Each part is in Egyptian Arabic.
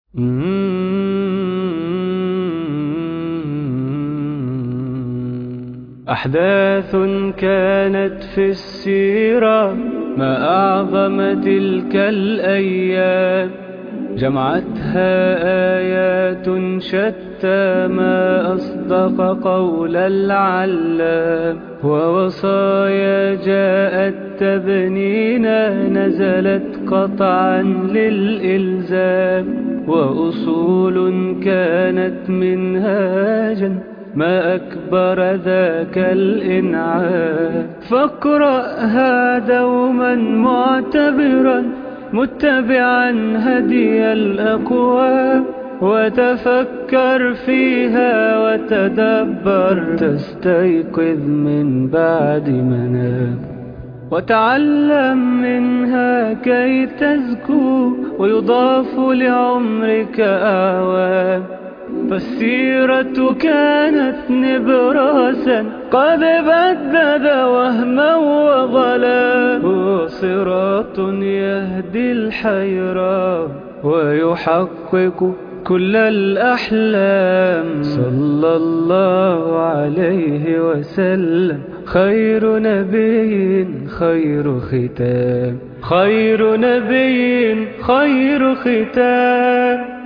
أحداث كانت في السيرة ما أعظم تلك الأيام جمعتها آيات شتى ما أصدق قول العلام ووصايا جاءت تبنينا نزلت قطعا للإلزام وأصول كانت منهاجا ما أكبر ذاك الإنعام فاقرأها دوما معتبرا متبعا هدي الأقوام وتفكر فيها وتدبر تستيقظ من بعد منام وتعلم منها كي تزكو ويضاف لعمرك أعوام فالسيرة كانت نبراسا قد بدد وهما وظلا هو صراط يهدي الحيرة ويحقق كل الأحلام صلى الله عليه وسلم خير نبي خير ختام خير نبي خير ختام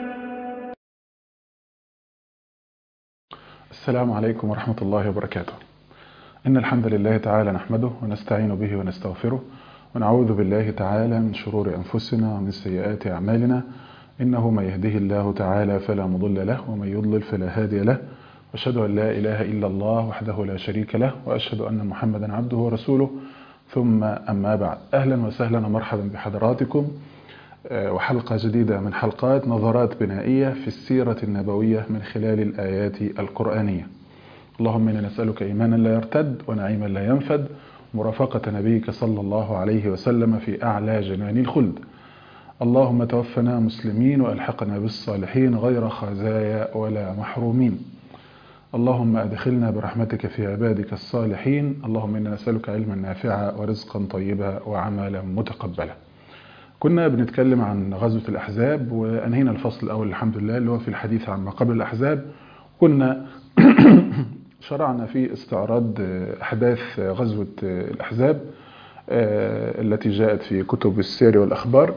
السلام عليكم ورحمة الله وبركاته إن الحمد لله تعالى نحمده ونستعين به ونستغفره ونعوذ بالله تعالى من شرور أنفسنا ومن سيئات أعمالنا إنه من يهده الله تعالى فلا مضل له ومن يضلل فلا هادي له وأشهد أن لا إله إلا الله وحده لا شريك له وأشهد أن محمدا عبده ورسوله ثم أما بعد أهلا وسهلا ومرحبا بحضراتكم وحلقة جديدة من حلقات نظرات بنائية في السيرة النبوية من خلال الآيات القرآنية اللهم إنا نسألك إيمانا لا يرتد ونعيما لا ينفد مرافقة نبيك صلى الله عليه وسلم في أعلى جنان الخلد اللهم توفنا مسلمين وألحقنا بالصالحين غير خزايا ولا محرومين اللهم أدخلنا برحمتك في عبادك الصالحين اللهم إنا نسألك علما نافعا ورزقا طيبا وعملا متقبلا كنا بنتكلم عن غزوة الأحزاب وأنهينا الفصل الأول الحمد لله اللي هو في الحديث عن ما قبل الأحزاب كنا شرعنا في استعراض أحداث غزوة الأحزاب التي جاءت في كتب السير والأخبار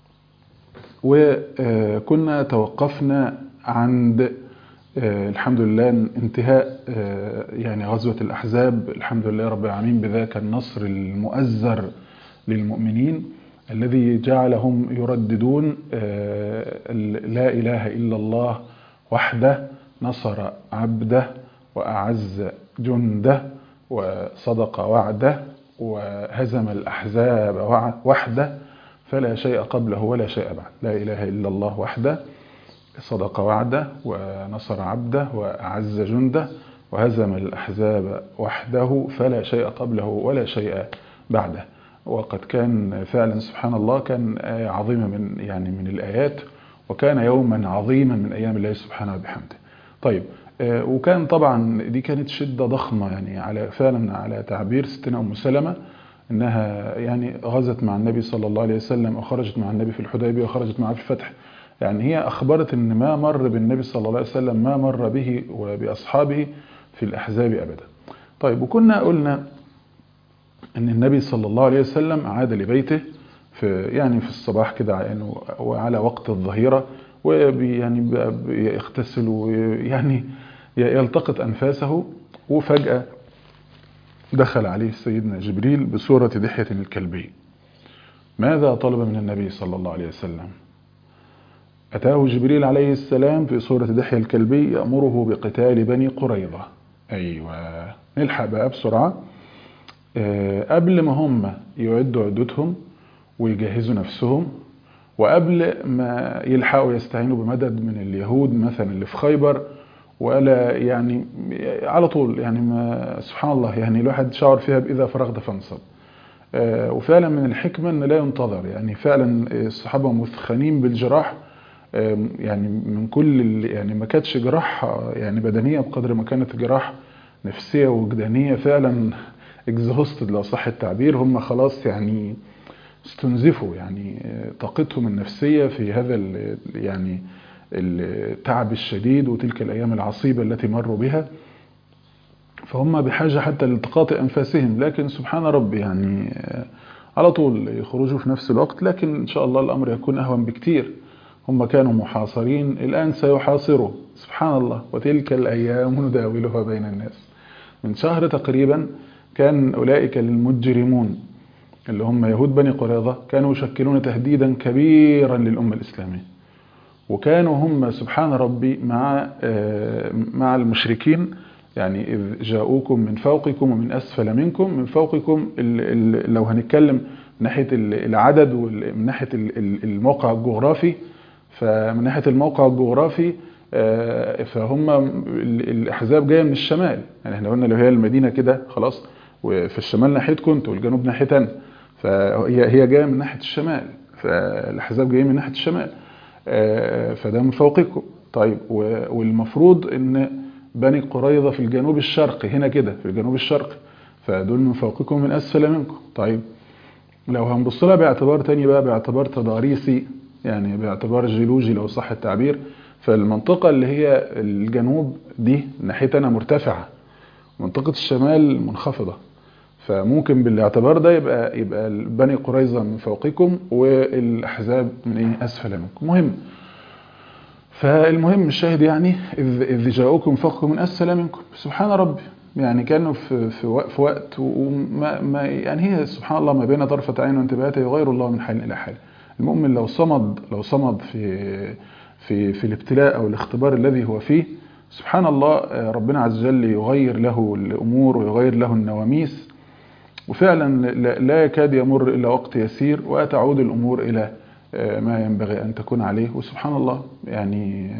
وكنا توقفنا عند الحمد لله انتهاء يعني غزوة الأحزاب الحمد لله رب العالمين بذاك النصر المؤزر للمؤمنين الذي جعلهم يرددون لا إله إلا الله وحده نصر عبده وأعز جنده وصدق وعده وهزم الأحزاب وحده فلا شيء قبله ولا شيء بعد لا إله إلا الله وحده صدق وعده ونصر عبده وأعز جنده وهزم الأحزاب وحده فلا شيء قبله ولا شيء بعده وقد كان فعلا سبحان الله كان آية عظيمة من يعني من الآيات وكان يوما عظيما من أيام الله سبحانه وبحمده طيب وكان طبعا دي كانت شدة ضخمة يعني على فعلا على تعبير ستنا أم سلمة إنها يعني غزت مع النبي صلى الله عليه وسلم وخرجت مع النبي في الحديبية وخرجت معه في الفتح يعني هي أخبرت إن ما مر بالنبي صلى الله عليه وسلم ما مر به وبأصحابه في الأحزاب أبدا طيب وكنا قلنا ان النبي صلى الله عليه وسلم عاد لبيته في يعني في الصباح كده يعني وعلى وقت الظهيره ويعني يغتسل ويعني يلتقط انفاسه وفجاه دخل عليه سيدنا جبريل بصوره دحيه الكلبي ماذا طلب من النبي صلى الله عليه وسلم اتاه جبريل عليه السلام في صوره دحيه الكلبي يامره بقتال بني قريظه ايوه نلحق بقى بسرعه قبل ما هم يعدوا عدتهم ويجهزوا نفسهم وقبل ما يلحقوا يستعينوا بمدد من اليهود مثلا اللي في خيبر ولا يعني على طول يعني ما سبحان الله يعني الواحد شعر فيها بإذا فرغت فانصب وفعلا من الحكمة أن لا ينتظر يعني فعلا الصحابة مثخنين بالجراح يعني من كل يعني ما كانتش جراح يعني بدنية بقدر ما كانت جراح نفسية وجدانية فعلا اكزهوستد لو صح التعبير هم خلاص يعني استنزفوا يعني طاقتهم النفسية في هذا يعني التعب الشديد وتلك الأيام العصيبة التي مروا بها فهم بحاجة حتى لالتقاط أنفاسهم لكن سبحان ربي يعني على طول يخرجوا في نفس الوقت لكن إن شاء الله الأمر يكون أهون بكتير هم كانوا محاصرين الآن سيحاصروا سبحان الله وتلك الأيام نداولها بين الناس من شهر تقريبا كان أولئك المجرمون اللي هم يهود بني قريظة كانوا يشكلون تهديدا كبيرا للأمة الإسلامية وكانوا هم سبحان ربي مع مع المشركين يعني إذ جاءوكم من فوقكم ومن أسفل منكم من فوقكم لو هنتكلم من ناحية العدد ومن ناحية الموقع الجغرافي فمن ناحية الموقع الجغرافي فهم الأحزاب جاية من الشمال يعني احنا قلنا لو هي المدينة كده خلاص وفي الشمال ناحيتكم انتوا والجنوب ناحيتنا فهي هي جاية من ناحية الشمال فالأحزاب جاية من ناحية الشمال فده من فوقكم طيب والمفروض ان بني قريظة في الجنوب الشرقي هنا كده في الجنوب الشرقي فدول من فوقكم من أسفل منكم طيب لو هنبص لها باعتبار تاني بقى باعتبار تضاريسي يعني باعتبار جيولوجي لو صح التعبير فالمنطقة اللي هي الجنوب دي ناحيتنا مرتفعة منطقة الشمال منخفضة فممكن بالاعتبار ده يبقى يبقى بني قريظة من فوقكم والأحزاب من ايه أسفل منكم مهم فالمهم الشاهد يعني إذ, إذ جاءوكم فوقكم من أسفل منكم سبحان ربي يعني كانوا في في في وقت وما ما يعني هي سبحان الله ما بين طرفة عين وانتباهات يغير الله من حال إلى حال المؤمن لو صمد لو صمد في في في الابتلاء أو الاختبار الذي هو فيه سبحان الله ربنا عز وجل يغير له الأمور ويغير له النواميس وفعلا لا يكاد يمر إلا وقت يسير وتعود الأمور إلى ما ينبغي أن تكون عليه وسبحان الله يعني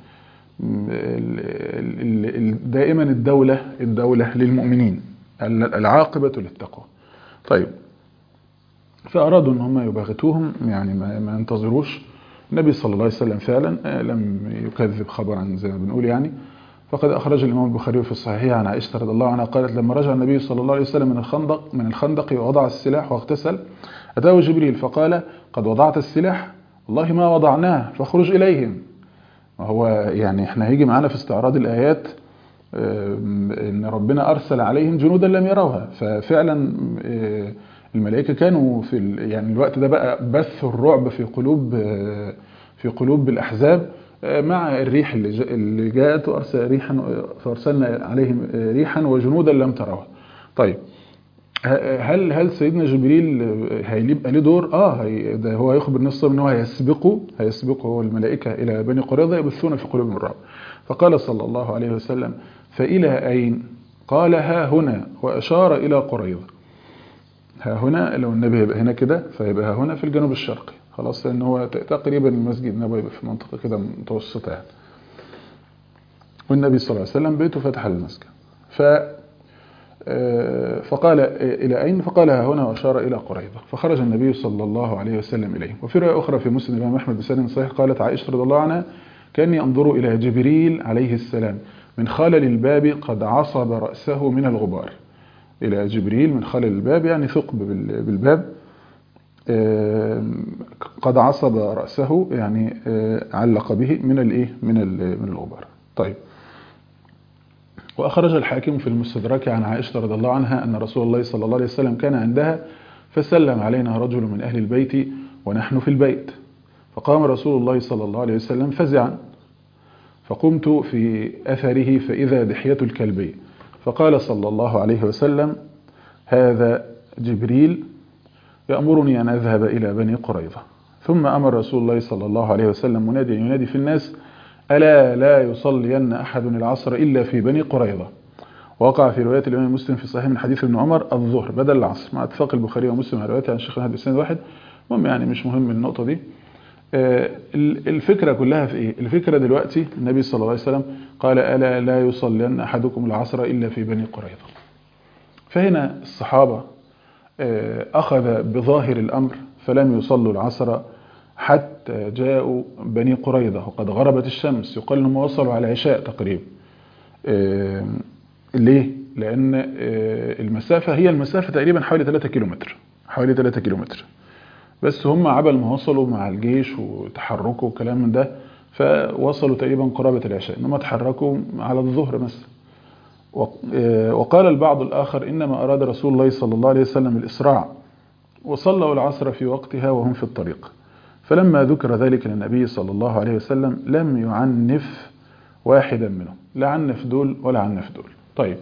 دائما الدولة الدولة للمؤمنين العاقبة للتقوى طيب فأرادوا أن هم يباغتوهم يعني ما ينتظروش النبي صلى الله عليه وسلم فعلا لم يكذب خبرا زي ما بنقول يعني فقد أخرج الإمام البخاري في الصحيح عن عائشة رضي الله عنها قالت لما رجع النبي صلى الله عليه وسلم من الخندق من الخندق ووضع السلاح واغتسل أتاه جبريل فقال قد وضعت السلاح والله ما وضعناه فاخرج إليهم هو يعني احنا هيجي معانا في استعراض الآيات ان ربنا أرسل عليهم جنودا لم يروها ففعلا الملائكة كانوا في يعني الوقت ده بقى بث الرعب في قلوب في قلوب الأحزاب مع الريح اللي جاءت وأرسل ريحا فأرسلنا عليهم ريحا وجنودا لم تروها طيب هل هل سيدنا جبريل هيبقى له دور اه هي ده هو يخبر نفسه ان هو هيسبقه هيسبقه هو الملائكه الى بني قريظه يبثون في قلوبهم الرعب فقال صلى الله عليه وسلم فالى اين قال ها هنا واشار الى قريظه ها هنا لو النبي يبقى هنا كده فيبقى ها هنا في الجنوب الشرقي خلاص لان هو تقريبا المسجد النبوي يبقى في منطقه كده متوسطه يعني والنبي صلى الله عليه وسلم بيته فتح المسجد ف فقال إلى أين فقال ها هنا وأشار إلى قريظة فخرج النبي صلى الله عليه وسلم إليه وفي رواية أخرى في مسلم الإمام أحمد بسند صحيح قالت عائشة رضي الله عنها كاني أنظر إلى جبريل عليه السلام من خلل الباب قد عصب رأسه من الغبار إلى جبريل من خلل الباب يعني ثقب بالباب قد عصب رأسه يعني علق به من الإيه من من الغبار طيب وأخرج الحاكم في المستدرك عن عائشة رضي الله عنها أن رسول الله صلى الله عليه وسلم كان عندها فسلم علينا رجل من أهل البيت ونحن في البيت فقام رسول الله صلى الله عليه وسلم فزعا فقمت في أثره فإذا دحية الكلبي فقال صلى الله عليه وسلم هذا جبريل يأمرني أن أذهب إلى بني قريظة ثم أمر رسول الله صلى الله عليه وسلم منادي ينادي في الناس ألا لا يصلين أحد العصر إلا في بني قريظة وقع في رواية الإمام مسلم في صحيح من حديث ابن عمر الظهر بدل العصر مع اتفاق البخاري ومسلم على روايته عن الشيخ أحمد بن واحد المهم يعني مش مهم النقطة دي الفكرة كلها في إيه؟ الفكرة دلوقتي النبي صلى الله عليه وسلم قال ألا لا يصلين أحدكم العصر إلا في بني قريظة فهنا الصحابة أخذ بظاهر الأمر فلم يصلوا العصر حتى جاءوا بني قريظة وقد غربت الشمس يقال انهم وصلوا على العشاء تقريبا ليه؟ لأن المسافة هي المسافة تقريبا حوالي 3 كيلومتر حوالي 3 كيلومتر بس هم عبل ما وصلوا مع الجيش وتحركوا وكلام من ده فوصلوا تقريبا قرابة العشاء إنما اتحركوا على الظهر مثلا وقال البعض الآخر إنما أراد رسول الله صلى الله عليه وسلم الإسراع وصلوا العصر في وقتها وهم في الطريق فلما ذكر ذلك للنبي صلى الله عليه وسلم لم يعنف واحدا منهم لا عنف دول ولا عنف دول طيب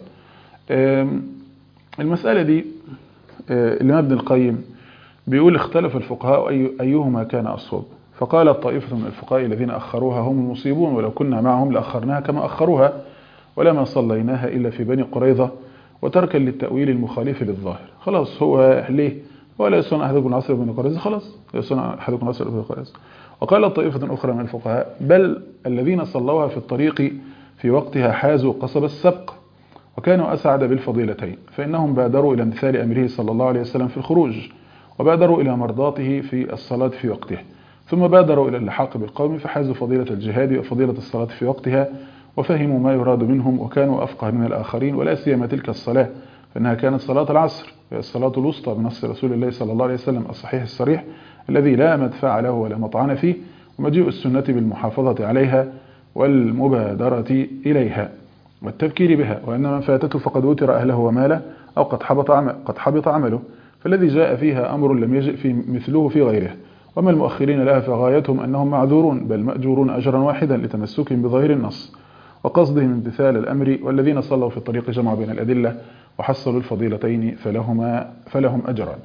المسألة دي الإمام ابن القيم بيقول اختلف الفقهاء أي أيهما كان أصوب فقال طائفة من الفقهاء الذين أخروها هم المصيبون ولو كنا معهم لأخرناها كما أخروها ولما صليناها إلا في بني قريظة وتركا للتأويل المخالف للظاهر خلاص هو ليه ولا يصنع أحدكم العصر بن قريظة خلاص يصنع أحدكم العصر بن قريظة وقال طائفة أخرى من الفقهاء بل الذين صلوها في الطريق في وقتها حازوا قصب السبق وكانوا أسعد بالفضيلتين فإنهم بادروا إلى امتثال أمره صلى الله عليه وسلم في الخروج وبادروا إلى مرضاته في الصلاة في وقتها ثم بادروا إلى اللحاق بالقوم فحازوا فضيلة الجهاد وفضيلة الصلاة في وقتها وفهموا ما يراد منهم وكانوا أفقه من الآخرين ولا سيما تلك الصلاة فإنها كانت صلاة العصر هي الصلاة الوسطى بنص رسول الله صلى الله عليه وسلم الصحيح الصريح الذي لا مدفع له ولا مطعن فيه ومجيء السنة بالمحافظة عليها والمبادرة إليها والتفكير بها وأن من فاتته فقد وتر أهله وماله أو قد حبط, عمل قد حبط عمله فالذي جاء فيها أمر لم يجئ في مثله في غيره وما المؤخرين لها فغايتهم أنهم معذورون بل مأجورون أجرا واحدا لتمسكهم بظاهر النص وقصدهم امتثال الأمر والذين صلوا في الطريق جمعوا بين الأدلة وحصلوا الفضيلتين فلهما فلهم أجران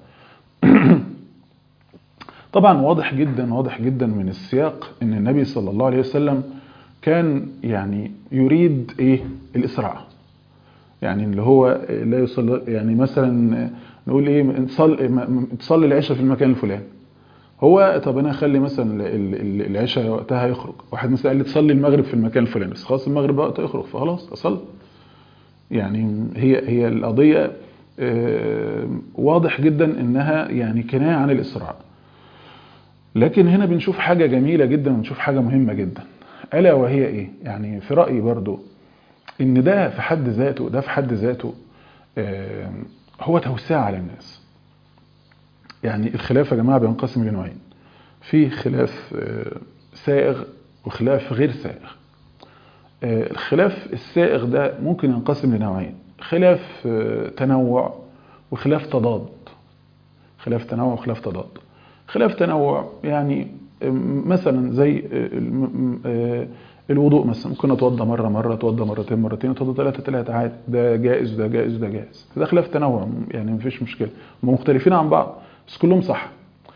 طبعا واضح جدا واضح جدا من السياق ان النبي صلى الله عليه وسلم كان يعني يريد ايه الاسراع يعني اللي هو لا يصلي يعني مثلا نقول ايه تصلي تصلي العشاء في المكان الفلاني هو طب انا اخلي مثلا العشاء وقتها يخرج واحد مثلا قال لي تصلي المغرب في المكان الفلاني بس خلاص المغرب وقته يخرج فخلاص اصلي يعني هي هي القضيه واضح جدا انها يعني كنايه عن الاسراع لكن هنا بنشوف حاجه جميله جدا ونشوف حاجه مهمه جدا الا وهي ايه يعني في رايي برضو ان ده في حد ذاته ده في حد ذاته هو توسعه على الناس يعني الخلاف يا جماعه بينقسم لنوعين في خلاف سائغ وخلاف غير سائغ الخلاف السائغ ده ممكن ينقسم لنوعين خلاف تنوع وخلاف تضاد خلاف تنوع وخلاف تضاد خلاف تنوع يعني مثلا زي الوضوء مثلا ممكن اتوضى مره مره اتوضى مرتين مرتين اتوضى ثلاثه ثلاثه عادي ده جائز ده جائز ده جائز ده خلاف تنوع يعني مفيش مشكله هم مختلفين عن بعض بس كلهم صح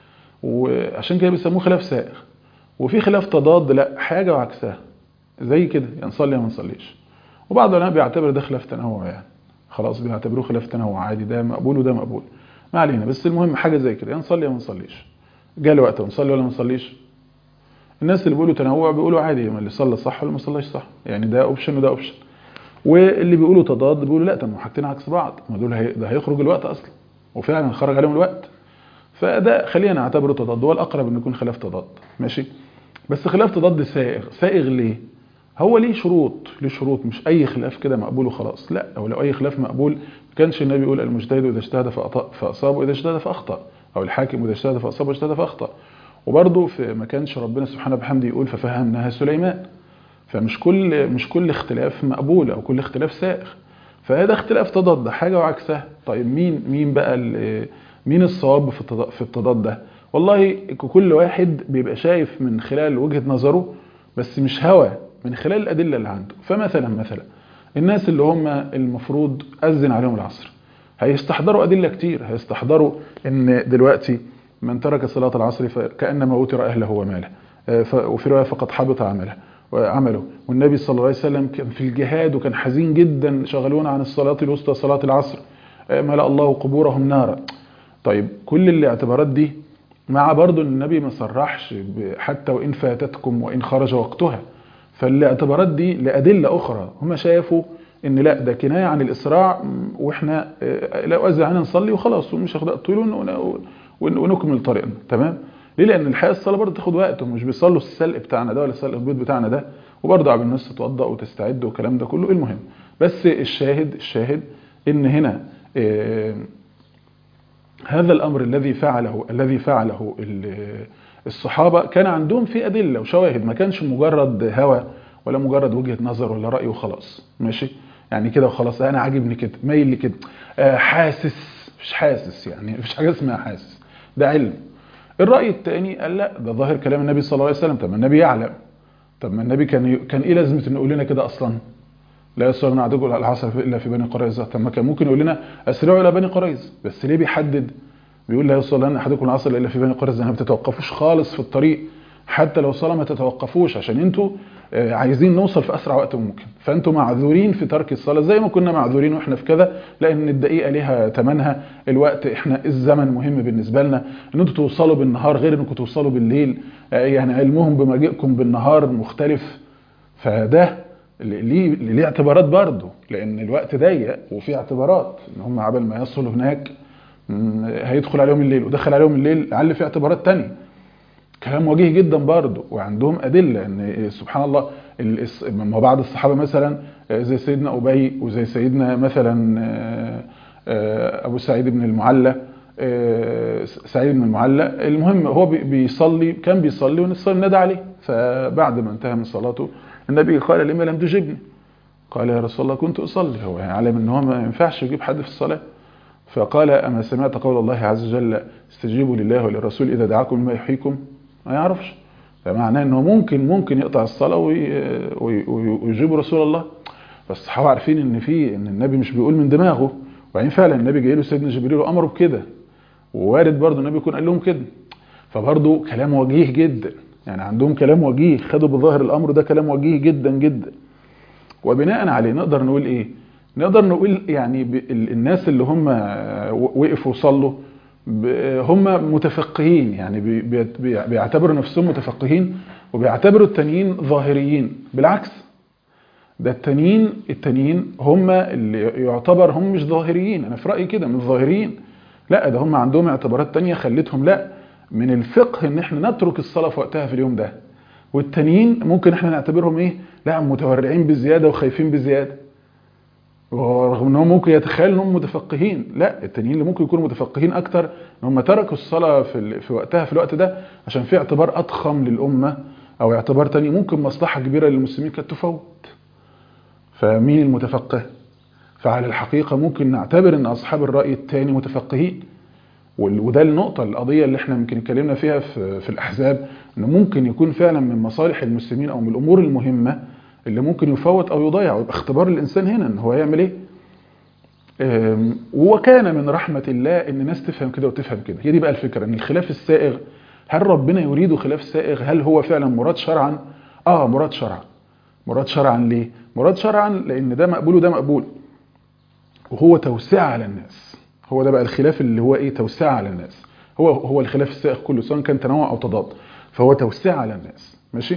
وعشان كده بيسموه خلاف سائغ وفي خلاف تضاد لا حاجه وعكسها زي كده يا نصلي يا ما نصليش وبعض العلماء بيعتبر ده خلاف تنوع يعني خلاص بيعتبروه خلاف تنوع عادي ده مقبول وده مقبول ما علينا بس المهم حاجه زي كده يا نصلي يا ما نصليش جه الوقت نصلي ولا ما نصليش الناس اللي بيقولوا تنوع بيقولوا عادي اللي صلى صح ولا ما صلاش صح يعني ده اوبشن وده اوبشن واللي بيقولوا تضاد بيقولوا لا طب حاجتين عكس بعض ما دول هي... ده هيخرج الوقت اصلا وفعلا خرج عليهم الوقت فده خلينا نعتبره تضاد هو الاقرب انه يكون خلاف تضاد ماشي بس خلاف تضاد سائغ سائغ ليه هو ليه شروط ليه شروط مش اي خلاف كده مقبول وخلاص لا او لو اي خلاف مقبول ما كانش النبي يقول المجتهد اذا اجتهد فاصاب واذا اجتهد فاخطا او الحاكم اذا اجتهد فاصاب واجتهد فاخطا وبرضه في ما كانش ربنا سبحانه وبحمده يقول ففهمناها سليمان فمش كل مش كل اختلاف مقبول او كل اختلاف سائغ فهذا اختلاف تضاد حاجه وعكسها طيب مين مين بقى مين الصواب في في التضاد ده والله كل واحد بيبقى شايف من خلال وجهه نظره بس مش هوى من خلال الادله اللي عنده فمثلا مثلا الناس اللي هم المفروض اذن عليهم العصر هيستحضروا ادله كتير هيستحضروا ان دلوقتي من ترك صلاة العصر فكأنما أوتر أهله وماله وفي رواية فقد حبط عمله عمله والنبي صلى الله عليه وسلم كان في الجهاد وكان حزين جدا شغلونا عن الصلاة الوسطى صلاة العصر ملأ الله قبورهم نارا طيب كل الاعتبارات دي مع برضو النبي ما صرحش حتى وإن فاتتكم وإن خرج وقتها فالاعتبارات دي لأدلة أخرى هم شافوا ان لا ده كناية عن الإسراع وإحنا لو أزع عنا نصلي وخلاص ومش هاخد طول ونكمل طريقنا تمام ليه لان الحقيقه الصلاه برضه تاخد وقت ومش بيصلوا السلق بتاعنا ده ولا السلق البيض بتاعنا ده وبرضه عبال الناس تتوضا وتستعد والكلام ده كله المهم بس الشاهد الشاهد ان هنا آه هذا الامر الذي فعله الذي فعله الصحابة كان عندهم في أدلة وشواهد ما كانش مجرد هوى ولا مجرد وجهة نظر ولا رأي وخلاص ماشي يعني كده وخلاص أنا عاجبني كده مايل لي كده آه حاسس مش حاسس يعني مفيش حاجة اسمها حاسس ده علم الرأي الثاني قال لا ده ظاهر كلام النبي صلى الله عليه وسلم طب ما النبي يعلم طب ما النبي كان كان ايه لازمه انه يقول لنا كده اصلا لا يصلون عدوكم العصر الا في بني قريظه طب ما كان ممكن يقول لنا اسرعوا الى بني قريظه بس ليه بيحدد بيقول لا يصلون احدكم العصر الا في بني قريظه ما بتتوقفوش خالص في الطريق حتى لو صلاه ما تتوقفوش عشان انتوا عايزين نوصل في اسرع وقت ممكن فانتوا معذورين في ترك الصلاه زي ما كنا معذورين واحنا في كذا لان الدقيقه ليها ثمنها الوقت احنا الزمن مهم بالنسبه لنا ان انتوا توصلوا بالنهار غير انكم توصلوا بالليل يعني علمهم بمجيئكم بالنهار مختلف فده ليه ليه اعتبارات برضه لان الوقت ضيق وفي اعتبارات ان هم عبل ما يصلوا هناك هيدخل عليهم الليل ودخل عليهم الليل لعل في اعتبارات تانية كلام وجيه جدا برضه وعندهم ادله ان سبحان الله ما بعض الصحابه مثلا زي سيدنا ابي وزي سيدنا مثلا ابو سعيد بن المعلى سعيد بن المعلى المهم هو بيصلي كان بيصلي والنبي نادى عليه فبعد ما انتهى من صلاته النبي قال لما لم تجبني قال يا رسول الله كنت اصلي هو يعلم ان هو ما ينفعش يجيب حد في الصلاه فقال اما سمعت قول الله عز وجل استجيبوا لله وللرسول اذا دعاكم لما يحييكم ما يعرفش فمعناه انه ممكن ممكن يقطع الصلاه ويجيب رسول الله فالصحابه عارفين ان في ان النبي مش بيقول من دماغه وبعدين فعلا النبي جاي له سيدنا جبريل وامره بكده ووارد برضه النبي يكون قال لهم كده فبرضه كلام وجيه جدا يعني عندهم كلام وجيه خدوا بظاهر الامر ده كلام وجيه جدا جدا وبناء عليه نقدر نقول ايه نقدر نقول يعني الناس اللي هم وقفوا وصلوا هم متفقهين يعني بيعتبروا نفسهم متفقهين وبيعتبروا التانيين ظاهريين بالعكس ده التانيين التانيين هم اللي يعتبر هم مش ظاهريين انا في رايي كده مش ظاهريين لا ده هم عندهم اعتبارات تانية خلتهم لا من الفقه ان احنا نترك الصلاه في وقتها في اليوم ده والتانيين ممكن احنا نعتبرهم ايه لا متورعين بزياده وخايفين بزياده ورغم ان هم ممكن يتخيلوا انهم متفقهين لا التانيين اللي ممكن يكونوا متفقهين اكتر ان هم تركوا الصلاه في في وقتها في الوقت ده عشان في اعتبار اضخم للامه او اعتبار تاني ممكن مصلحه كبيره للمسلمين كانت تفوت فمين المتفقه فعلى الحقيقه ممكن نعتبر ان اصحاب الراي الثاني متفقهين وده النقطة القضية اللي احنا يمكن اتكلمنا فيها في, في الأحزاب انه ممكن يكون فعلا من مصالح المسلمين أو من الأمور المهمة اللي ممكن يفوت أو يضيع ويبقى اختبار الإنسان هنا ان هو يعمل ايه وكان من رحمة الله ان الناس تفهم كده وتفهم كده هي دي بقى الفكرة ان الخلاف السائغ هل ربنا يريد خلاف سائغ هل هو فعلا مراد شرعا اه مراد شرعا مراد شرعا ليه مراد شرعا لان ده مقبول وده مقبول وهو توسعة على الناس هو ده بقى الخلاف اللي هو ايه توسعة على الناس هو هو الخلاف السائغ كله سواء كان تنوع او تضاد فهو توسعة على الناس ماشي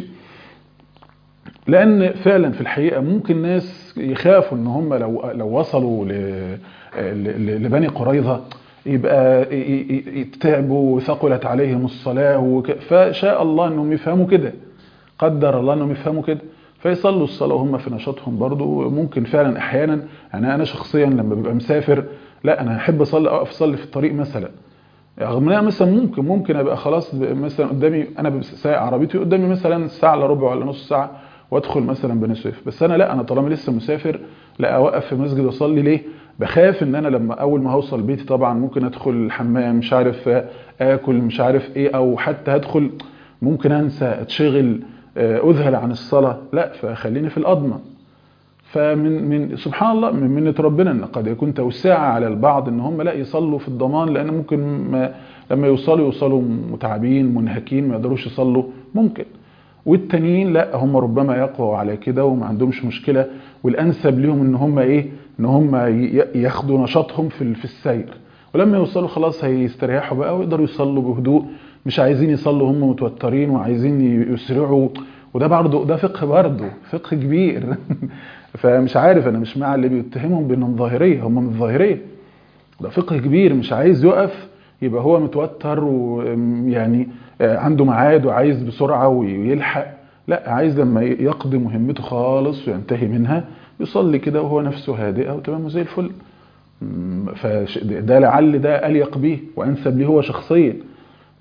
لان فعلا في الحقيقه ممكن ناس يخافوا ان هم لو لو وصلوا لبني قريظه يبقى يتعبوا وثقلت عليهم الصلاه فشاء الله انهم يفهموا كده قدر الله انهم يفهموا كده فيصلوا الصلاه وهم في نشاطهم برضو ممكن فعلا احيانا يعني انا شخصيا لما ببقى مسافر لا انا احب اصلي اقف اصلي في الطريق مثلا رغم ان مثلا ممكن ممكن ابقى خلاص مثلا قدامي انا سايق عربيتي قدامي مثلا ساعه الا ربع ولا نص ساعه وادخل مثلا بني سويف بس انا لا انا طالما لسه مسافر لا اوقف في مسجد واصلي ليه بخاف ان انا لما اول ما هوصل بيتي طبعا ممكن ادخل الحمام مش عارف اكل مش عارف ايه او حتى هدخل ممكن انسى اتشغل اذهل عن الصلاه لا فخليني في الاضمن فمن من سبحان الله من منة ربنا ان قد يكون توسعة على البعض ان هم لا يصلوا في الضمان لان ممكن ما لما يوصلوا يوصلوا متعبين منهكين ما يقدروش يصلوا ممكن والتانيين لا هم ربما يقووا على كده وما عندهمش مشكله والانسب ليهم ان هم ايه ان هم ياخدوا نشاطهم في في السير ولما يوصلوا خلاص هيستريحوا بقى ويقدروا يصلوا بهدوء مش عايزين يصلوا هم متوترين وعايزين يسرعوا وده برضه ده فقه برضه فقه كبير فمش عارف انا مش مع اللي بيتهمهم بانهم ظاهريه هم مش ظاهريه ده فقه كبير مش عايز يقف يبقى هو متوتر ويعني عنده ميعاد وعايز بسرعه ويلحق لا عايز لما يقضي مهمته خالص وينتهي منها يصلي كده وهو نفسه هادئه وتمام زي الفل فده لعل ده اليق بيه وانسب ليه هو شخصيا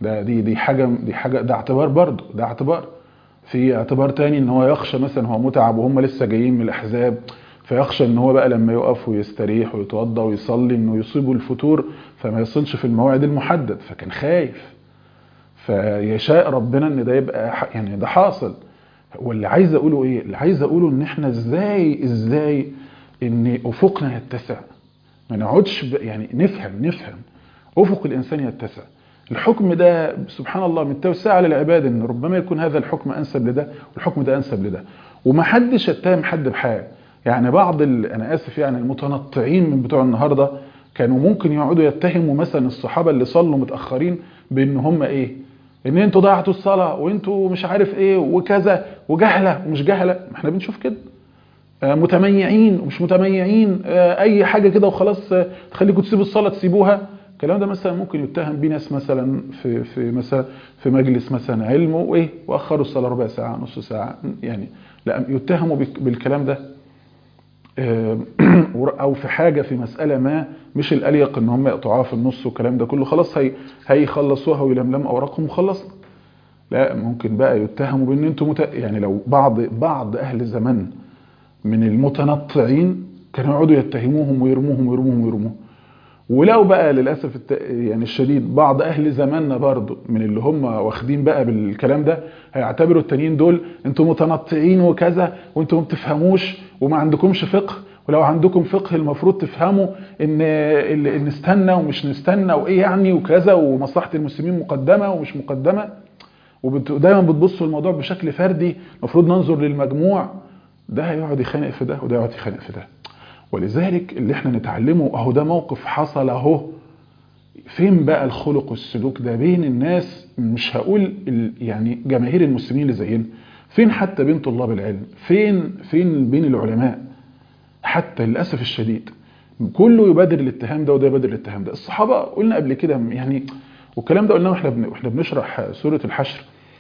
ده دي دي حاجه دي حاجه ده اعتبار برضه ده اعتبار في اعتبار تاني ان هو يخشى مثلا هو متعب وهم لسه جايين من الاحزاب فيخشى ان هو بقى لما يقف ويستريح ويتوضى ويصلي انه يصيبه الفتور فما يصلش في الموعد المحدد فكان خايف فيشاء ربنا ان ده يبقى يعني ده حاصل واللي عايز اقوله ايه اللي عايز اقوله ان احنا ازاي ازاي ان افقنا يتسع ما نقعدش يعني نفهم نفهم افق الانسان يتسع الحكم ده سبحان الله من التوسع على العباد ان ربما يكون هذا الحكم انسب لده والحكم ده انسب لده وما حدش يتهم حد بحاجه يعني بعض انا اسف يعني المتنطعين من بتوع النهارده كانوا ممكن يقعدوا يتهموا مثلا الصحابه اللي صلوا متاخرين بان هم ايه ان انتوا ضيعتوا الصلاه وانتوا مش عارف ايه وكذا وجهله ومش جهله ما احنا بنشوف كده متميعين ومش متميعين اي حاجه كده وخلاص تخليكم تسيبوا الصلاه تسيبوها الكلام ده مثلا ممكن يتهم بيه ناس مثلا في في مثلا في مجلس مثلا علم وايه واخروا الصلاه ربع ساعه نص ساعه يعني لا يتهموا بالكلام ده او في حاجه في مساله ما مش الاليق ان هم يقطعوها في النص والكلام ده كله خلاص هي هيخلصوها ويلملموا اوراقهم وخلصنا لا ممكن بقى يتهموا بان انتم مت... يعني لو بعض بعض اهل زمان من المتنطعين كانوا يقعدوا يتهموهم ويرموهم ويرموهم ويرموهم ولو بقى للاسف الت... يعني الشديد بعض اهل زماننا برضو من اللي هم واخدين بقى بالكلام ده هيعتبروا التانيين دول انتم متنطعين وكذا وانتم ما بتفهموش وما عندكمش فقه ولو عندكم فقه المفروض تفهموا ان ان نستنى ومش نستنى وايه يعني وكذا ومصلحه المسلمين مقدمه ومش مقدمه ودايما بتبصوا الموضوع بشكل فردي المفروض ننظر للمجموع ده هيقعد يخانق في ده وده يقعد يخانق في ده ولذلك اللي احنا نتعلمه اهو ده موقف حصل اهو فين بقى الخلق والسلوك ده بين الناس مش هقول يعني جماهير المسلمين اللي زينا فين حتى بين طلاب العلم فين فين بين العلماء حتى للاسف الشديد كله يبادر الاتهام ده وده يبادر الاتهام ده الصحابه قلنا قبل كده يعني والكلام ده قلناه واحنا واحنا بنشرح سوره الحشر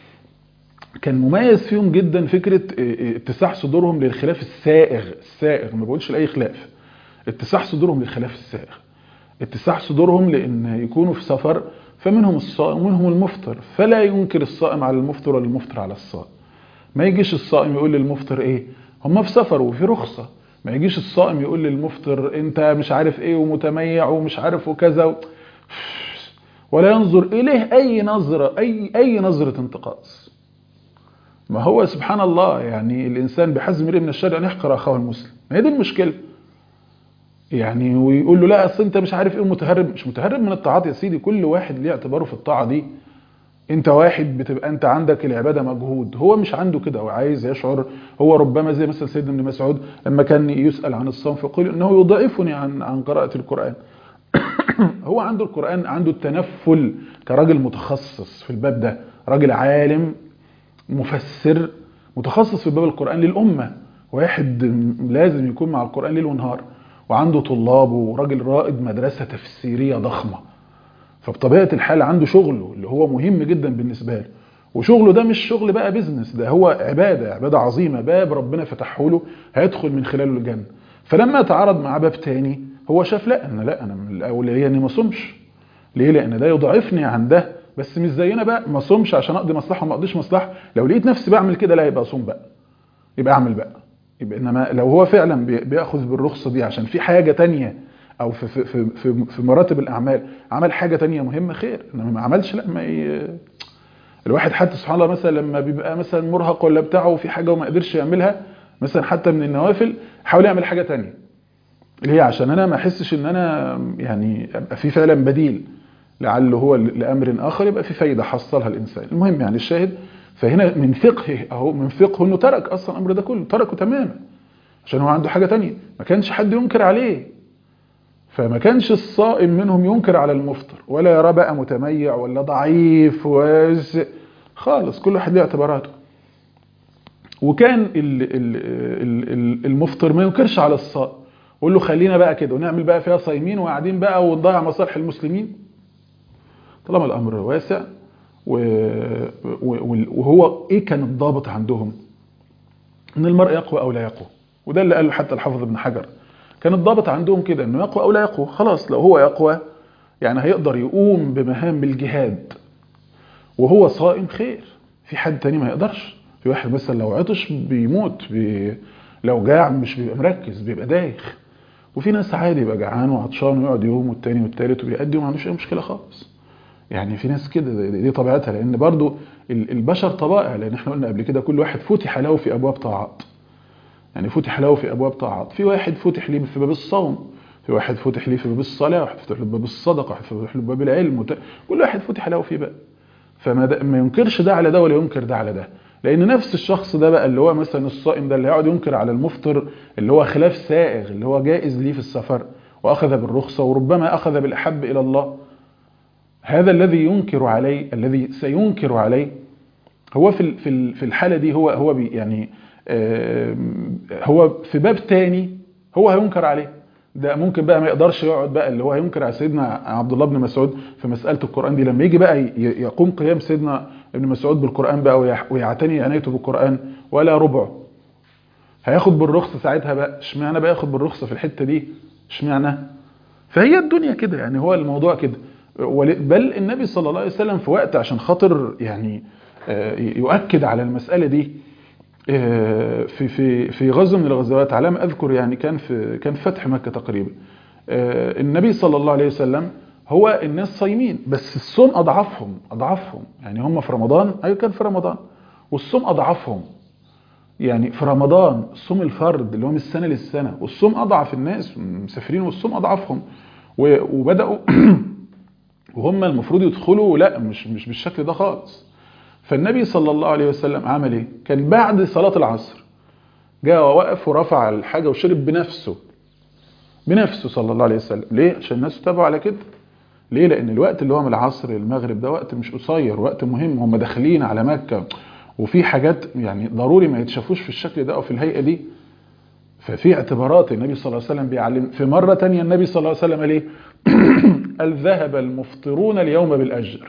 كان مميز فيهم جدا فكره اتساع صدورهم للخلاف السائغ السائغ ما بقولش لاي خلاف اتساع صدورهم للخلاف السائغ اتساع صدورهم لان يكونوا في سفر فمنهم الصائم ومنهم المفطر فلا ينكر الصائم على المفطر ولا المفطر على الصائم ما يجيش الصائم يقول للمفطر ايه هم في سفر وفي رخصه ما يجيش الصائم يقول للمفطر انت مش عارف ايه ومتميع ومش عارف وكذا ولا ينظر اليه اي نظره اي اي نظره انتقاص ما هو سبحان الله يعني الانسان بحزم امرئ من الشر ان يحقر اخاه المسلم ما هي دي المشكله يعني ويقول له لا اصل انت مش عارف ايه متهرب مش متهرب من الطاعات يا سيدي كل واحد ليه اعتباره في الطاعه دي انت واحد بتبقى انت عندك العباده مجهود هو مش عنده كده هو عايز يشعر هو ربما زي مثلا سيدنا ابن مسعود لما كان يسال عن الصوم فيقول انه يضعفني عن عن قراءه القران هو عنده القران عنده التنفل كراجل متخصص في الباب ده راجل عالم مفسر متخصص في باب القرآن للأمة واحد لازم يكون مع القرآن ليل ونهار وعنده طلاب وراجل رائد مدرسة تفسيرية ضخمة فبطبيعة الحال عنده شغله اللي هو مهم جدا بالنسبة له وشغله ده مش شغل بقى بيزنس ده هو عبادة عبادة عظيمة باب ربنا فتحه له هيدخل من خلاله الجنة فلما تعرض مع باب تاني هو شاف لا انا لا انا من الاولويه اني ما اصومش ليه لان ده يضعفني عن ده بس مش زينا بقى ما اصومش عشان اقضي مصلحه وما اقضيش مصلحه لو لقيت نفسي بعمل كده لا يبقى اصوم بقى يبقى اعمل بقى يبقى انما لو هو فعلا بياخذ بالرخصه دي عشان في حاجه تانية او في في في في, في مراتب الاعمال عمل حاجه تانية مهمه خير انما ما عملش لا ما ي... الواحد حتى سبحان الله مثلا لما بيبقى مثلا مرهق ولا بتاعه وفي حاجه وما قدرش يعملها مثلا حتى من النوافل حاول يعمل حاجه تانية اللي هي عشان انا ما احسش ان انا يعني ابقى في فعلا بديل لعله هو لامر اخر يبقى في فايده حصلها الانسان المهم يعني الشاهد فهنا من فقهه اهو من فقهه انه ترك اصلا الامر ده كله تركه تماما عشان هو عنده حاجه تانية ما كانش حد ينكر عليه فما كانش الصائم منهم ينكر على المفطر ولا يرى بقى متميع ولا ضعيف وز خالص كل واحد له اعتباراته وكان ال ال ال المفطر ما ينكرش على الصائم قول له خلينا بقى كده ونعمل بقى فيها صايمين وقاعدين بقى ونضيع مصالح المسلمين طالما الامر واسع وهو ايه كان الضابط عندهم ان المرء يقوى او لا يقوى وده اللي قاله حتى الحافظ ابن حجر كان الضابط عندهم كده انه يقوى او لا يقوى خلاص لو هو يقوى يعني هيقدر يقوم بمهام الجهاد وهو صائم خير في حد تاني ما يقدرش في واحد مثلا لو عطش بيموت بي لو جاع مش بيبقى مركز بيبقى دايخ وفي ناس عادي يبقى جعان وعطشان ويقعد يوم والتاني والتالت وبيأدي وما عندوش اي مشكله خالص يعني في ناس كده دي طبيعتها لان برضو البشر طبائع لان احنا قلنا قبل كده كل واحد فتح له في ابواب طاعات يعني فتح له في ابواب طاعات في واحد فتح ليه في باب الصوم في واحد فتح ليه في باب الصلاه واحد فتح له باب الصدقه واحد فتح له باب العلم وت... كل واحد فتح له في باب فما ده ما ينكرش ده على ده ولا ينكر ده على ده لان نفس الشخص ده بقى اللي هو مثلا الصائم ده اللي هيقعد ينكر على المفطر اللي هو خلاف سائغ اللي هو جائز ليه في السفر واخذ بالرخصه وربما اخذ بالاحب الى الله هذا الذي ينكر عليه الذي سينكر عليه هو في في في الحاله دي هو هو بي يعني هو في باب تاني هو هينكر عليه ده ممكن بقى ما يقدرش يقعد بقى اللي هو هينكر على سيدنا عبد الله بن مسعود في مساله القران دي لما يجي بقى يقوم قيام سيدنا ابن مسعود بالقران بقى ويعتني عنايته بالقران ولا ربعه هياخد بالرخصه ساعتها بقى اشمعنى بقى ياخد بالرخصه في الحته دي اشمعنى فهي الدنيا كده يعني هو الموضوع كده بل النبي صلى الله عليه وسلم في وقت عشان خاطر يعني يؤكد على المساله دي في في في غزو من الغزوات على ما اذكر يعني كان في كان فتح مكه تقريبا النبي صلى الله عليه وسلم هو الناس صايمين بس الصوم اضعفهم اضعفهم يعني هم في رمضان ايوه كان في رمضان والصوم اضعفهم يعني في رمضان صوم الفرد اللي هو من السنه للسنه والصوم اضعف الناس مسافرين والصوم اضعفهم وبداوا وهم المفروض يدخلوا لا مش مش بالشكل ده خالص فالنبي صلى الله عليه وسلم عمل ايه كان بعد صلاة العصر جاء ووقف ورفع الحاجة وشرب بنفسه بنفسه صلى الله عليه وسلم ليه عشان الناس تتابعوا على كده ليه لان الوقت اللي هو من العصر للمغرب ده وقت مش قصير وقت مهم هم داخلين على مكة وفي حاجات يعني ضروري ما يتشافوش في الشكل ده او في الهيئة دي ففي اعتبارات النبي صلى الله عليه وسلم بيعلم في مرة تانية النبي صلى الله عليه وسلم ليه قال ذهب المفطرون اليوم بالأجر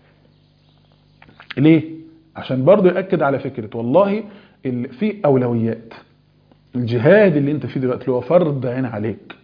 ليه عشان برضه يأكد على فكرة والله في أولويات الجهاد اللي انت فيه دلوقتي اللي هو فرض عين عليك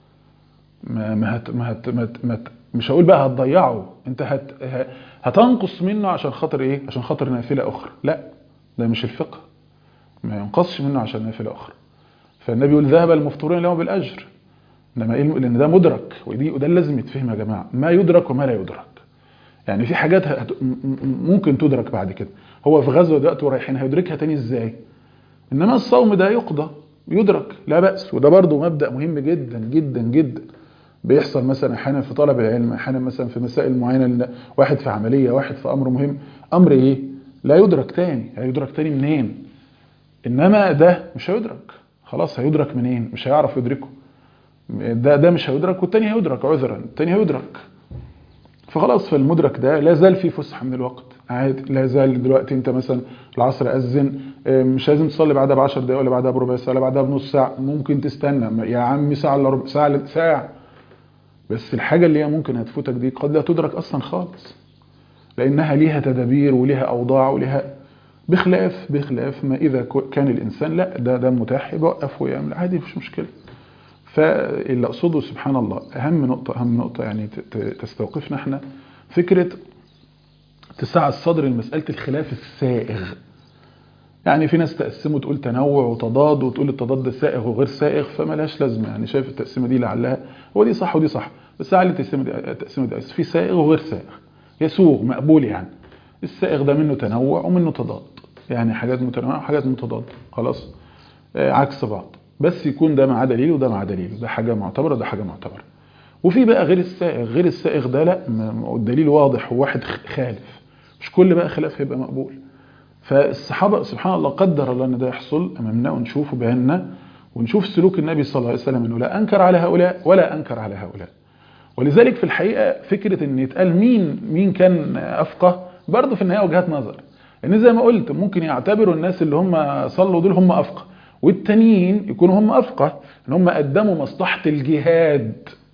ما ما هت ما هت ما هت ما هت مش هقول بقى هتضيعه انت هت هتنقص منه عشان خاطر ايه عشان خاطر نافله اخرى لا ده مش الفقه ما ينقصش منه عشان نافله اخرى فالنبي يقول ذهب المفطرون اليوم بالاجر انما ايه لان ده مدرك ودي وده اللي لازم يتفهم يا جماعه ما يدرك وما لا يدرك يعني في حاجات هت... ممكن تدرك بعد كده هو في غزوه دلوقتي ورايحين هيدركها تاني ازاي انما الصوم ده يقضى يدرك لا باس وده برضه مبدا مهم جدا جدا جدا بيحصل مثلا احيانا في طلب العلم احيانا مثلا في مسائل معينه واحد في عمليه واحد في امر مهم امر ايه لا يدرك تاني هيدرك تاني منين انما ده مش هيدرك خلاص هيدرك منين مش هيعرف يدركه ده ده مش هيدرك والتاني هيدرك عذرا التاني هيدرك فخلاص فالمدرك ده لا زال في فسحه من الوقت عادي لا زال دلوقتي انت مثلا العصر اذن مش لازم تصلي بعدها ب 10 دقايق ولا بعدها بربع ساعه ولا بعدها بنص ساعه ممكن تستنى يا عمي ساعه الا ربع ساعه ساعه بس الحاجه اللي هي ممكن هتفوتك دي قد لا تدرك اصلا خالص لانها ليها تدابير وليها اوضاع وليها بخلاف بخلاف ما اذا كان الانسان لا ده ده متاح يوقف ويعمل عادي مفيش مشكله فاللي اقصده سبحان الله اهم نقطه اهم نقطه يعني تستوقفنا احنا فكره اتساع الصدر لمساله الخلاف السائغ يعني في ناس تقسمه تقول تنوع وتضاد وتقول التضاد ده سائغ وغير سائغ فمالهاش لازمه يعني شايف التقسيمه دي لعلها هو دي صح ودي صح بس على التقسيمه دي التقسيمه دي في سائغ وغير سائغ يسوغ مقبول يعني السائغ ده منه تنوع ومنه تضاد يعني حاجات متنوعه وحاجات متضاده خلاص آه عكس بعض بس يكون ده مع دليل وده مع دليل ده حاجه معتبره ده حاجه معتبره وفي بقى غير السائغ غير السائغ ده لا الدليل واضح وواحد خالف مش كل بقى خلاف هيبقى مقبول فالصحابه سبحان الله قدر الله ان ده يحصل امامنا ونشوفه بعيننا ونشوف سلوك النبي صلى الله عليه وسلم انه لا انكر على هؤلاء ولا انكر على هؤلاء ولذلك في الحقيقه فكره ان يتقال مين مين كان افقه برضه في النهايه وجهات نظر ان زي ما قلت ممكن يعتبروا الناس اللي هم صلوا دول هم افقه والتانيين يكونوا هم افقه ان هم قدموا مصلحه الجهاد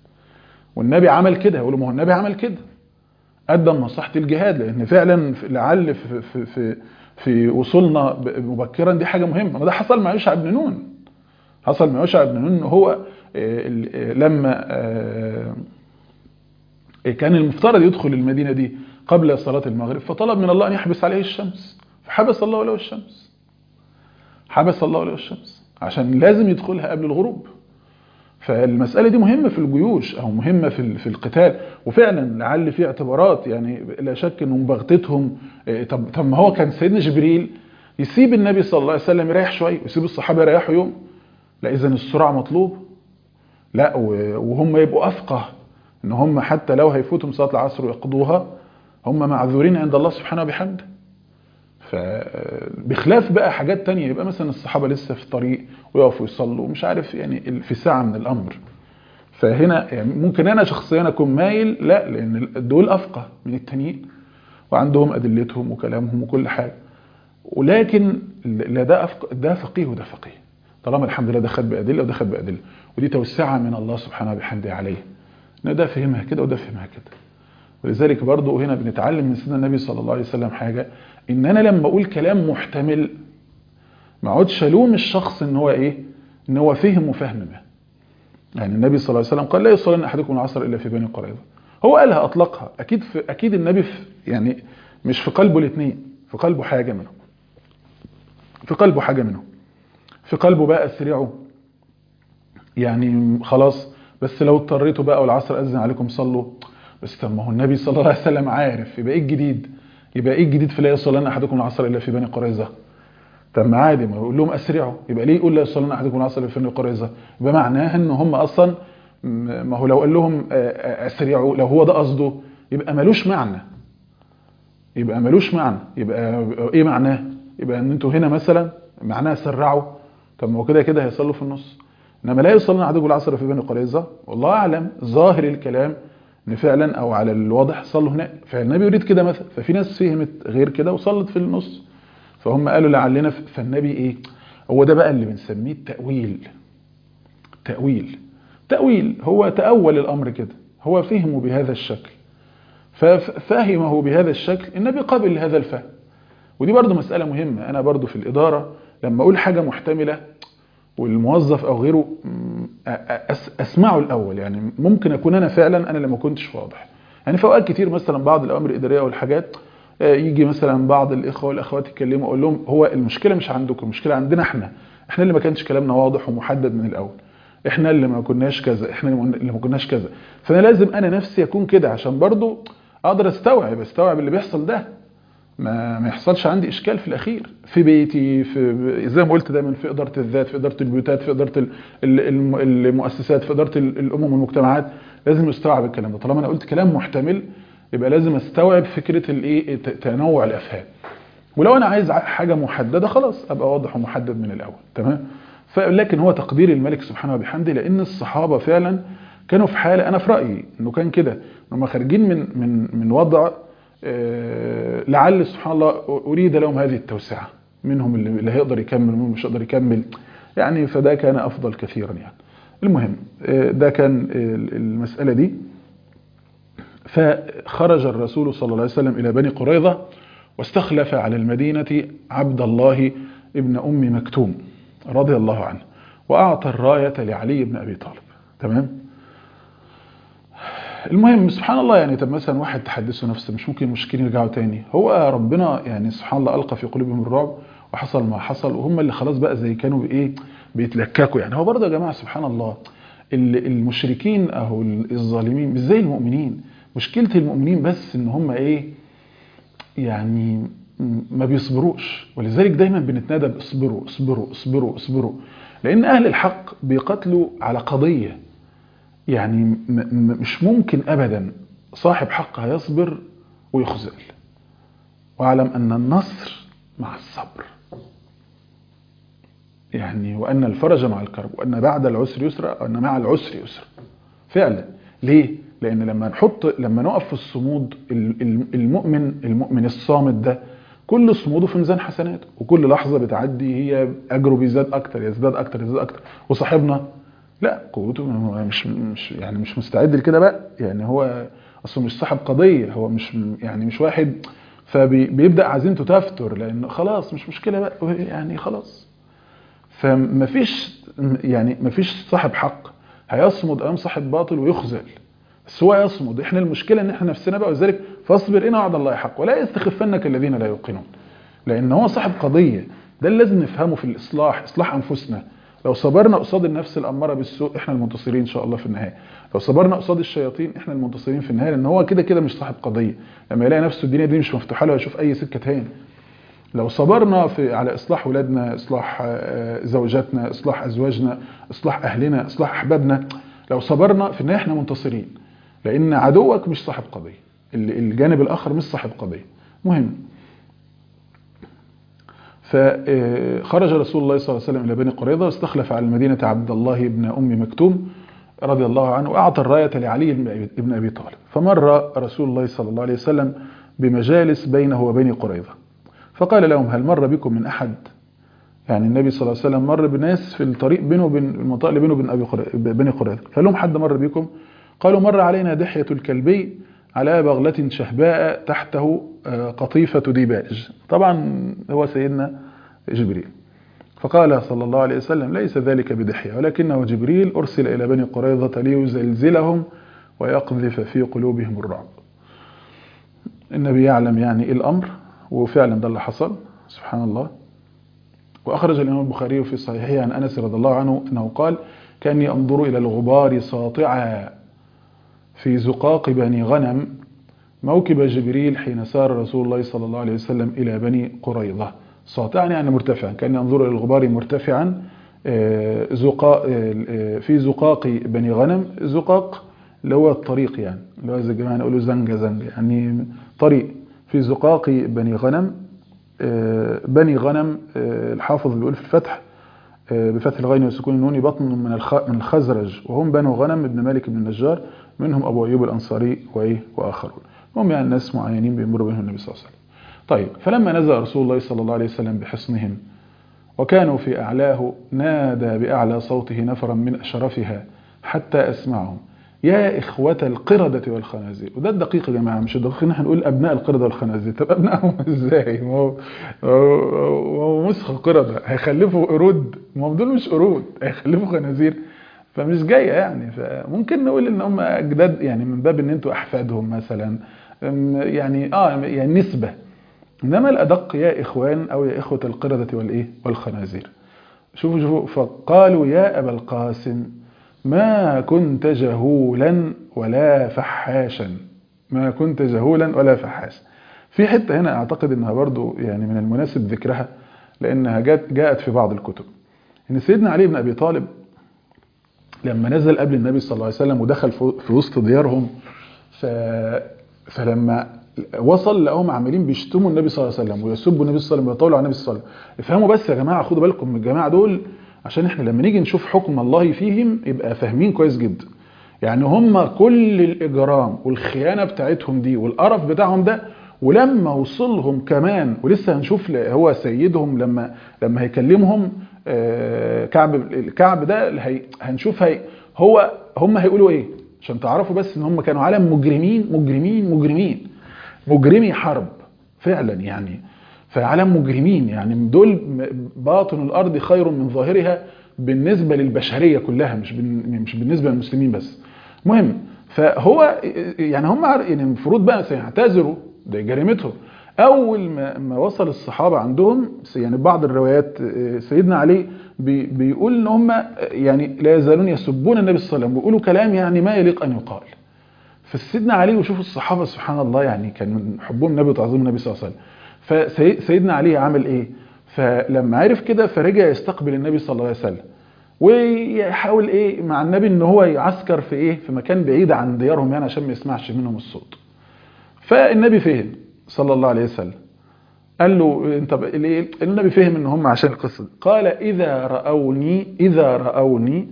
والنبي عمل كده يقولوا ما هو النبي عمل كده قدم مصلحه الجهاد لان فعلا لعل في في في, في وصولنا مبكرا دي حاجه مهمه وده حصل مع يوشع بن نون حصل مع يوشع بن نون هو لما كان المفترض يدخل المدينه دي قبل صلاة المغرب فطلب من الله أن يحبس عليه الشمس فحبس الله له الشمس حبس الله له الشمس عشان لازم يدخلها قبل الغروب فالمسألة دي مهمة في الجيوش أو مهمة في في القتال وفعلا لعل في اعتبارات يعني لا شك أنهم بغتتهم طب, طب ما هو كان سيدنا جبريل يسيب النبي صلى الله عليه وسلم يريح شوية ويسيب الصحابة يريحوا يوم لا إذا السرعة مطلوب لا وهم يبقوا أفقه ان هم حتى لو هيفوتهم صلاة العصر ويقضوها هم معذورين عند الله سبحانه وبحمده فبخلاف بقى حاجات تانية يبقى مثلا الصحابة لسه في الطريق ويقفوا يصلوا مش عارف يعني في ساعة من الأمر فهنا يعني ممكن أنا شخصيا أكون مايل لا لأن دول أفقه من التانيين وعندهم أدلتهم وكلامهم وكل حاجة ولكن لا ده أفقه ده فقيه وده فقيه طالما الحمد لله ده خد بأدلة وده خد بأدلة ودي توسعة من الله سبحانه وبحمده عليه ان ده فهمها كده وده فهمها كده ولذلك برضو هنا بنتعلم من سيدنا النبي صلى الله عليه وسلم حاجة ان انا لما اقول كلام محتمل ما اقعدش الوم الشخص ان هو ايه ان هو فهم وفهم ما يعني النبي صلى الله عليه وسلم قال لا يصلين احدكم العصر الا في بني قريظه هو قالها اطلقها اكيد في اكيد النبي في يعني مش في قلبه الاثنين في قلبه حاجه منهم في قلبه حاجه منهم في قلبه بقى اسرعوا يعني خلاص بس لو اضطريتوا بقى والعصر اذن عليكم صلوا بس طب ما هو النبي صلى الله عليه وسلم عارف يبقى ايه الجديد يبقى ايه الجديد في لا يصلين احدكم العصر الا في بني قريظه طب ما عادي ما يقول لهم اسرعوا يبقى ليه يقول لا يصلين احدكم العصر الا في بني قريظه يبقى معناها ان هم اصلا ما هو لو قال لهم اسرعوا لو هو ده قصده يبقى ملوش معنى يبقى ملوش معنى يبقى ايه معناه يبقى ان انتوا هنا مثلا معناها سرعوا طب ما هو كده كده هيصلوا في النص انما لا يصلون احدكم العصر في بني قريظه والله اعلم ظاهر الكلام ان فعلا او على الواضح صلوا هناك فالنبي يريد كده مثلا ففي ناس فهمت غير كده وصلت في النص فهم قالوا لعلنا فالنبي ايه هو ده بقى اللي بنسميه التاويل تاويل تاويل هو تاول الامر كده هو فهمه بهذا الشكل ففهمه بهذا الشكل النبي قبل هذا الفهم ودي برضو مسألة مهمة أنا برضو في الإدارة لما أقول حاجة محتملة والموظف او غيره اسمعه الاول يعني ممكن اكون انا فعلا انا اللي ما كنتش واضح يعني في اوقات كتير مثلا بعض الاوامر الاداريه والحاجات يجي مثلا بعض الاخوه والاخوات يتكلموا اقول لهم هو المشكله مش عندكم المشكله عندنا احنا احنا اللي ما كانش كلامنا واضح ومحدد من الاول احنا اللي ما كناش كذا احنا اللي ما كناش كذا فانا لازم انا نفسي اكون كده عشان برضو اقدر استوعب استوعب اللي بيحصل ده ما ما يحصلش عندي اشكال في الاخير في بيتي في زي ما قلت دايما في اداره الذات في اداره البيوتات في اداره المؤسسات في اداره الامم والمجتمعات لازم استوعب الكلام ده طالما انا قلت كلام محتمل يبقى لازم استوعب فكره الايه تنوع الافهام ولو انا عايز حاجه محدده خلاص ابقى واضح ومحدد من الاول تمام لكن هو تقدير الملك سبحانه وبحمده لان الصحابه فعلا كانوا في حاله انا في رايي انه كان كده هم خارجين من من من وضع لعل سبحان الله أريد لهم هذه التوسعة منهم اللي هيقدر يكمل ومنهم مش هيقدر يكمل يعني فده كان أفضل كثيرا يعني المهم ده كان المسألة دي فخرج الرسول صلى الله عليه وسلم إلى بني قريظة واستخلف على المدينة عبد الله ابن أم مكتوم رضي الله عنه وأعطى الراية لعلي بن أبي طالب تمام المهم سبحان الله يعني طب مثلا واحد تحدثه نفسه مش ممكن المشركين يرجعوا تاني هو ربنا يعني سبحان الله ألقى في قلوبهم الرعب وحصل ما حصل وهم اللي خلاص بقى زي كانوا بايه بيتلككوا يعني هو برضه يا جماعة سبحان الله المشركين أو الظالمين مش زي المؤمنين مشكلة المؤمنين بس ان هم ايه يعني ما بيصبروش ولذلك دايما بنتنادى باصبروا اصبروا اصبروا اصبروا لان اهل الحق بيقاتلوا على قضية يعني مش ممكن ابدا صاحب حق هيصبر ويخذل واعلم ان النصر مع الصبر يعني وان الفرج مع الكرب وان بعد العسر يسرا وان مع العسر يسرا فعلا ليه لان لما نحط لما نقف في الصمود المؤمن المؤمن الصامت ده كل صموده في ميزان حسناته وكل لحظه بتعدي هي اجره بيزداد اكتر يزداد اكتر يزداد اكتر وصاحبنا لا قوته مش مش يعني مش مستعد لكده بقى يعني هو اصله مش صاحب قضيه هو مش يعني مش واحد فبيبدا عزيمته تفتر لان خلاص مش مشكله بقى يعني خلاص فمفيش يعني مفيش صاحب حق هيصمد امام صاحب باطل ويخذل بس هو يصمد احنا المشكله ان احنا نفسنا بقى ولذلك فاصبر إن وعد الله حق ولا يستخفنك الذين لا يوقنون لأن هو صاحب قضية ده اللي لازم نفهمه في الإصلاح إصلاح أنفسنا لو صبرنا قصاد النفس الأمارة بالسوء إحنا المنتصرين إن شاء الله في النهاية لو صبرنا قصاد الشياطين إحنا المنتصرين في النهاية لأن هو كده كده مش صاحب قضية لما يلاقي نفسه الدنيا دي مش مفتوحة له يشوف أي سكة تاني لو صبرنا في على إصلاح ولادنا إصلاح زوجاتنا إصلاح أزواجنا إصلاح أهلنا إصلاح أحبابنا لو صبرنا في النهاية إحنا منتصرين لأن عدوك مش صاحب قضية الجانب الآخر مش صاحب قضية مهم فخرج رسول الله صلى الله عليه وسلم إلى بني قريظة واستخلف على المدينة عبد الله بن أم مكتوم رضي الله عنه وأعطى الراية لعلي بن أبي طالب فمر رسول الله صلى الله عليه وسلم بمجالس بينه وبين قريظة فقال لهم هل مر بكم من أحد يعني النبي صلى الله عليه وسلم مر بناس في الطريق بينه وبين المنطقة اللي بينه وبين أبي بني قريظة فقال لهم حد مر بكم قالوا مر علينا دحية الكلبي على بغلة شهباء تحته قطيفة ديباج طبعا هو سيدنا جبريل فقال صلى الله عليه وسلم ليس ذلك بدحية ولكنه جبريل أرسل إلى بني قريظة ليزلزلهم ويقذف في قلوبهم الرعب النبي يعلم يعني الأمر وفعلا ده اللي حصل سبحان الله وأخرج الإمام البخاري في صحيحه عن أنس رضي الله عنه أنه قال كأني أنظر إلى الغبار ساطعا في زقاق بني غنم موكب جبريل حين سار رسول الله صلى الله عليه وسلم إلى بني قريظة ساطعا يعني مرتفعا كأني أنظر إلى الغبار مرتفعا زقاق في زقاق بني غنم زقاق اللي هو الطريق يعني اللي هو زي جماعة نقوله زنجة زنجة يعني طريق في زقاق بني غنم بني غنم الحافظ بيقول في الفتح بفتح الغين وسكون النون بطن من من الخزرج وهم بنو غنم ابن مالك بن النجار منهم ابو ايوب الانصاري وايه واخرون هم يعني ناس معينين بيمر بينهم النبي صلى الله عليه وسلم طيب فلما نزل رسول الله صلى الله عليه وسلم بحصنهم وكانوا في اعلاه نادى باعلى صوته نفرا من اشرفها حتى اسمعهم يا إخوة القردة والخنازير وده الدقيق يا جماعة مش الدقيق ان احنا نقول أبناء القردة والخنازير طب أبنائهم ازاي ما هو هو مسخ قردة هيخلفوا قرود ما هم دول مش قرود هيخلفوا خنازير فمش جاية يعني فممكن نقول ان هم أجداد يعني من باب ان انتوا أحفادهم مثلا يعني اه يعني نسبة انما الأدق يا إخوان أو يا إخوة القردة والإيه والخنازير شوفوا شوفوا فقالوا يا أبا القاسم ما كنت جهولا ولا فحاشا ما كنت جهولا ولا فحاشا في حتة هنا اعتقد انها برضو يعني من المناسب ذكرها لانها جاءت, جاءت في بعض الكتب ان سيدنا علي بن ابي طالب لما نزل قبل النبي صلى الله عليه وسلم ودخل في وسط ديارهم ف... فلما وصل لقاهم عاملين بيشتموا النبي صلى الله عليه وسلم ويسبوا النبي صلى الله عليه وسلم ويطولوا على النبي صلى الله عليه وسلم افهموا بس يا جماعه خدوا بالكم من الجماعه دول عشان احنا لما نيجي نشوف حكم الله فيهم يبقى فاهمين كويس جدا يعني هم كل الإجرام والخيانة بتاعتهم دي والقرف بتاعهم ده ولما وصلهم كمان ولسه هنشوف هو سيدهم لما لما هيكلمهم كعب الكعب ده هنشوف هي هو هم هيقولوا ايه عشان تعرفوا بس ان هم كانوا عالم مجرمين مجرمين مجرمين مجرمي حرب فعلا يعني فعالم مجرمين يعني دول باطن الارض خير من ظاهرها بالنسبه للبشريه كلها مش مش بالنسبه للمسلمين بس مهم فهو يعني هم يعني المفروض بقى سيعتذروا ده جريمتهم اول ما, ما وصل الصحابه عندهم يعني بعض الروايات سيدنا علي بي بيقول ان هم يعني لا يزالون يسبون النبي صلى الله عليه وسلم ويقولوا كلام يعني ما يليق ان يقال فسيدنا علي وشوفوا الصحابه سبحان الله يعني كان من حبهم النبي وتعظيم النبي صلى الله عليه وسلم فسيدنا علي عمل ايه فلما عرف كده فرجع يستقبل النبي صلى الله عليه وسلم ويحاول ايه مع النبي ان هو يعسكر في ايه في مكان بعيد عن ديارهم يعني عشان ما يسمعش منهم الصوت فالنبي فهم صلى الله عليه وسلم قال له انت ايه النبي فهم ان هم عشان القصه قال اذا راوني اذا راوني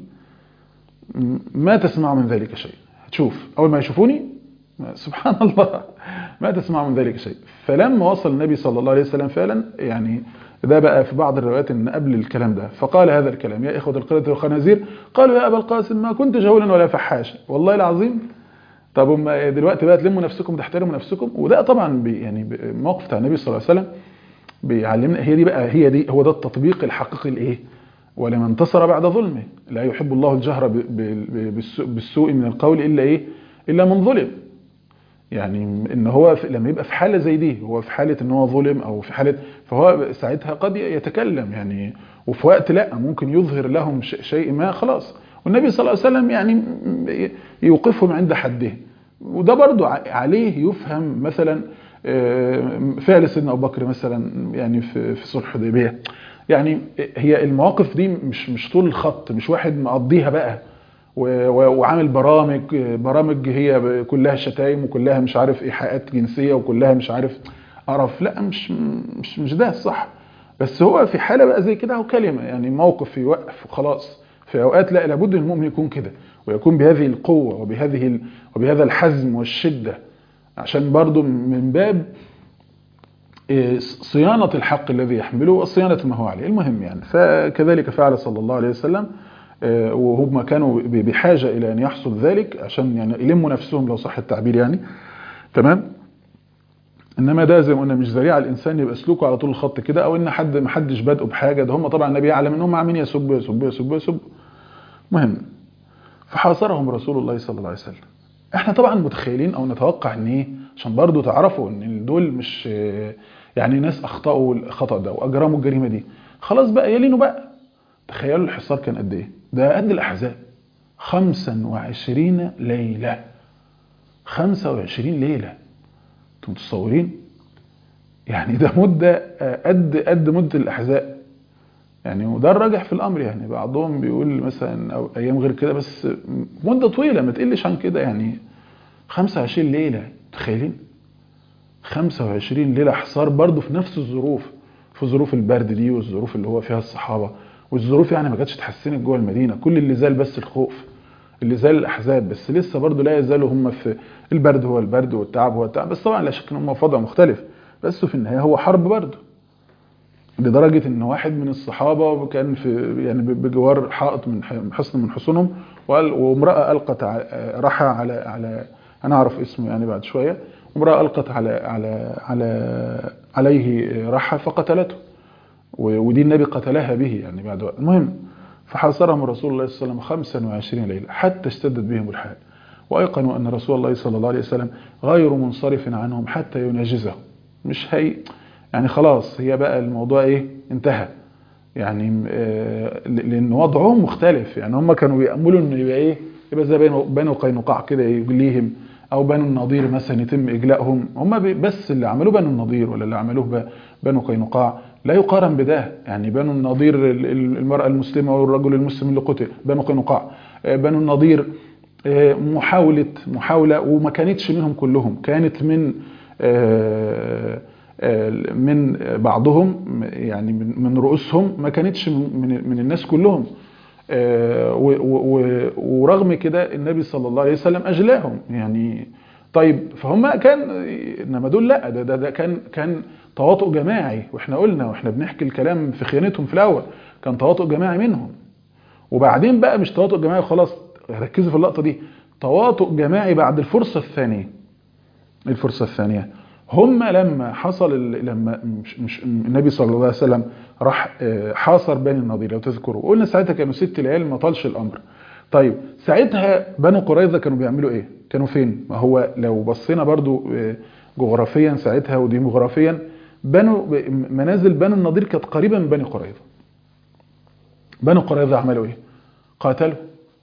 ما تسمع من ذلك شيء هتشوف اول ما يشوفوني سبحان الله ما تسمع من ذلك شيء فلما وصل النبي صلى الله عليه وسلم فعلا يعني ده بقى في بعض الروايات ان قبل الكلام ده فقال هذا الكلام يا اخوه القرده والخنازير قالوا يا ابا القاسم ما كنت جهولا ولا فحاشا والله العظيم طب هم دلوقتي بقى تلموا نفسكم تحترموا نفسكم وده طبعا بي يعني الموقف بتاع النبي صلى الله عليه وسلم بيعلمنا هي دي بقى هي دي هو ده التطبيق الحقيقي لايه ولمن انتصر بعد ظلمه لا يحب الله الجهر بالسوء من القول الا ايه الا من ظلم يعني ان هو في لما يبقى في حاله زي دي هو في حاله ان هو ظلم او في حاله فهو ساعتها قد يتكلم يعني وفي وقت لا ممكن يظهر لهم شيء ما خلاص والنبي صلى الله عليه وسلم يعني يوقفهم عند حده وده برضو عليه يفهم مثلا فعل سيدنا ابو بكر مثلا يعني في في صلح الحديبيه يعني هي المواقف دي مش مش طول الخط مش واحد مقضيها بقى وعامل برامج برامج هي كلها شتايم وكلها مش عارف ايحاءات جنسيه وكلها مش عارف قرف لا مش مش مش ده الصح بس هو في حاله بقى زي كده هو كلمه يعني موقف يوقف وخلاص في اوقات لا لابد المؤمن يكون كده ويكون بهذه القوه وبهذه وبهذا الحزم والشده عشان برضو من باب صيانة الحق الذي يحمله وصيانة ما هو عليه المهم يعني فكذلك فعل صلى الله عليه وسلم وهم كانوا بحاجة إلى أن يحصل ذلك عشان يعني يلموا نفسهم لو صح التعبير يعني تمام انما ده زي ما قلنا مش ذريعه الانسان يبقى سلوكه على طول الخط كده او ان حد ما حدش بادئه بحاجه ده هم طبعا النبي يعلم ان هم عاملين يسبوا يسبوا يسبوا يسبوا مهم فحاصرهم رسول الله صلى الله عليه وسلم احنا طبعا متخيلين او نتوقع ان ايه عشان برضو تعرفوا ان دول مش يعني ناس اخطاوا الخطا ده واجرموا الجريمه دي خلاص بقى يلينوا بقى تخيلوا الحصار كان قد ايه ده قد الاحزاب 25 ليله 25 ليله انتم متصورين يعني ده مده قد قد مده الاحزاب يعني وده الراجح في الامر يعني بعضهم بيقول مثلا او ايام غير كده بس مده طويله ما تقلش عن كده يعني 25 ليله تخيلين 25 ليله حصار برضه في نفس الظروف في ظروف البرد دي والظروف اللي هو فيها الصحابه والظروف يعني ما كانتش اتحسنت جوه المدينه كل اللي زال بس الخوف اللي زال الاحزاب بس لسه برضه لا يزالوا هم في البرد هو البرد والتعب هو التعب بس طبعا لا شك ان هم في وضع مختلف بس في النهايه هو حرب برضه لدرجة ان واحد من الصحابة كان في يعني بجوار حائط من حصن من حصونهم وامرأة القت رحى على على انا اعرف اسمه يعني بعد شوية امرأة القت على على على عليه رحى فقتلته ودي النبي قتلها به يعني بعد وقت المهم فحاصرهم رسول الله صلى الله عليه وسلم 25 ليلة حتى اشتدت بهم الحال وايقنوا ان رسول الله صلى الله عليه وسلم غير منصرف عنهم حتى يناجزهم مش هي يعني خلاص هي بقى الموضوع ايه انتهى يعني آه لان وضعهم مختلف يعني هم كانوا بيأملوا ان يبقى ايه يبقى زي بنو قينقاع كده يجليهم او بنو النضير مثلا يتم اجلائهم هم بس اللي عملوه بنو النضير ولا اللي عملوه بنو قينقاع لا يقارن بده يعني بنو النضير المرأة المسلمة والرجل المسلم اللي قتل بنو قينقاع بنو النضير محاولة محاولة وما كانتش منهم كلهم كانت من آه من بعضهم يعني من رؤوسهم ما كانتش من من الناس كلهم ورغم كده النبي صلى الله عليه وسلم اجلاهم يعني طيب فهم كان انما دول لا ده, ده, ده كان كان تواطؤ جماعي واحنا قلنا واحنا بنحكي الكلام في خيانتهم في الاول كان تواطؤ جماعي منهم وبعدين بقى مش تواطؤ جماعي خلاص ركزوا في اللقطه دي تواطؤ جماعي بعد الفرصه الثانيه الفرصه الثانيه هم لما حصل لما مش مش النبي صلى الله عليه وسلم راح حاصر بني النضير لو تذكروا قلنا ساعتها كانوا ست ليال ما طالش الامر طيب ساعتها بنو قريظه كانوا بيعملوا ايه كانوا فين ما هو لو بصينا برضو جغرافيا ساعتها وديموغرافيا بنو منازل بنو النضير كانت قريبه من بني قريظه بنو قريظه عملوا ايه قاتلوا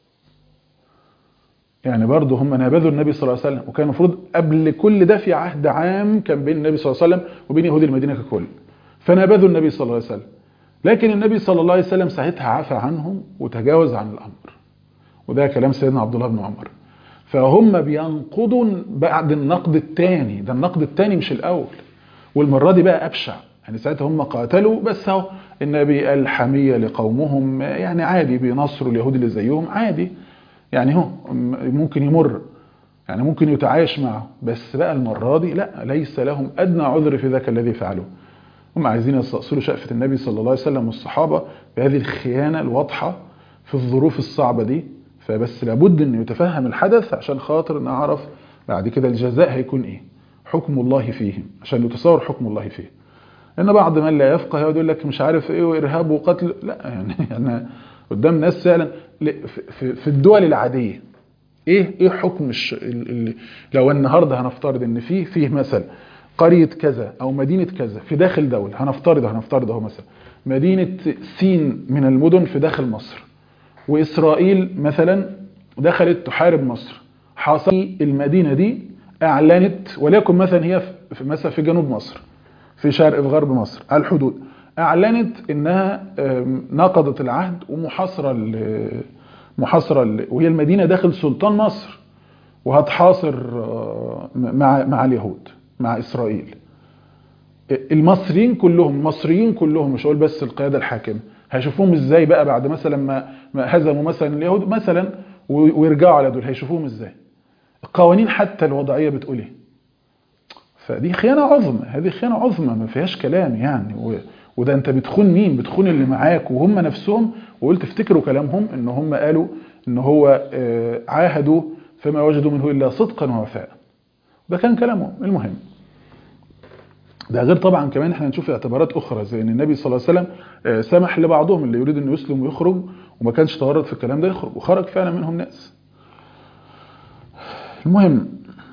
يعني برضه هم نابذوا النبي صلى الله عليه وسلم وكان المفروض قبل كل ده في عهد عام كان بين النبي صلى الله عليه وسلم وبين يهود المدينه ككل فنابذوا النبي صلى الله عليه وسلم لكن النبي صلى الله عليه وسلم ساعتها عفى عنهم وتجاوز عن الامر وده كلام سيدنا عبد الله بن عمر فهم بينقضوا بعد النقد الثاني ده النقد الثاني مش الاول والمره دي بقى ابشع يعني ساعتها هم قاتلوا بس اهو النبي قال حميه لقومهم يعني عادي بينصروا اليهود اللي زيهم عادي يعني هو ممكن يمر يعني ممكن يتعايش معه بس بقى المرة دي لا ليس لهم أدنى عذر في ذاك الذي فعلوه هم عايزين يستأصلوا شقفة النبي صلى الله عليه وسلم والصحابة بهذه الخيانة الواضحة في الظروف الصعبة دي فبس لابد أن يتفهم الحدث عشان خاطر نعرف بعد كده الجزاء هيكون إيه حكم الله فيهم عشان يتصور حكم الله فيه لأن بعض من لا يفقه يقول لك مش عارف إيه وإرهاب وقتل لا يعني, يعني قدام ناس فعلا في الدول العادية ايه ايه حكم الش... ال... ال... لو النهارده هنفترض ان في فيه مثلا قريه كذا او مدينه كذا في داخل دوله هنفترض هنفترض اهو مثلا مدينه سين من المدن في داخل مصر واسرائيل مثلا دخلت تحارب مصر حاصل المدينه دي اعلنت وليكن مثلا هي في مثلا في جنوب مصر في شرق في غرب مصر على الحدود اعلنت انها نقضت العهد ومحاصره محاصره وهي المدينه داخل سلطان مصر وهتحاصر مع مع اليهود مع اسرائيل المصريين كلهم مصريين كلهم مش هقول بس القياده الحاكمه هيشوفوهم ازاي بقى بعد مثلا ما, ما هزموا مثلا اليهود مثلا ويرجعوا على دول هيشوفوهم ازاي القوانين حتى الوضعيه بتقول ايه فدي خيانه عظمى هذه خيانه عظمى ما فيهاش كلام يعني و... وده انت بتخون مين بتخون اللي معاك وهم نفسهم وقلت افتكروا كلامهم ان هم قالوا ان هو عاهدوا فما وجدوا منه الا صدقا ووفاء ده كان كلامهم المهم ده غير طبعا كمان احنا نشوف اعتبارات اخرى زي ان النبي صلى الله عليه وسلم سمح لبعضهم اللي يريد انه يسلم ويخرج وما كانش تورط في الكلام ده يخرج وخرج فعلا منهم ناس المهم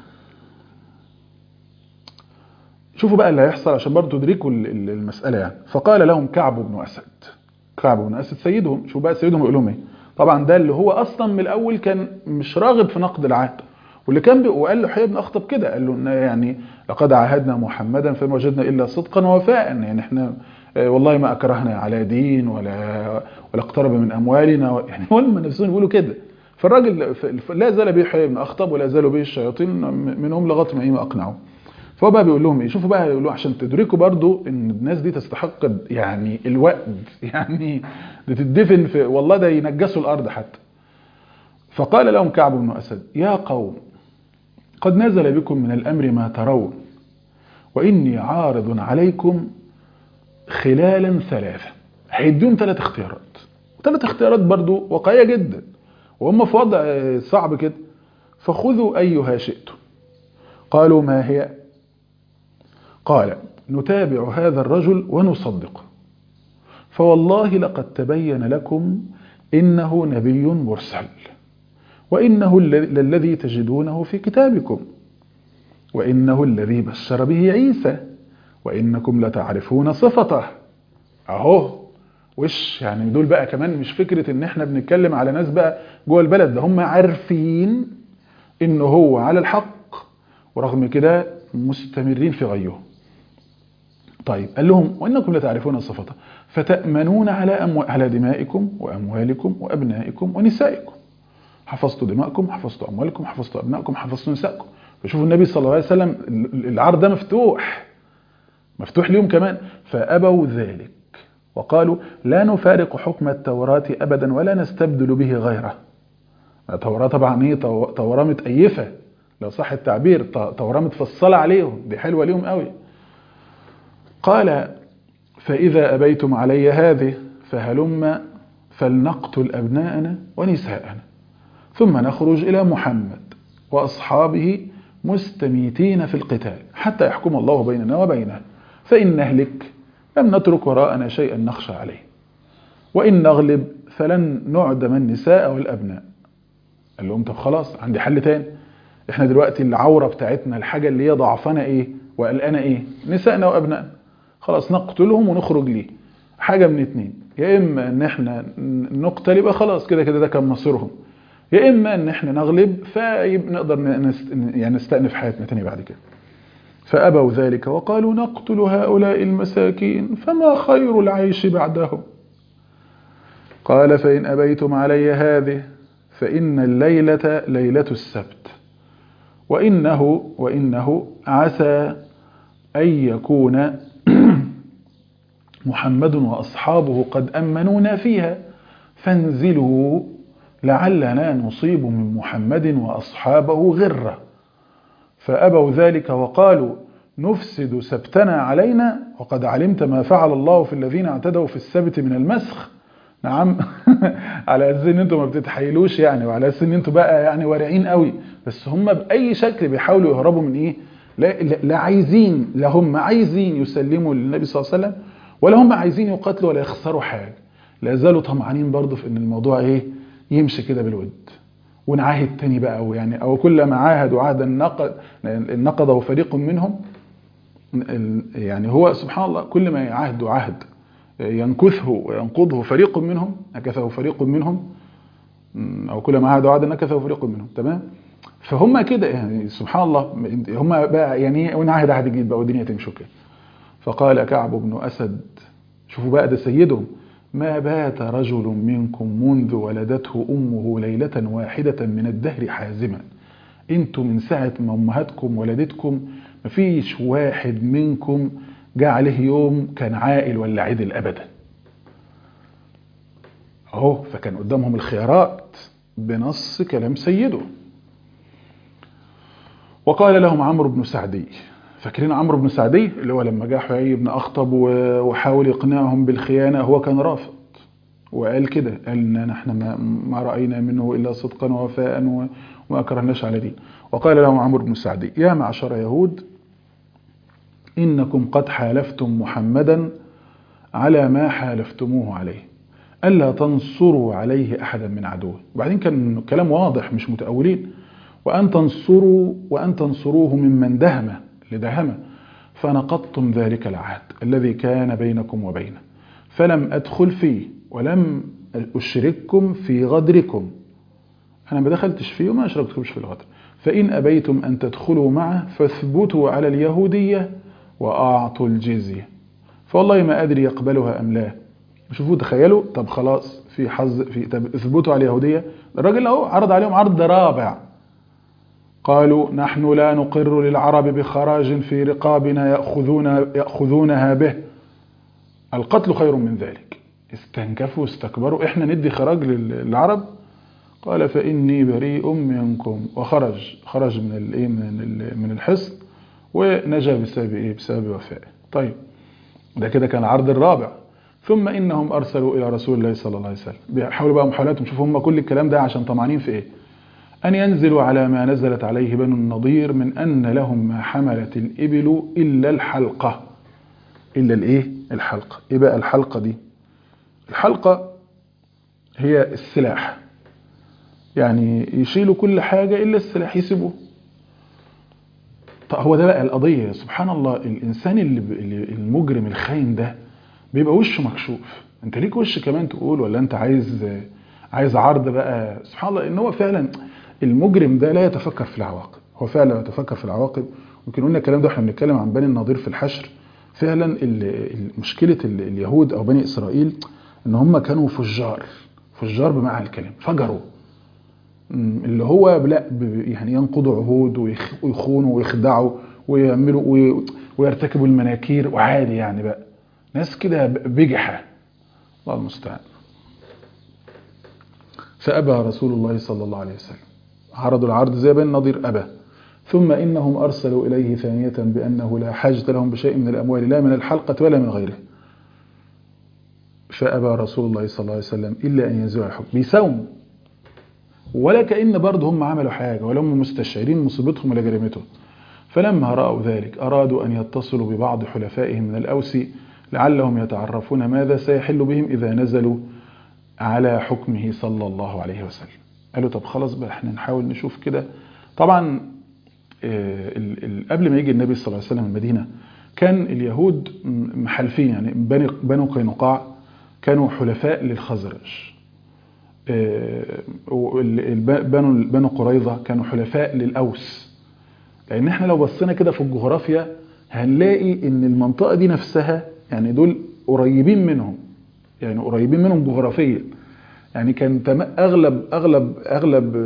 شوفوا بقى اللي هيحصل عشان برضه تدركوا المسألة يعني فقال لهم كعب بن أسد كعب بن أسد سيدهم شوفوا بقى سيدهم يقول لهم ايه طبعا ده اللي هو أصلا من الأول كان مش راغب في نقد العهد واللي كان وقال له حيى بن أخطب كده قال له إن يعني لقد عاهدنا محمدا فما وجدنا إلا صدقا ووفاء يعني احنا والله ما أكرهنا على دين ولا ولا اقترب من أموالنا يعني هم نفسهم يقولوا كده فالراجل لا زال به حيى بن أخطب ولا زالوا به الشياطين منهم لغايه ما ايه ما أقنعوا فهو بقى بيقول لهم ايه شوفوا بقى يقول عشان تدركوا برضو ان الناس دي تستحق يعني الوقت يعني تدفن في والله ده ينجسوا الارض حتى فقال لهم كعب بن اسد يا قوم قد نزل بكم من الامر ما ترون واني عارض عليكم خلالا ثلاثه هيديهم ثلاث اختيارات وثلاث اختيارات برضو واقعيه جدا وهم في وضع صعب كده فخذوا ايها شئتم قالوا ما هي قال نتابع هذا الرجل ونصدقه فوالله لقد تبين لكم إنه نبي مرسل وإنه الذي تجدونه في كتابكم وإنه الذي بشر به عيسى وإنكم لتعرفون صفته أهو وش يعني دول بقى كمان مش فكرة ان احنا بنتكلم على ناس بقى جوه البلد ده هم عارفين ان هو على الحق ورغم كده مستمرين في غيه طيب قال لهم وانكم لتعرفون صفته فتامنون على أمو... على دمائكم واموالكم وابنائكم ونسائكم حفظت دماءكم حفظت اموالكم حفظت ابنائكم حفظت نسائكم فشوفوا النبي صلى الله عليه وسلم العرض ده مفتوح مفتوح ليهم كمان فابوا ذلك وقالوا لا نفارق حكم التوراة ابدا ولا نستبدل به غيره التوراة طبعا هي توراة متأيفة لو صح التعبير توراة متفصلة عليهم دي حلوة ليهم قوي قال فإذا أبيتم علي هذه فهلم فلنقتل أبناءنا ونساءنا ثم نخرج إلى محمد وأصحابه مستميتين في القتال حتى يحكم الله بيننا وبينه فإن نهلك لم نترك وراءنا شيئا نخشى عليه وإن نغلب فلن نعدم النساء والأبناء قال لهم طب خلاص عندي حل تاني احنا دلوقتي العورة بتاعتنا الحاجة اللي هي ضعفنا ايه وقلقنا ايه نسائنا وأبنائنا خلاص نقتلهم ونخرج ليه حاجة من اتنين يا إما ان احنا نقتل يبقى خلاص كده كده ده كان مصيرهم يا إما ان احنا نغلب فنقدر نست... يعني نستأنف حياتنا تاني بعد كده فأبوا ذلك وقالوا نقتل هؤلاء المساكين فما خير العيش بعدهم قال فإن أبيتم علي هذه فإن الليلة ليلة السبت وإنه وإنه عسى أن يكون محمد وأصحابه قد أمنونا فيها فانزلوا لعلنا نصيب من محمد وأصحابه غرة فأبوا ذلك وقالوا نفسد سبتنا علينا وقد علمت ما فعل الله في الذين اعتدوا في السبت من المسخ نعم على اساس ان انتوا ما بتتحايلوش يعني وعلى اساس ان انتوا بقى يعني وارعين قوي بس هم باي شكل بيحاولوا يهربوا من ايه لا, لا عايزين لا هم عايزين يسلموا للنبي صلى الله عليه وسلم ولا هم عايزين يقاتلوا ولا يخسروا حاجه لا زالوا طمعانين برضه في ان الموضوع ايه يمشي كده بالود ونعاهد تاني بقى او يعني او كلما عاهدوا عهدا نقض نقضه فريق منهم يعني هو سبحان الله كل ما يعهد عهد ينكثه وينقضه فريق منهم نكثه فريق منهم او كل ما عهدوا عهدا نكثه فريق منهم تمام فهم كده يعني سبحان الله هم بقى يعني ونعهد عهد جديد بقى والدنيا تمشي كده فقال كعب بن اسد شوفوا بقى ده سيدهم ما بات رجل منكم منذ ولدته امه ليله واحده من الدهر حازما انتوا من ساعه ما امهاتكم ولدتكم مفيش واحد منكم جاء عليه يوم كان عائل ولا عدل ابدا اهو فكان قدامهم الخيارات بنص كلام سيده وقال لهم عمرو بن سعدي فاكرين عمرو بن سعدي اللي هو لما جاء حيي بن اخطب وحاول يقنعهم بالخيانه هو كان رافض وقال كده قال ان احنا ما, ما راينا منه الا صدقا ووفاء وما كرهناش على دين وقال لهم عمرو بن سعدي يا معشر يهود انكم قد حالفتم محمدا على ما حالفتموه عليه الا تنصروا عليه احدا من عدوه وبعدين كان كلام واضح مش متاولين وان تنصروا وان تنصروه ممن دهم لدهمه فنقضتم ذلك العهد الذي كان بينكم وبينه فلم أدخل فيه ولم أشرككم في غدركم أنا ما دخلتش فيه وما أشركتكمش في الغدر فإن أبيتم أن تدخلوا معه فاثبتوا على اليهودية وأعطوا الجزية فوالله ما أدري يقبلها أم لا شوفوا تخيلوا طب خلاص في حظ في طب اثبتوا على اليهودية الراجل اهو عرض عليهم عرض رابع قالوا نحن لا نقر للعرب بخراج في رقابنا يأخذون يأخذونها به القتل خير من ذلك استنكفوا استكبروا احنا ندي خراج للعرب قال فإني بريء منكم وخرج خرج من الايه من من الحصن ونجا بسبب ايه بسبب وفائه طيب ده كده كان العرض الرابع ثم انهم ارسلوا الى رسول الله صلى الله عليه وسلم بيحاولوا بقى محاولاتهم شوفوا هم كل الكلام ده عشان طمعانين في ايه أن ينزلوا على ما نزلت عليه بنو النضير من أن لهم ما حملت الإبل إلا الحلقة إلا الإيه؟ الحلقة إيه بقى الحلقة دي؟ الحلقة هي السلاح يعني يشيلوا كل حاجة إلا السلاح يسيبوه طب هو ده بقى القضية سبحان الله الإنسان اللي المجرم الخاين ده بيبقى وشه مكشوف أنت ليك وش كمان تقول ولا أنت عايز عايز عرض بقى سبحان الله إن هو فعلا المجرم ده لا يتفكر في العواقب هو فعلا لا يتفكر في العواقب ممكن قلنا الكلام ده واحنا بنتكلم عن بني النضير في الحشر فعلا مشكله اليهود او بني اسرائيل ان هم كانوا فجار فجار بمعنى الكلام فجروا اللي هو لا يعني ينقضوا عهود ويخونوا ويخدعوا ويعملوا ويرتكبوا المناكير وعادي يعني بقى ناس كده بجحه الله المستعان فأبى رسول الله صلى الله عليه وسلم عرضوا العرض زي بن نضير أبى ثم إنهم أرسلوا إليه ثانية بأنه لا حاجة لهم بشيء من الأموال لا من الحلقة ولا من غيره فأبى رسول الله صلى الله عليه وسلم إلا أن ينزل الحكم بيساوموا ولا كأن برضه هم عملوا حاجة ولا هم مستشعرين مصيبتهم ولا جريمتهم فلما رأوا ذلك أرادوا أن يتصلوا ببعض حلفائهم من الأوس لعلهم يتعرفون ماذا سيحل بهم إذا نزلوا على حكمه صلى الله عليه وسلم قالوا طب خلاص بقى احنا نحاول نشوف كده طبعا قبل ما يجي النبي صلى الله عليه وسلم المدينة كان اليهود محلفين يعني بنو قينقاع كانوا حلفاء للخزرج بنو بنو قريظة كانوا حلفاء للأوس لأن احنا لو بصينا كده في الجغرافيا هنلاقي ان المنطقة دي نفسها يعني دول قريبين منهم يعني قريبين منهم جغرافيا يعني كان اغلب اغلب اغلب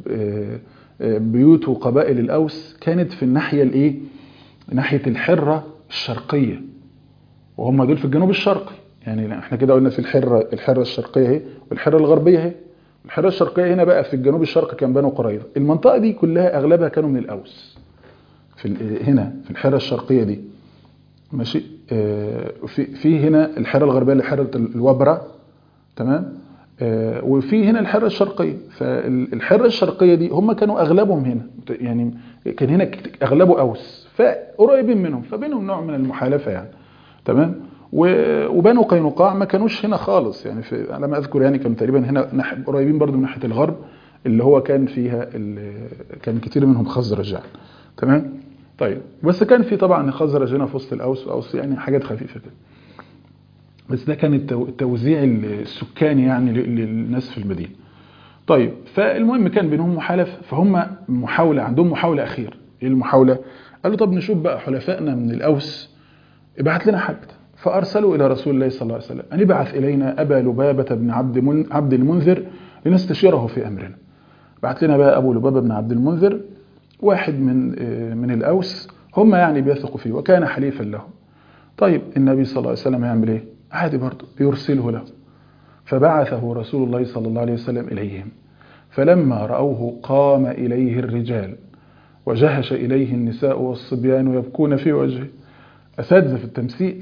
بيوت وقبائل الاوس كانت في الناحيه الايه ناحيه الحره الشرقيه وهم دول في الجنوب الشرقي يعني احنا كده قلنا في الحره الحره الشرقيه اهي والحره الغربيه اهي الحره الشرقيه هنا بقى في الجنوب الشرقي كان بنو قريظه المنطقه دي كلها اغلبها كانوا من الاوس في هنا في الحره الشرقيه دي ماشي آه في في هنا الحره الغربيه اللي حره الوبره تمام آه وفي هنا الحره الشرقيه فالحره الشرقيه دي هم كانوا اغلبهم هنا يعني كان هنا اغلبه اوس فقريبين منهم فبينهم نوع من المحالفه يعني تمام وبنو قينقاع ما كانوش هنا خالص يعني في على ما اذكر يعني كانوا تقريبا هنا قريبين برضو من ناحيه الغرب اللي هو كان فيها كان كتير منهم خزرج يعني تمام طيب بس كان في طبعا خزرج هنا في وسط الاوس واوس يعني حاجات خفيفه كده بس ده كان التوزيع السكاني يعني للناس في المدينه طيب فالمهم كان بينهم محالف فهم محاوله عندهم محاوله اخيره ايه المحاوله قالوا طب نشوف بقى حلفائنا من الاوس ابعت لنا حد فارسلوا الى رسول الله صلى الله عليه وسلم ان ابعث الينا ابا لبابه بن عبد من عبد المنذر لنستشيره في امرنا بعت لنا بقى ابو لبابه بن عبد المنذر واحد من من الاوس هم يعني بيثقوا فيه وكان حليفا لهم طيب النبي صلى الله عليه وسلم يعمل ايه عادي برضه يرسله له فبعثه رسول الله صلى الله عليه وسلم اليهم فلما راوه قام اليه الرجال وجهش اليه النساء والصبيان يبكون في وجهه اساتذه في التمثيل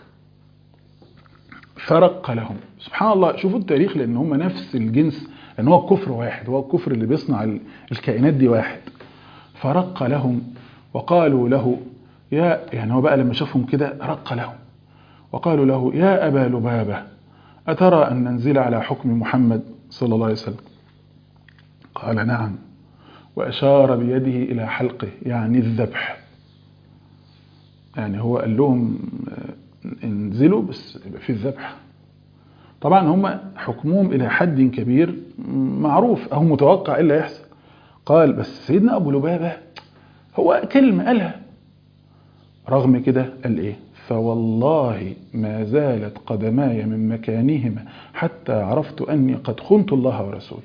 فرق لهم سبحان الله شوفوا التاريخ لان هم نفس الجنس لان هو الكفر واحد هو الكفر اللي بيصنع الكائنات دي واحد فرق لهم وقالوا له يا يعني هو بقى لما شافهم كده رق لهم وقالوا له يا أبا لبابة أترى أن ننزل على حكم محمد صلى الله عليه وسلم قال نعم وأشار بيده إلى حلقه يعني الذبح يعني هو قال لهم انزلوا بس يبقى في الذبح طبعا هم حكمهم إلى حد كبير معروف أو متوقع إيه اللي يحصل قال بس سيدنا أبو لبابة هو كلمة قالها رغم كده قال إيه فوالله ما زالت قدماي من مكانهما حتى عرفت أني قد خنت الله ورسوله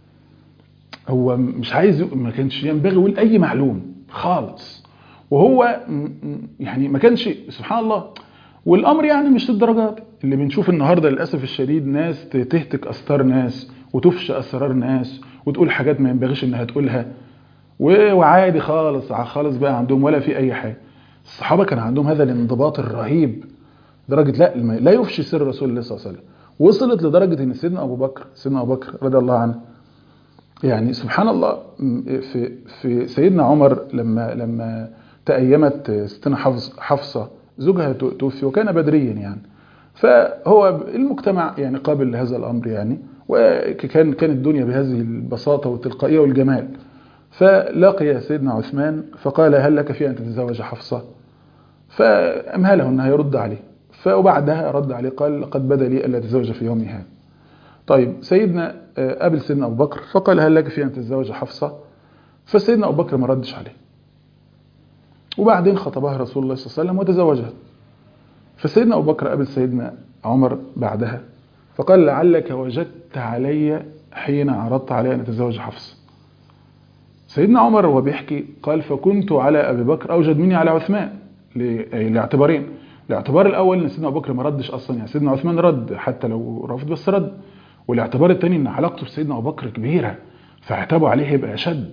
هو مش عايز ما كانش ينبغي يقول أي معلوم خالص وهو يعني ما كانش سبحان الله والأمر يعني مش للدرجات اللي بنشوف النهاردة للأسف الشديد ناس تهتك أستار ناس وتفشى أسرار ناس وتقول حاجات ما ينبغيش إنها تقولها وعادي خالص خالص بقى عندهم ولا في أي حاجة الصحابة كان عندهم هذا الانضباط الرهيب لدرجة لا لا يفشي سر رسول الله صلى الله عليه وسلم وصلت لدرجة ان سيدنا ابو بكر سيدنا ابو بكر رضي الله عنه يعني سبحان الله في في سيدنا عمر لما لما تأيمت ستنا حفصة زوجها توفي وكان بدريا يعني فهو المجتمع يعني قابل لهذا الامر يعني وكان كانت الدنيا بهذه البساطة والتلقائية والجمال فلقي سيدنا عثمان فقال هل لك في أن تتزوج حفصة فأمهله أنها يرد عليه فبعدها رد عليه قال لقد بدا لي ألا أتزوج في يومي هذا طيب سيدنا قابل سيدنا أبو بكر فقال هل لك في أن تتزوج حفصة فسيدنا أبو بكر ما ردش عليه وبعدين خطبها رسول الله صلى الله عليه وسلم وتزوجها فسيدنا أبو بكر قابل سيدنا عمر بعدها فقال لعلك وجدت علي حين عرضت علي أن أتزوج حفصة سيدنا عمر وهو بيحكي قال فكنت على أبي بكر أوجد مني على عثمان لاعتبارين الاعتبار الأول أن سيدنا أبو بكر ما ردش أصلا يعني سيدنا عثمان رد حتى لو رفض بس رد والاعتبار الثاني أن علاقته بسيدنا أبو بكر كبيرة فاعتبوا عليه يبقى أشد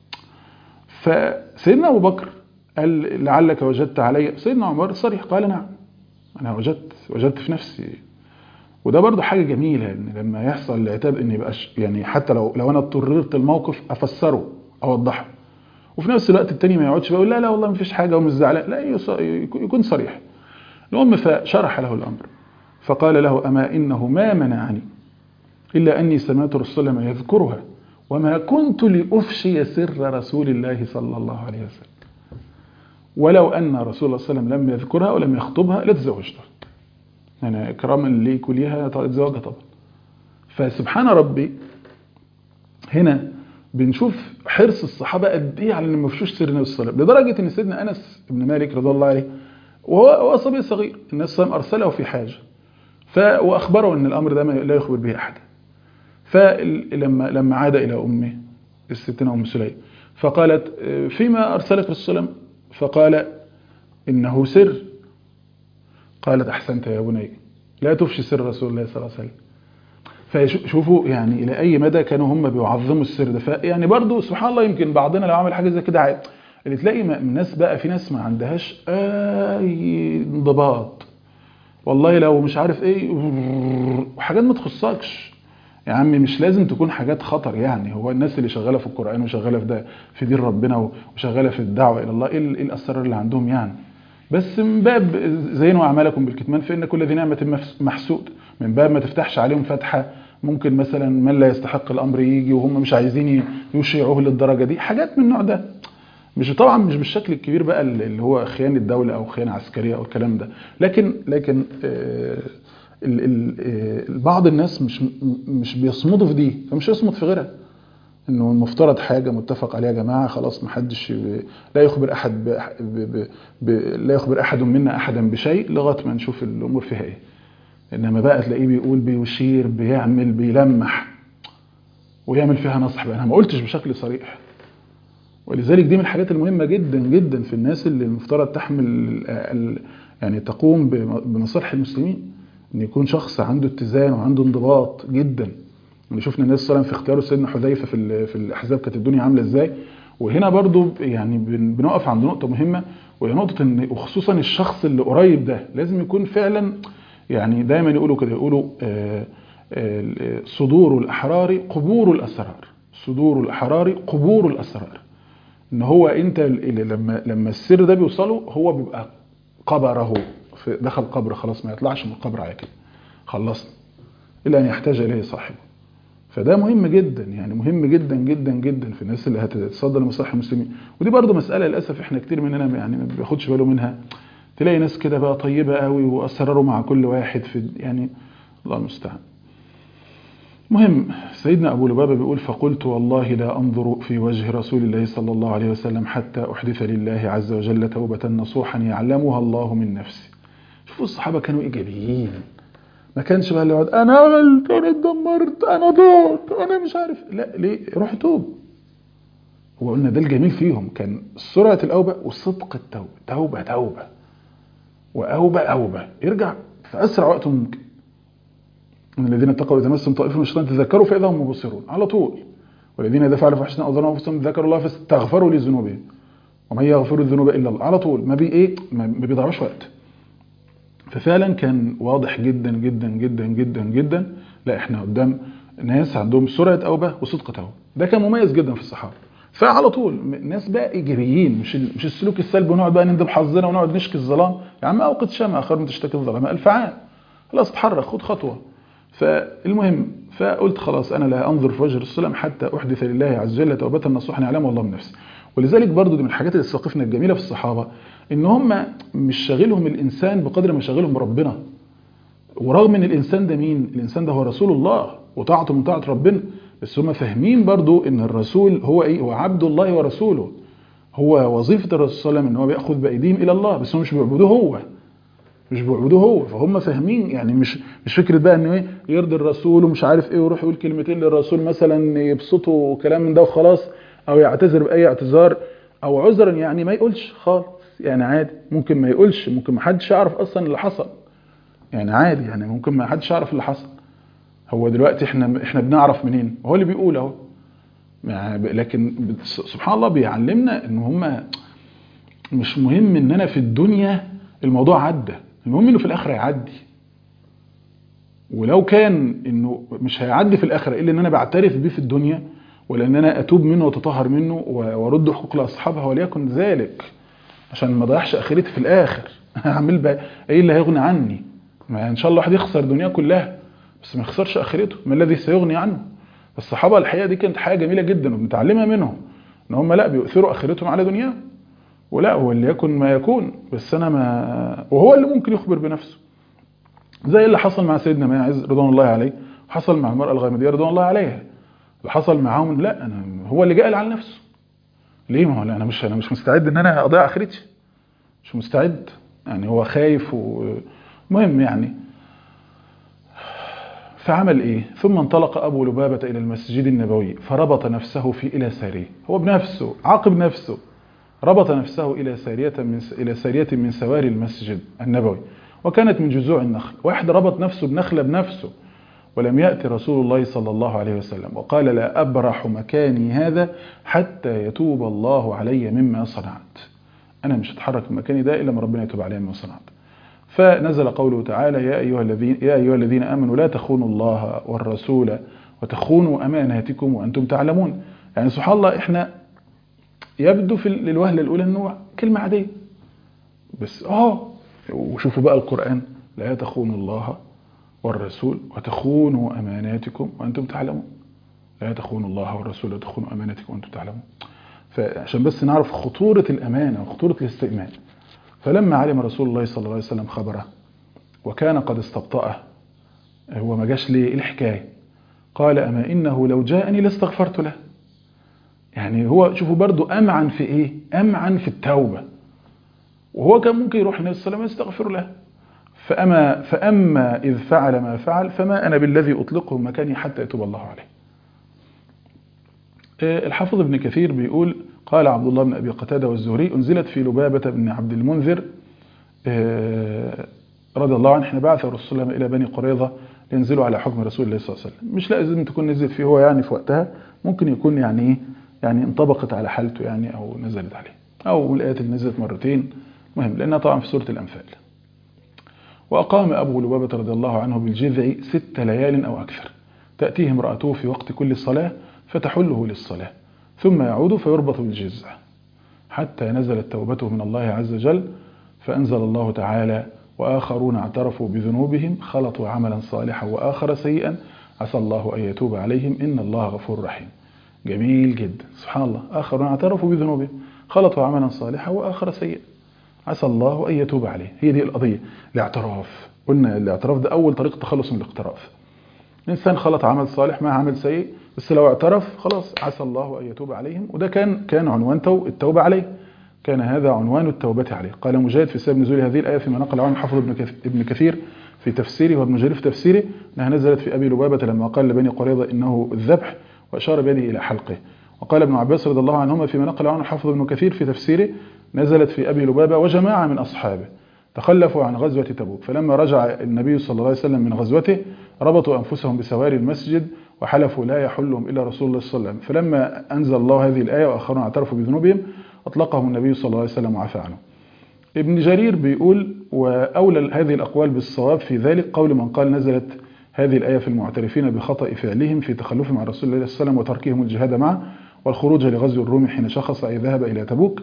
فسيدنا أبو بكر قال لعلك وجدت علي سيدنا عمر صريح قال نعم أنا وجدت وجدت في نفسي وده برضه حاجة جميلة ان لما يحصل العتاب ان يبقاش يعني حتى لو لو انا اضطررت الموقف افسره اوضحه وفي نفس الوقت التاني ما يقعدش يقول لا لا والله ما فيش حاجة ومش زعلان لا يكون صريح المهم فشرح له الامر فقال له اما انه ما منعني الا اني سمعت رسول الله يذكرها وما كنت لافشي سر رسول الله صلى الله عليه وسلم ولو ان رسول الله صلى الله عليه وسلم لم يذكرها ولم يخطبها لتزوجتها يعني اكراما ليك وليها تزوجها طبعا فسبحان ربي هنا بنشوف حرص الصحابه قد ايه على ان ما يفشوش سر النبي صلى الله عليه وسلم لدرجه ان سيدنا انس بن مالك رضي الله عليه وهو هو صبي صغير النبي صلى الله عليه وسلم ارسله في حاجه ف واخبره ان الامر ده لا يخبر به احد فلما لما عاد الى امه الستنا ام سليم فقالت فيما ارسلك رسول الله فقال انه سر قالت احسنت يا بني لا تفشي سر رسول الله صلى الله عليه وسلم فشوفوا يعني الى اي مدى كانوا هم بيعظموا السر ده فيعني برضو سبحان الله يمكن بعضنا لو عمل حاجه زي كده عادي اللي تلاقي ناس بقى في ناس ما عندهاش اي انضباط والله لو مش عارف ايه وحاجات ما تخصكش يا عمي مش لازم تكون حاجات خطر يعني هو الناس اللي شغاله في القران وشغاله في ده في دين ربنا وشغاله في الدعوه الى الله ايه الاسرار اللي عندهم يعني بس من باب زينوا اعمالكم بالكتمان فان كل ذي نعمه محسود من باب ما تفتحش عليهم فتحه ممكن مثلا من لا يستحق الامر يجي وهم مش عايزين يشيعوه للدرجه دي حاجات من النوع ده مش طبعا مش بالشكل الكبير بقى اللي هو خيانه دوله او خيانه عسكريه او الكلام ده لكن لكن آه ال ال بعض الناس مش مش بيصمدوا في دي فمش يصمد في غيرها انه المفترض حاجه متفق عليها يا جماعه خلاص ما حدش لا يخبر احد ب ب ب لا يخبر احد منا احدا بشيء لغايه ما نشوف الامور فيها ايه انما بقى تلاقيه بيقول بيشير بيعمل بيلمح ويعمل فيها نصح بقى انا ما قلتش بشكل صريح ولذلك دي من الحاجات المهمه جدا جدا في الناس اللي المفترض تحمل يعني تقوم بمصالح المسلمين ان يكون شخص عنده اتزان وعنده انضباط جدا اللي شفنا الناس صلى في اختيار سيدنا حذيفه في في الاحزاب كانت الدنيا عامله ازاي وهنا برضو يعني بنقف عند نقطه مهمه وهي نقطه ان وخصوصا الشخص اللي قريب ده لازم يكون فعلا يعني دايما يقولوا كده يقولوا آآ آآ صدور الاحرار قبور الاسرار صدور الاحرار قبور الاسرار ان هو انت اللي لما لما السر ده بيوصله هو بيبقى قبره دخل قبر خلاص ما يطلعش من القبر على كده خلصنا الا ان يحتاج اليه صاحبه فده مهم جدا يعني مهم جدا جدا جدا في الناس اللي هتتصدى لمصالح المسلمين ودي برضو مساله للاسف احنا كتير مننا يعني ما بياخدش باله منها تلاقي ناس كده بقى طيبه قوي واسرروا مع كل واحد في يعني الله المستعان مهم سيدنا ابو لبابه بيقول فقلت والله لا انظر في وجه رسول الله صلى الله عليه وسلم حتى احدث لله عز وجل توبه نصوحا يعلمها الله من نفسي شوفوا الصحابه كانوا ايجابيين ما كانش بقى اللي يقعد انا عملت انا اتدمرت انا ضعت انا مش عارف لا ليه روح توب هو قلنا ده الجميل فيهم كان سرعه الاوبه وصدق التوبه توبه توبه واوبه اوبه يرجع في اسرع وقت ممكن ان الذين اتقوا اذا مسهم طائف من الشيطان تذكروا فاذا هم مبصرون على طول والذين اذا فعلوا فاحشه او ظلموا انفسهم ذكروا الله فاستغفروا لذنوبهم ومن يغفر الذنوب الا الله على طول ما بي ايه ما بيضيعوش وقت ففعلا كان واضح جدا جدا جدا جدا جدا لا احنا قدام ناس عندهم سرعه اوبه وصدق توبه ده كان مميز جدا في الصحابه فعلى طول ناس بقى ايجابيين مش مش السلوك السلبي ونقعد بقى نندب حظنا ونقعد نشكي الظلام يا عم اوقد شمع اخر من تشتكي الظلام الف عام خلاص اتحرك خد خطوه فالمهم فقلت خلاص انا لا انظر في وجه السلام حتى احدث لله عز وجل توبه نصوحا يعلمها الله من نفسي ولذلك برضو دي من الحاجات اللي استوقفنا الجميله في الصحابه ان هم مش شاغلهم الانسان بقدر ما شاغلهم ربنا ورغم ان الانسان ده مين الانسان ده هو رسول الله وطاعته من طاعه ربنا بس هم فاهمين برضو ان الرسول هو ايه هو عبد الله ورسوله هو وظيفه الرسول صلى الله عليه وسلم ان هو بياخذ بايديهم الى الله بس هم مش بيعبدوه هو مش بيعبدوه هو فهم فاهمين يعني مش مش فكره بقى انه ايه يرضي الرسول ومش عارف ايه ويروح يقول كلمتين للرسول مثلا يبسطه كلام من ده وخلاص او يعتذر باي اعتذار او عذرا يعني ما يقولش خالص يعني عادي ممكن ما يقولش ممكن ما حدش يعرف اصلا اللي حصل يعني عادي يعني ممكن ما حدش يعرف اللي حصل هو دلوقتي احنا احنا بنعرف منين هو اللي بيقول اهو يعني لكن سبحان الله بيعلمنا ان هم مش مهم ان انا في الدنيا الموضوع عدى المهم انه في الاخره يعدي ولو كان انه مش هيعدي في الاخره الا ان انا بعترف بيه في الدنيا ولا ان انا اتوب منه واتطهر منه وارد حقوق لاصحابها وليكن ذلك عشان ما اضيعش اخرتي في الاخر اعمل بقى ايه اللي هيغني عني ما ان شاء الله واحد يخسر الدنيا كلها بس ما يخسرش اخرته ما الذي سيغني عنه الصحابه الحقيقه دي كانت حاجه جميله جدا وبنتعلمها منهم ان هم لا بيؤثروا اخرتهم على دنياهم ولا هو اللي يكن ما يكون بس انا ما وهو اللي ممكن يخبر بنفسه زي اللي حصل مع سيدنا ماعز رضوان الله عليه حصل مع المراه الغامديه رضوان الله عليها اللي حصل معاهم لا انا هو اللي جاء على نفسه ليه ما هو انا مش انا مش مستعد ان انا اضيع اخرتي مش مستعد يعني هو خايف ومهم يعني فعمل ايه ثم انطلق ابو لبابه الى المسجد النبوي فربط نفسه في الى ساريه هو بنفسه عاقب نفسه ربط نفسه الى ساريه من الى ساريه من سواري المسجد النبوي وكانت من جذوع النخل واحد ربط نفسه بنخله بنفسه ولم يأتي رسول الله صلى الله عليه وسلم وقال لا أبرح مكاني هذا حتى يتوب الله علي مما صنعت أنا مش هتحرك من مكاني ده إلا ما ربنا يتوب علي مما صنعت فنزل قوله تعالى يا أيها الذين يا أيها الذين آمنوا لا تخونوا الله والرسول وتخونوا أماناتكم وأنتم تعلمون يعني سبحان الله إحنا يبدو في الوهلة الأولى أنه كلمة عادية بس آه وشوفوا بقى القرآن لا تخونوا الله والرسول وتخونوا أماناتكم وأنتم تعلمون لا تخونوا الله والرسول وتخونوا أماناتكم وأنتم تعلمون فعشان بس نعرف خطورة الأمانة وخطورة الاستئمان فلما علم رسول الله صلى الله عليه وسلم خبره وكان قد استبطأه هو ما جاش ليه إيه الحكاية قال أما إنه لو جاءني لاستغفرت له يعني هو شوفوا برضو أمعن في إيه أمعن في التوبة وهو كان ممكن يروح النبي صلى الله عليه وسلم يستغفر له فأما, فأما إذ فعل ما فعل فما أنا بالذي أطلقه مكاني حتى يتوب الله عليه الحافظ ابن كثير بيقول قال عبد الله بن أبي قتادة والزهري أنزلت في لبابة بن عبد المنذر رضي الله عنه احنا بعث الرسول الله إلى بني قريظة لينزلوا على حكم رسول الله صلى الله عليه وسلم مش لازم تكون نزلت فيه هو يعني في وقتها ممكن يكون يعني ايه يعني انطبقت على حالته يعني أو نزلت عليه أو الآيات اللي نزلت مرتين مهم لأنها طبعا في سورة الأنفال وأقام أبو لبابة رضي الله عنه بالجذع ست ليال أو أكثر تأتيه امرأته في وقت كل صلاة فتحله للصلاة ثم يعود فيربط بالجذع حتى نزلت توبته من الله عز وجل فأنزل الله تعالى وآخرون اعترفوا بذنوبهم خلطوا عملا صالحا وآخر سيئا عسى الله أن يتوب عليهم إن الله غفور رحيم جميل جدا سبحان الله آخرون اعترفوا بذنوبهم خلطوا عملا صالحا وآخر سيئا عسى الله أن يتوب عليه هي دي القضية الاعتراف قلنا الاعتراف ده أول طريق تخلص من الاقتراف الإنسان خلط عمل صالح مع عمل سيء بس لو اعترف خلاص عسى الله أن يتوب عليهم وده كان كان عنوان التوبة عليه كان هذا عنوان التوبة عليه قال مجاهد في سبب نزول هذه الآية فيما نقل عنه حافظ ابن كثير في تفسيره وابن جرير في تفسيره أنها نزلت في أبي لبابة لما قال لبني قريظة إنه الذبح وأشار بيده إلى حلقه وقال ابن عباس رضي الله عنهما فيما نقل عنه حافظ ابن كثير في تفسيره نزلت في أبي لبابة وجماعة من أصحابه تخلفوا عن غزوة تبوك فلما رجع النبي صلى الله عليه وسلم من غزوته ربطوا أنفسهم بسواري المسجد وحلفوا لا يحلهم إلا رسول الله صلى الله عليه وسلم فلما أنزل الله هذه الآية وآخرون اعترفوا بذنوبهم أطلقهم النبي صلى الله عليه وسلم وعفى عنه ابن جرير بيقول وأولى هذه الأقوال بالصواب في ذلك قول من قال نزلت هذه الآية في المعترفين بخطأ فعلهم في تخلفهم عن رسول الله صلى الله عليه وسلم وتركهم الجهاد معه والخروج لغزو الروم حين شخص أي ذهب إلى تبوك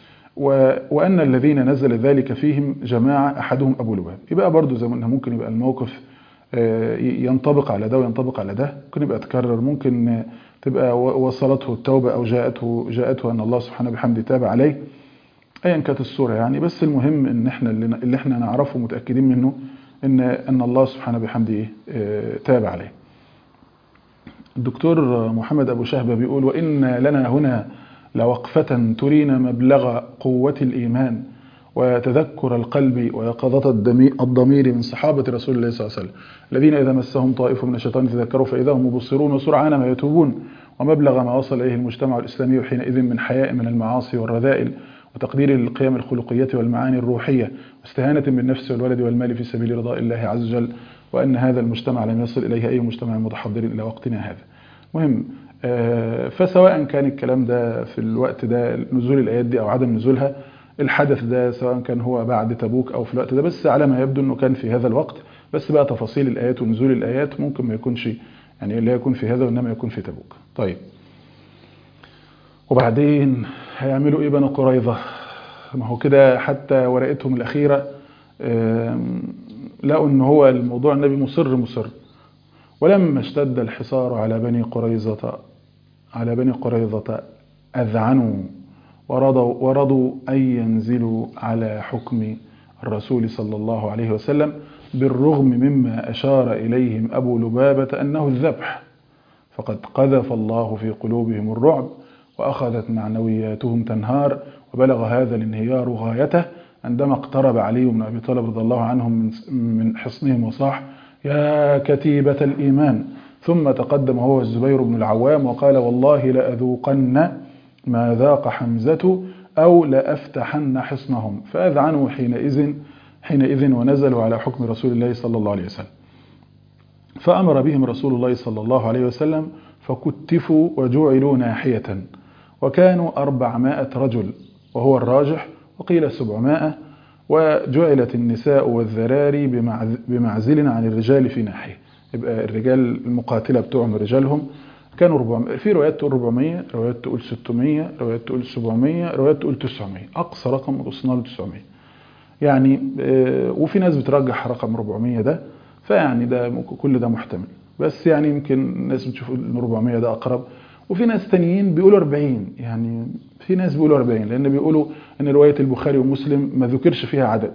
وأن الذين نزل ذلك فيهم جماعة أحدهم أبو لباب يبقى برضو زي ما قلنا ممكن يبقى الموقف ينطبق على ده وينطبق على ده ممكن يبقى تكرر ممكن تبقى وصلته التوبة أو جاءته جاءته أن الله سبحانه بحمده تاب عليه أيا كانت الصورة يعني بس المهم إن إحنا اللي إحنا نعرفه متأكدين منه إن أن الله سبحانه بحمده تاب عليه الدكتور محمد أبو شهبة بيقول وإن لنا هنا لوقفة ترينا مبلغ قوة الإيمان وتذكر القلب ويقظة الضمير من صحابة رسول الله صلى الله عليه وسلم الذين إذا مسهم طائف من الشيطان تذكروا فإذا هم مبصرون وسرعان ما يتوبون ومبلغ ما وصل إليه المجتمع الإسلامي حينئذ من حياء من المعاصي والرذائل وتقدير للقيم الخلقية والمعاني الروحية واستهانة بالنفس والولد والمال في سبيل رضاء الله عز وجل وأن هذا المجتمع لم يصل إليه أي مجتمع متحضر إلى وقتنا هذا مهم فسواء كان الكلام ده في الوقت ده نزول الآيات دي أو عدم نزولها الحدث ده سواء كان هو بعد تبوك أو في الوقت ده بس على ما يبدو أنه كان في هذا الوقت بس بقى تفاصيل الآيات ونزول الآيات ممكن ما يكونش يعني لا يكون في هذا وإنما يكون في تبوك طيب وبعدين هيعملوا إيه بنو قريظة ما هو كده حتى ورقتهم الأخيرة لقوا أن هو الموضوع النبي مصر مصر ولما اشتد الحصار على بني قريظة على بني قريظة أذعنوا ورضوا, ورضوا أن ينزلوا على حكم الرسول صلى الله عليه وسلم بالرغم مما أشار إليهم أبو لبابة أنه الذبح فقد قذف الله في قلوبهم الرعب وأخذت معنوياتهم تنهار وبلغ هذا الانهيار غايته عندما اقترب علي بن أبي طالب رضي الله عنهم من حصنهم وصاح يا كتيبة الإيمان ثم تقدم هو الزبير بن العوام وقال والله لأذوقن ما ذاق حمزة أو لأفتحن حصنهم فأذعنوا حينئذ حينئذ ونزلوا على حكم رسول الله صلى الله عليه وسلم فأمر بهم رسول الله صلى الله عليه وسلم فكتفوا وجعلوا ناحية وكانوا أربعمائة رجل وهو الراجح وقيل سبعمائة وجعلت النساء والذراري بمعزل عن الرجال في ناحية يبقى الرجال المقاتلة بتوعهم رجالهم كانوا 400 في روايات تقول 400 روايات تقول 600 روايات تقول 700 روايات تقول 900 أقصى رقم وصلنا له 900 يعني وفي ناس بترجح رقم 400 ده فيعني ده ممكن- كل ده محتمل بس يعني يمكن الناس بتشوف ان 400 ده اقرب وفي ناس تانيين بيقولوا 40 يعني في ناس بيقولوا 40 لان بيقولوا ان روايه البخاري ومسلم ما ذكرش فيها عدد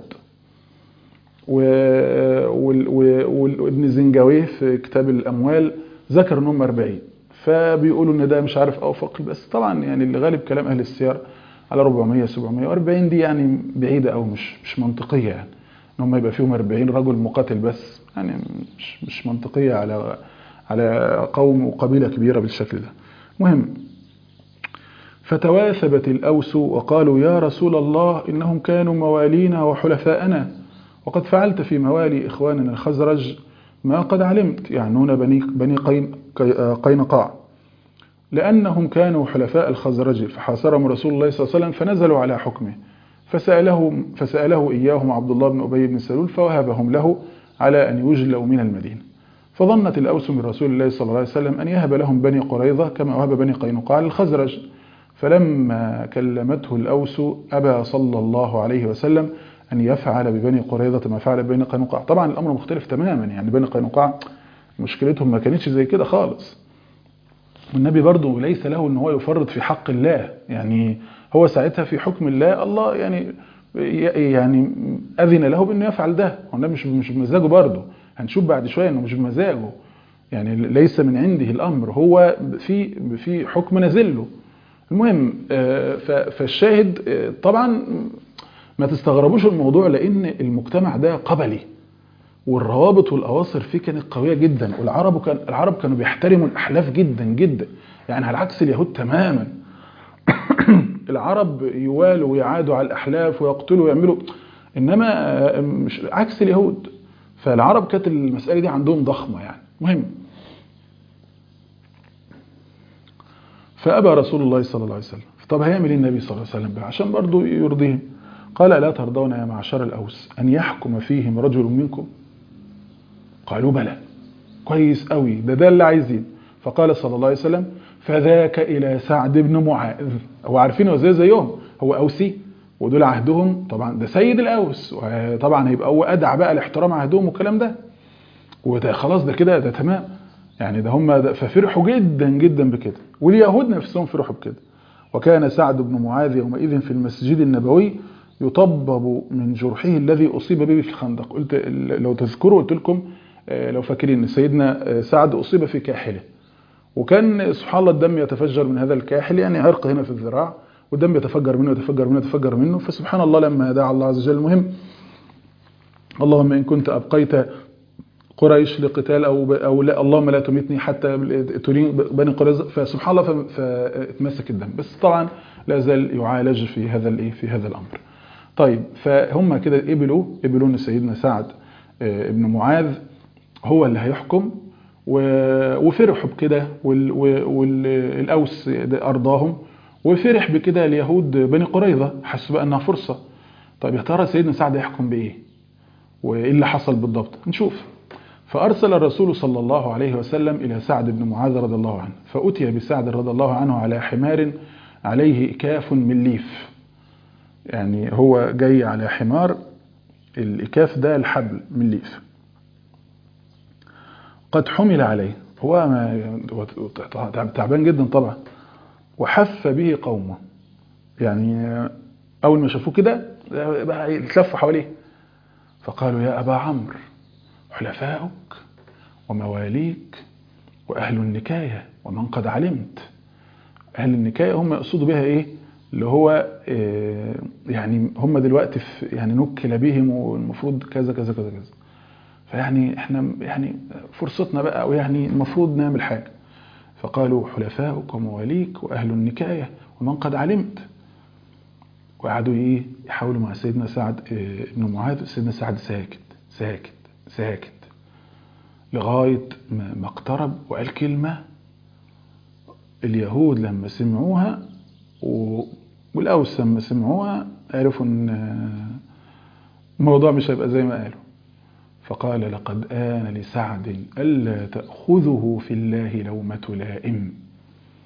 و- وال- وال- وابن زنجاويه في كتاب الاموال ذكر ان هم 40 فبيقولوا ان ده مش عارف اوفق بس طبعا يعني اللي غالب كلام اهل السير على 400 740 دي يعني بعيده او مش مش منطقيه يعني ان هم يبقى فيهم 40 رجل مقاتل بس يعني مش مش منطقيه على على قوم وقبيله كبيره بالشكل ده مهم فتواثبت الأوس وقالوا يا رسول الله إنهم كانوا موالينا وحلفاءنا وقد فعلت في موالي إخواننا الخزرج ما قد علمت يعنون بني, بني قين قينقاع لأنهم كانوا حلفاء الخزرج فحاصرهم رسول الله صلى الله عليه وسلم فنزلوا على حكمه فسألهم فسأله إياهم عبد الله بن أبي بن سلول فوهبهم له على أن يجلوا من المدينة فظنت الأوس من رسول الله صلى الله عليه وسلم أن يهب لهم بني قريظة كما وهب بني قينقاع للخزرج فلما كلمته الأوس أبى صلى الله عليه وسلم أن يفعل ببني قريظة ما فعل ببني قينقاع طبعا الأمر مختلف تماما يعني بني قينقاع مشكلتهم ما كانتش زي كده خالص والنبي برضه ليس له ان هو يفرط في حق الله يعني هو ساعتها في حكم الله الله يعني يعني اذن له بانه يفعل ده هو ده مش مش بمزاجه برضه هنشوف بعد شويه انه مش بمزاجه يعني ليس من عنده الامر هو في في حكم نازل له المهم فالشاهد طبعا ما تستغربوش الموضوع لان المجتمع ده قبلي والروابط والاواصر فيه كانت قويه جدا والعرب كان العرب كانوا بيحترموا الاحلاف جدا جدا يعني على عكس اليهود تماما العرب يوالوا ويعادوا على الاحلاف ويقتلوا ويعملوا انما مش عكس اليهود فالعرب كانت المساله دي عندهم ضخمه يعني مهم فابى رسول الله صلى الله عليه وسلم طب هيعمل ايه النبي صلى الله عليه وسلم بقى عشان برضه يرضيهم قال لا ترضون يا معشر الاوس ان يحكم فيهم رجل منكم قالوا بلى كويس قوي ده ده اللي عايزين فقال صلى الله عليه وسلم فذاك الى سعد بن معاذ هو عارفين هو زي زيهم هو اوسي ودول عهدهم طبعا ده سيد الاوس طبعا هيبقى هو ادعى بقى لاحترام عهدهم والكلام ده وده خلاص ده كده ده تمام يعني ده هم ده ففرحوا جدا جدا بكده واليهود نفسهم فرحوا بكده وكان سعد بن معاذ يومئذ في المسجد النبوي يطبب من جرحه الذي اصيب به في الخندق قلت لو تذكروا قلت لكم لو فاكرين ان سيدنا سعد اصيب في كاحله وكان سبحان الله الدم يتفجر من هذا الكاحل يعني عرق هنا في الذراع والدم يتفجر منه يتفجر منه يتفجر منه فسبحان الله لما دعا الله عز وجل المهم اللهم ان كنت ابقيت قريش لقتال او او لا اللهم لا تميتني حتى ترين بني قريظه فسبحان الله فاتمسك الدم بس طبعا لا زال يعالج في هذا الايه في هذا الامر طيب فهم كده قبلوا قبلوا ان سيدنا سعد ابن معاذ هو اللي هيحكم وفرحوا بكده والاوس ارضاهم وفرح بكده اليهود بني قريظه حسوا بقى انها فرصه طيب يا ترى سيدنا سعد هيحكم بايه وايه اللي حصل بالضبط نشوف فارسل الرسول صلى الله عليه وسلم الى سعد بن معاذ رضي الله عنه فاتي بسعد رضي الله عنه على حمار عليه كاف من ليف يعني هو جاي على حمار الإكاف ده الحبل من ليف قد حمل عليه هو ما تعبان جدا طبعا وحف به قومه يعني أول ما شافوه كده بقى يتلفوا حواليه فقالوا يا أبا عمرو حلفاؤك ومواليك وأهل النكاية ومن قد علمت أهل النكاية هم يقصدوا بها إيه اللي هو يعني هم دلوقتي في يعني نكل بهم والمفروض كذا كذا كذا كذا فيعني احنا يعني فرصتنا بقى ويعني المفروض نعمل حاجه فقالوا حلفاؤك ومواليك واهل النكايه ومن قد علمت وقعدوا ايه يحاولوا مع سيدنا سعد بن معاذ سيدنا سعد ساكت ساكت ساكت لغايه ما اقترب وقال كلمه اليهود لما سمعوها والأوس لما سمعوها عرفوا ان الموضوع مش هيبقى زي ما قالوا فقال لقد آن لسعد ألا تأخذه في الله لومة لائم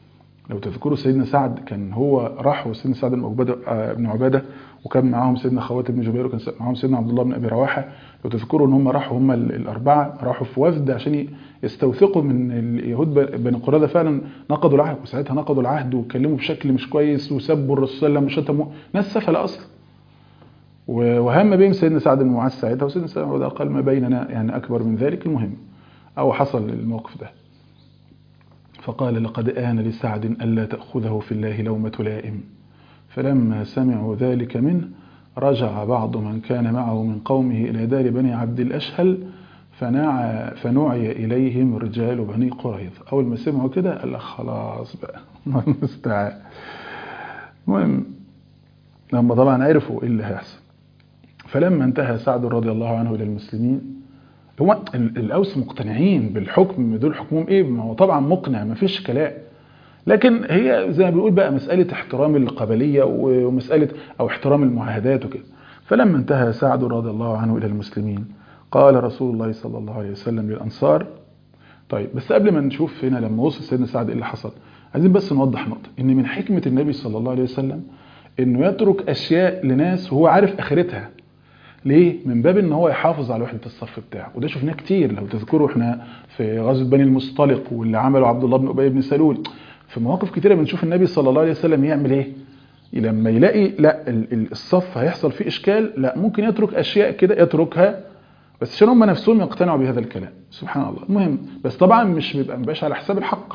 لو تذكروا سيدنا سعد كان هو راح وسيدنا سعد بن عباده آه، بن عباده وكان معاهم سيدنا خوات بن جبير وكان معاهم سيدنا عبد الله بن ابي رواحه لو تذكروا ان هم راحوا هم ال- الاربعه راحوا في وفد عشان ي- يستوثقوا من اليهود ب- بني قريظه فعلا نقضوا العهد وساعتها نقضوا العهد واتكلموا بشكل مش كويس وسبوا الرسول صلى الله عليه وسلم وشتموا ناس سفله اصلا و- وهم بهم سيدنا سعد بن معاذ ساعتها وسيدنا سعد بن معاذ قال ما بيننا يعني اكبر من ذلك المهم او حصل الموقف ده فقال لقد آن لسعد ألا تأخذه في الله لومة لائم فلما سمعوا ذلك منه رجع بعض من كان معه من قومه إلى دار بني عبد الأشهل فنعى فنعي إليهم رجال بني قريظة أول ما سمعوا كده قال لك خلاص بقى الله المستعان المهم لما طبعا عرفوا إيه اللي هيحصل فلما انتهى سعد رضي الله عنه إلى المسلمين هو ال- الأوس مقتنعين بالحكم دول حكمهم إيه ما هو طبعا مقنع ما فيش كلام لكن هي زي ما بيقول بقى مسألة احترام القبلية ومسألة أو احترام المعاهدات وكده فلما انتهى سعد رضي الله عنه إلى المسلمين قال رسول الله صلى الله عليه وسلم للأنصار طيب بس قبل ما نشوف هنا لما وصل سيدنا سعد ايه اللي حصل عايزين بس نوضح نقطة ان من حكمة النبي صلى الله عليه وسلم انه يترك اشياء لناس وهو عارف اخرتها ليه؟ من باب ان هو يحافظ على وحدة الصف بتاعه وده شفناه كتير لو تذكروا احنا في غزوة بني المصطلق واللي عمله عبد الله بن ابي بن سلول في مواقف كتيرة بنشوف النبي صلى الله عليه وسلم يعمل ايه؟ لما يلاقي لا ال- ال- الصف هيحصل فيه اشكال لا ممكن يترك اشياء كده يتركها بس عشان هم نفسهم يقتنعوا بهذا الكلام سبحان الله المهم بس طبعا مش بيبقى مبقاش على حساب الحق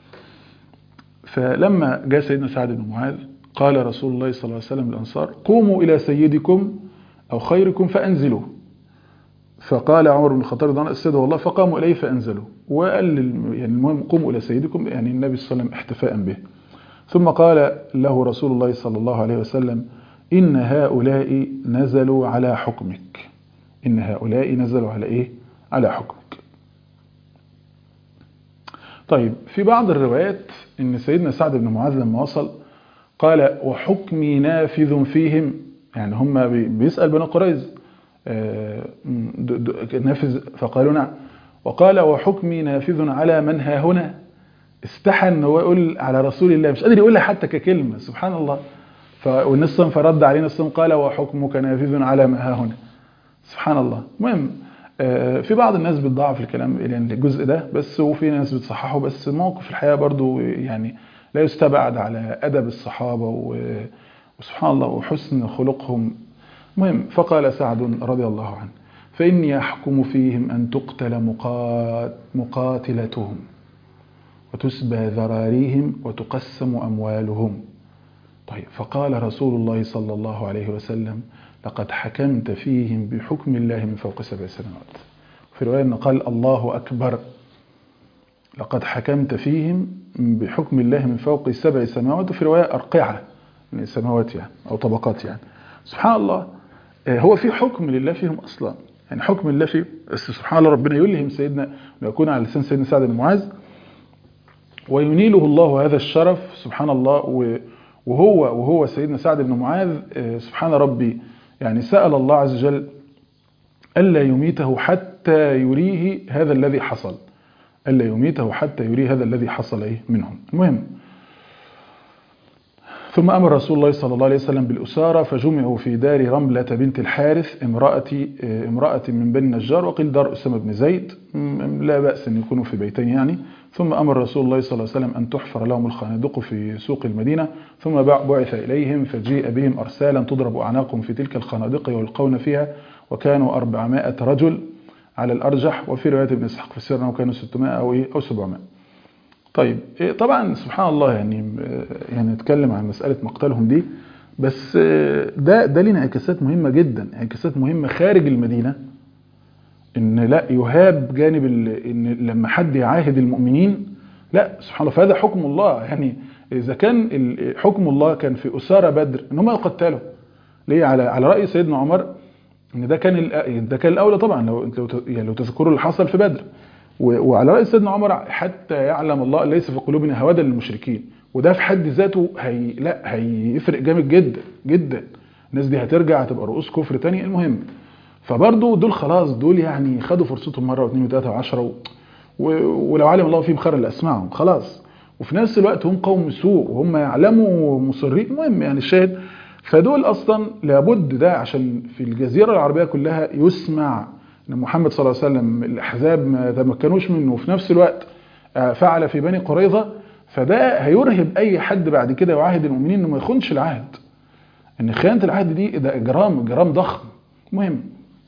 فلما جاء سيدنا سعد بن معاذ قال رسول الله صلى الله عليه وسلم للأنصار قوموا إلى سيدكم أو خيركم فأنزلوه فقال عمر بن الخطاب رضي الله عنه السيد والله فقاموا إليه فأنزلوا وقال لل- يعني المهم قوموا إلى سيدكم يعني النبي صلى الله عليه وسلم احتفاء به ثم قال له رسول الله صلى الله عليه وسلم إن هؤلاء نزلوا على حكمك إن هؤلاء نزلوا على إيه؟ على حكمك طيب في بعض الروايات إن سيدنا سعد بن معاذ لما وصل قال وحكمي نافذ فيهم يعني هم بي- بيسأل بني قريظ آه، د- د- نافذ فقالوا نعم وقال وحكمي نافذ على من ها هنا استحى ان هو يقول على رسول الله مش قادر يقولها حتى ككلمة سبحان الله ف- والنص فرد عليه نص قال وحكمك نافذ على ما ها هنا سبحان الله المهم آه، في بعض الناس بتضعف الكلام يعني الجزء ده بس وفي ناس بتصححه بس موقف الحياة برضو يعني لا يستبعد على أدب الصحابة و- وسبحان الله وحسن خلقهم المهم فقال سعد رضي الله عنه فإني أحكم فيهم أن تقتل مقات مقاتلتهم وتسبى ذراريهم وتقسم أموالهم طيب فقال رسول الله صلى الله عليه وسلم لقد حكمت فيهم بحكم الله من فوق سبع سنوات في رواية أنه قال الله أكبر لقد حكمت فيهم بحكم الله من فوق سبع سماوات وفي رواية أرقعة من سماوات يعني أو طبقات يعني سبحان الله آه، هو في حكم لله فيهم أصلا يعني حكم الله فيه بس سبحان الله ربنا يلهم سيدنا ويكون على لسان سيدنا سعد بن معاذ وينيله الله هذا الشرف سبحان الله و- وهو وهو سيدنا سعد بن معاذ آه، سبحان ربي يعني سأل الله عز وجل ألا يميته حتى يريه هذا الذي حصل ألا يميته حتى يريه هذا الذي حصل إيه منهم المهم ثم أمر رسول الله صلى الله عليه وسلم بالأسارة فجمعوا في دار رملة بنت الحارث امرأة, آه، امرأة من بني النجار وقيل دار أسامة بن زيد م- لا بأس أن يكونوا في بيتين يعني ثم أمر رسول الله صلى الله عليه وسلم أن تحفر لهم الخنادق في سوق المدينة ثم بع- بعث إليهم فجيء بهم أرسالا تضرب أعناقهم في تلك الخنادق ويلقون فيها وكانوا 400 رجل على الأرجح وفي رواية ابن إسحاق في السير أنه كانوا 600 أو إيه أو 700 طيب إيه طبعا سبحان الله يعني يعني نتكلم عن مسألة مقتلهم دي بس آه، ده ده ليه انعكاسات مهمة جدا انعكاسات مهمة خارج المدينة ان لا يهاب جانب ال- ان لما حد يعاهد المؤمنين لا سبحان الله فهذا حكم الله يعني اذا كان ال- حكم الله كان في اسارى بدر ان هم يقتلوا ليه على على راي سيدنا عمر ان ده كان ال- ده كان الاولى طبعا لو لو ت- يعني لو تذكروا اللي حصل في بدر و- وعلى راي سيدنا عمر حتى يعلم الله ليس في قلوبنا هوادا للمشركين وده في حد ذاته هي لا هيفرق جامد جدا جدا الناس دي هترجع هتبقى رؤوس كفر تاني المهم فبرضه دول خلاص دول يعني خدوا فرصتهم مره واثنين وثلاثه وعشره و... و... ولو علم الله فيهم خيرا لاسمعهم خلاص وفي نفس الوقت هم قوم سوء وهم يعلموا مصرين المهم يعني الشاهد فدول اصلا لابد ده عشان في الجزيره العربيه كلها يسمع ان محمد صلى الله عليه وسلم الاحزاب ما تمكنوش منه وفي نفس الوقت فعل في بني قريظه فده هيرهب اي حد بعد كده يعاهد المؤمنين انه ما يخونش العهد ان خيانه العهد دي ده اجرام اجرام ضخم مهم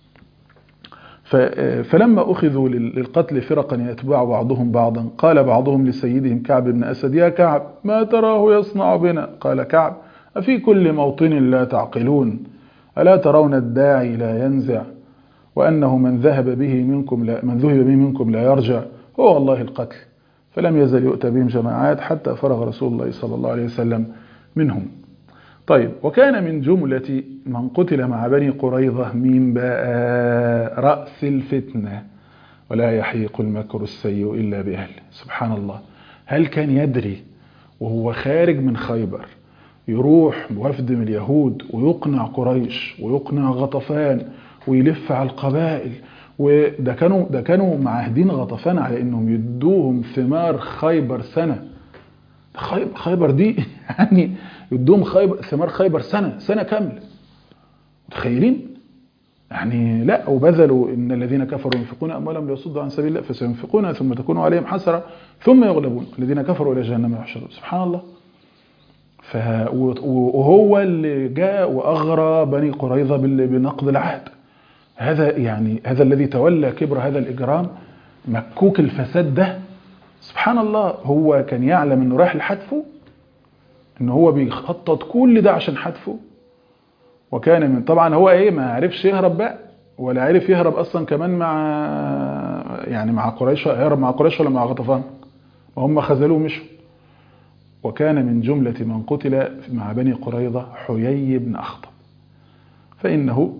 فلما اخذوا للقتل فرقا يتبع بعضهم بعضا قال بعضهم لسيدهم كعب بن اسد يا كعب ما تراه يصنع بنا قال كعب افي كل موطن لا تعقلون الا ترون الداعي لا ينزع وانه من ذهب به منكم لا من ذهب به منكم لا يرجع هو والله القتل فلم يزل يؤتى بهم جماعات حتى فرغ رسول الله صلى الله عليه وسلم منهم طيب وكان من جملة من قتل مع بني قريظة من بقى رأس الفتنة ولا يحيق المكر السيء إلا بأهله سبحان الله هل كان يدري وهو خارج من خيبر يروح وفد من اليهود ويقنع قريش ويقنع غطفان ويلف على القبائل وده كانوا ده كانوا معاهدين غطفان على انهم يدوهم ثمار خيبر سنه خيبر دي يعني يدوهم خيبر ثمار خيبر سنه سنه كامله متخيلين يعني لا وبذلوا ان الذين كفروا ينفقون اموالهم ليصدوا عن سبيل الله فسينفقونها ثم تكون عليهم حسره ثم يغلبون الذين كفروا الى جهنم يحشرون سبحان الله ف وهو اللي جاء واغرى بني قريظه بنقض العهد هذا يعني هذا الذي تولى كبر هذا الإجرام مكوك الفساد ده سبحان الله هو كان يعلم انه رايح لحتفه ان هو بيخطط كل ده عشان حتفه وكان من طبعا هو ايه ما عرفش يهرب بقى ولا عرف يهرب اصلا كمان مع يعني مع قريش هيهرب مع قريش ولا مع غطفان وهم خذلوه مشوا وكان من جملة من قتل مع بني قريظة حيي بن أخطب فإنه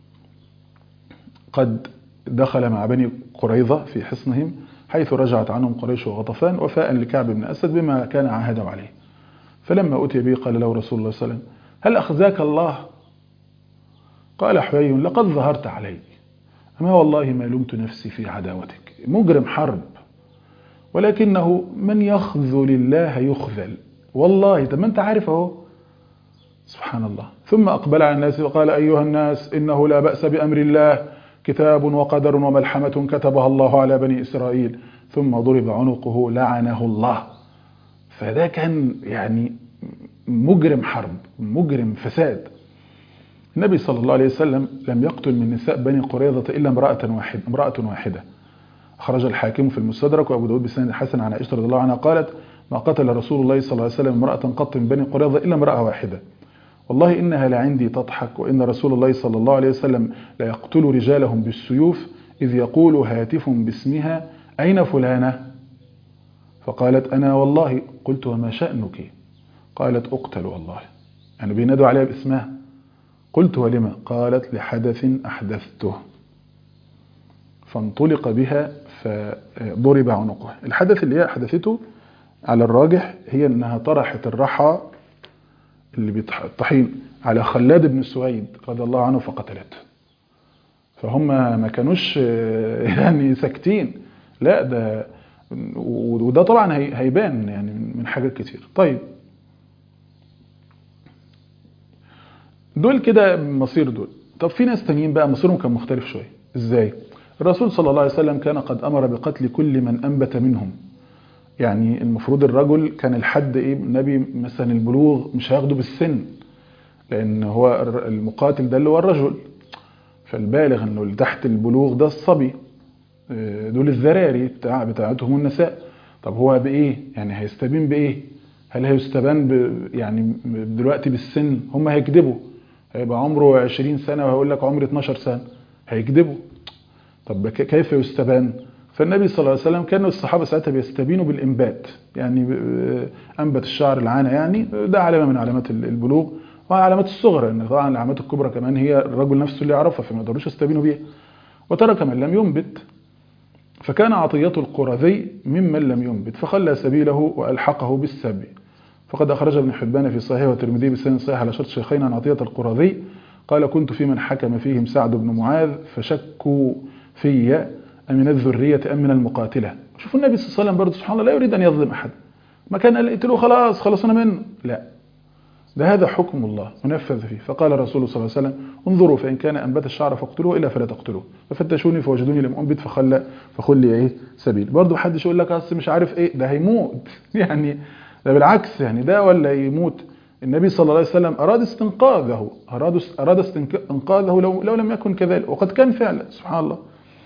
قد دخل مع بني قريظة في حصنهم حيث رجعت عنهم قريش وغطفان وفاء لكعب بن أسد بما كان عاهدوا عليه فلما أتي به قال له رسول الله صلى الله عليه وسلم هل أخزاك الله قال حيي لقد ظهرت علي أما والله ما لمت نفسي في عداوتك مجرم حرب ولكنه من يخذل الله يخذل والله طب ما انت عارف اهو سبحان الله ثم أقبل على الناس وقال أيها الناس إنه لا بأس بأمر الله كتاب وقدر وملحمة كتبها الله على بني إسرائيل ثم ضرب عنقه لعنه الله فده كان يعني مجرم حرب مجرم فساد النبي صلى الله عليه وسلم لم يقتل من نساء بني قريظة إلا امرأة واحدة امرأة واحدة أخرج الحاكم في المستدرك وأبو داود بسند الحسن عن عائشة رضي الله عنها قالت ما قتل رسول الله صلى الله عليه وسلم امرأة قط من بني قريظة إلا امرأة واحدة والله إنها لعندي تضحك وإن رسول الله صلى الله عليه وسلم لا يقتل رجالهم بالسيوف إذ يقول هاتف باسمها أين فلانة فقالت أنا والله قلت وما شأنك قالت أقتل والله يعني بينادوا عليها باسمها قلت ولما قالت لحدث أحدثته فانطلق بها فضرب عنقها الحدث اللي هي أحدثته على الراجح هي أنها طرحت الرحى اللي بيطحين على خلاد بن سويد رضي الله عنه فقتلته فهم ما كانوش يعني ساكتين لا ده وده طبعا هيبان يعني من حاجات كتير طيب دول كده مصير دول طب في ناس تانيين بقى مصيرهم كان مختلف شويه ازاي الرسول صلى الله عليه وسلم كان قد امر بقتل كل من انبت منهم يعني المفروض الرجل كان الحد ايه النبي مثلا البلوغ مش هياخده بالسن لان هو المقاتل ده اللي هو الرجل فالبالغ انه اللي تحت البلوغ ده الصبي دول الذراري بتاع بتاعتهم النساء طب هو بايه يعني هيستبين بايه هل هيستبان ب يعني دلوقتي بالسن هم هيكذبوا هيبقى عمره 20 سنه وهيقول لك عمري 12 سنه هيكذبوا طب كيف يستبان فالنبي صلى الله عليه وسلم كانوا الصحابة ساعتها بيستبينوا بالإنبات يعني أنبت الشعر العانة يعني ده علامة من علامات البلوغ وعلامات الصغرى لأن طبعا العلامات الكبرى كمان هي الرجل نفسه اللي يعرفها فما يقدروش يستبينوا بيها وترك من لم ينبت فكان عطية القرذي ممن لم ينبت فخلى سبيله وألحقه بالسبي فقد أخرج ابن حبان في صحيح والترمذي بسند صحيح على شرط الشيخين عن عطية القرذي قال كنت في من حكم فيهم سعد بن معاذ فشكوا في أمن الذرية أم من المقاتلة شوفوا النبي صلى الله عليه وسلم برضه سبحان الله لا يريد أن يظلم أحد ما كان قلت له خلاص خلصنا منه لا ده هذا حكم الله منفذ فيه فقال الرسول صلى الله عليه وسلم انظروا فإن كان أنبت الشعر فاقتلوه إلا فلا تقتلوه ففتشوني فوجدوني لم أنبت فخل فخل لي إيه سبيل برضه حدش يقول لك أصل مش عارف إيه ده هيموت يعني ده بالعكس يعني ده ولا يموت النبي صلى الله عليه وسلم أراد استنقاذه أراد أراد استنقاذه لو لو لم يكن كذلك وقد كان فعلا سبحان الله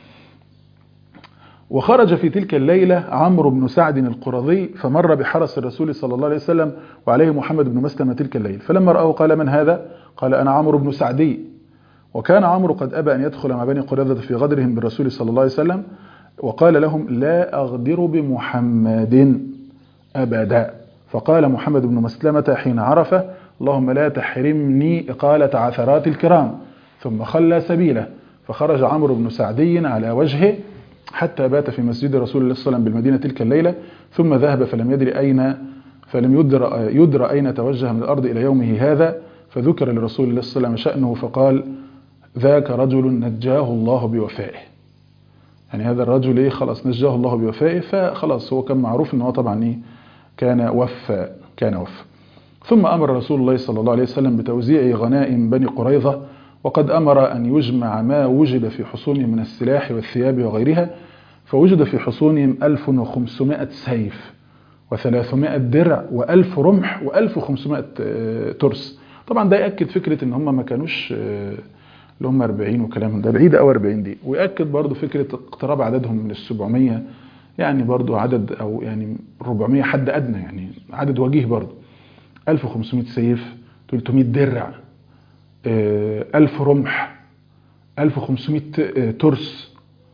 وخرج في تلك الليلة عمرو بن سعد القرظي فمر بحرس الرسول صلى الله عليه وسلم وعليه محمد بن مسلمة تلك الليل فلما رأه قال من هذا قال أنا عمرو بن سعدي وكان عمرو قد أبى أن يدخل مع بني قريظة في غدرهم بالرسول صلى الله عليه وسلم وقال لهم لا أغدر بمحمد أبدا فقال محمد بن مسلمة حين عرفه اللهم لا تحرمني إقالة عثرات الكرام ثم خلى سبيله فخرج عمرو بن سعدي على وجهه حتى بات في مسجد رسول الله صلى الله عليه وسلم بالمدينة تلك الليلة ثم ذهب فلم يدري أين فلم يدر, يدر أين توجه من الأرض إلى يومه هذا فذكر لرسول الله صلى الله عليه وسلم شأنه فقال ذاك رجل نجاه الله بوفائه يعني هذا الرجل ايه خلاص نجاه الله بوفائه فخلاص هو كان معروف ان هو طبعا ايه كان وفى كان وفى ثم امر رسول الله صلى الله عليه وسلم بتوزيع غنائم بني قريظه وقد امر ان يجمع ما وجد في حصونهم من السلاح والثياب وغيرها فوجد في حصونهم 1500 سيف و300 درع و1000 رمح و1500 ترس طبعا ده ياكد فكره ان هم ما كانوش اللي هم 40 وكلام ده بعيد قوي 40 دي ويأكد برضو فكرة اقتراب عددهم من ال 700 يعني برضو عدد او يعني 400 حد ادنى يعني عدد وجيه برضو 1500 سيف 300 درع 1000 رمح 1500 ترس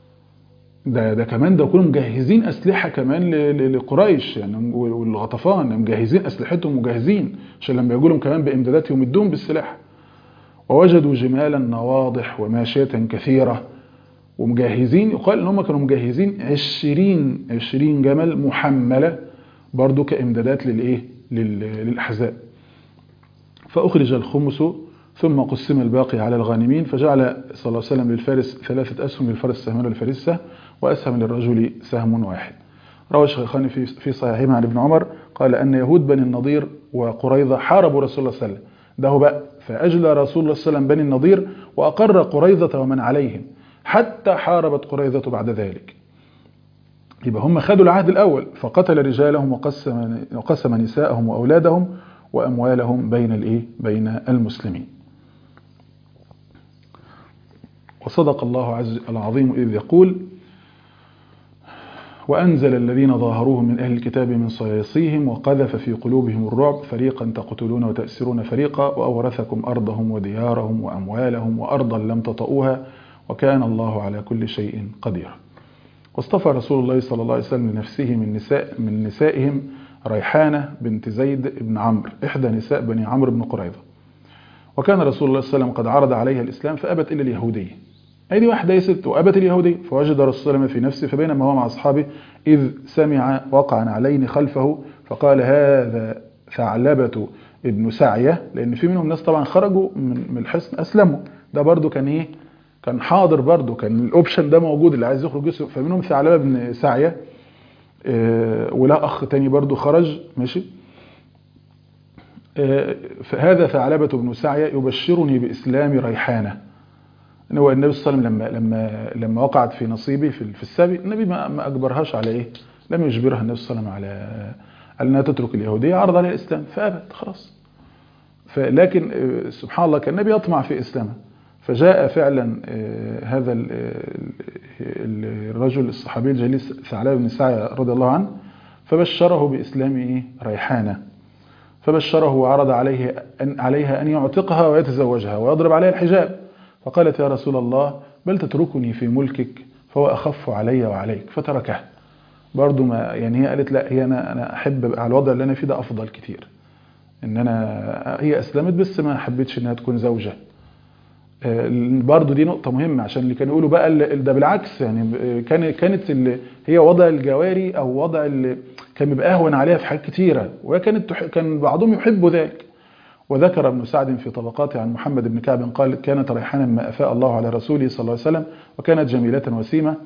ده ده كمان ده كلهم مجهزين اسلحه كمان لقريش يعني والغطفان مجهزين اسلحتهم مجهزين عشان لما يجوا لهم كمان بامدادات يمدون بالسلاح ووجدوا جمالا نواضح وماشية كثيرة ومجهزين يقال ان هم كانوا مجهزين عشرين عشرين جمل محملة برضو كامدادات للايه للاحزاب فاخرج الخمس ثم قسم الباقي على الغانمين فجعل صلى الله عليه وسلم للفارس ثلاثة أسهم للفارس سهمان وللفارس سهم وأسهم للرجل سهم واحد روى الشيخان في في صحيحهما عن ابن عمر قال أن يهود بني النضير وقريظة حاربوا رسول الله صلى الله عليه وسلم ده هو بقى فأجلى رسول الله صلى الله عليه وسلم بني النضير وأقر قريظة ومن عليهم حتى حاربت قريظة بعد ذلك يبقى هم خدوا العهد الأول فقتل رجالهم وقسم, وقسم نساءهم وأولادهم وأموالهم بين الإيه؟ بين المسلمين وصدق الله عز العظيم إذ يقول وأنزل الذين ظاهروهم من أهل الكتاب من صياصيهم وقذف في قلوبهم الرعب فريقا تقتلون وتأسرون فريقا وأورثكم أرضهم وديارهم وأموالهم وأرضا لم تطئوها وكان الله على كل شيء قدير واصطفى رسول الله صلى الله عليه وسلم لنفسه من نساء من نسائهم ريحانة بنت زيد بن عمرو إحدى نساء بني عمرو بن قريظة وكان رسول الله صلى الله عليه وسلم قد عرض عليها الإسلام فأبت إلا اليهودية أي واحدة يا ست وأبت اليهودية فوجد رسول الله صلى الله عليه وسلم في نفسه فبينما هو مع أصحابه إذ سمع وقع علين خلفه فقال هذا ثعلبة ابن سعية لأن في منهم ناس طبعا خرجوا من الحصن أسلموا ده برضو كان إيه كان حاضر برضو كان الأوبشن ده موجود اللي عايز يخرج يسلم فمنهم ثعلبة بن سعية اه ولا أخ تاني برضو خرج ماشي اه فهذا ثعلبة بن سعية يبشرني بإسلام ريحانة ان هو النبي صلى الله عليه وسلم لما لما لما وقعت في نصيبي في في السبي النبي ما ما اجبرهاش على ايه لم يجبرها النبي صلى الله عليه وسلم على على انها تترك اليهوديه عرض عليها الاسلام فابت خلاص فلكن سبحان الله كان النبي يطمع في اسلامها فجاء فعلا هذا الرجل الصحابي الجليل ثعلبه بن سعية رضي الله عنه فبشره باسلام ايه ريحانه فبشره وعرض عليه أن عليها ان يعتقها ويتزوجها ويضرب عليها الحجاب فقالت يا رسول الله بل تتركني في ملكك فهو أخف علي وعليك فتركه برضو ما يعني هي قالت لا هي أنا, أنا أحب على الوضع اللي أنا فيه ده أفضل كتير إن أنا هي أسلمت بس ما حبيتش إنها تكون زوجة برضو دي نقطة مهمة عشان اللي كانوا يقولوا بقى ده بالعكس يعني كان كانت اللي هي وضع الجواري أو وضع اللي كان بيبقى أهون عليها في حاجات كتيرة وهي كانت كان بعضهم يحب ذلك وذكر ابن سعد في طبقاته عن محمد بن كعب قال كانت ريحانا ما أفاء الله على رسوله صلى الله عليه وسلم وكانت جميلة وسيمة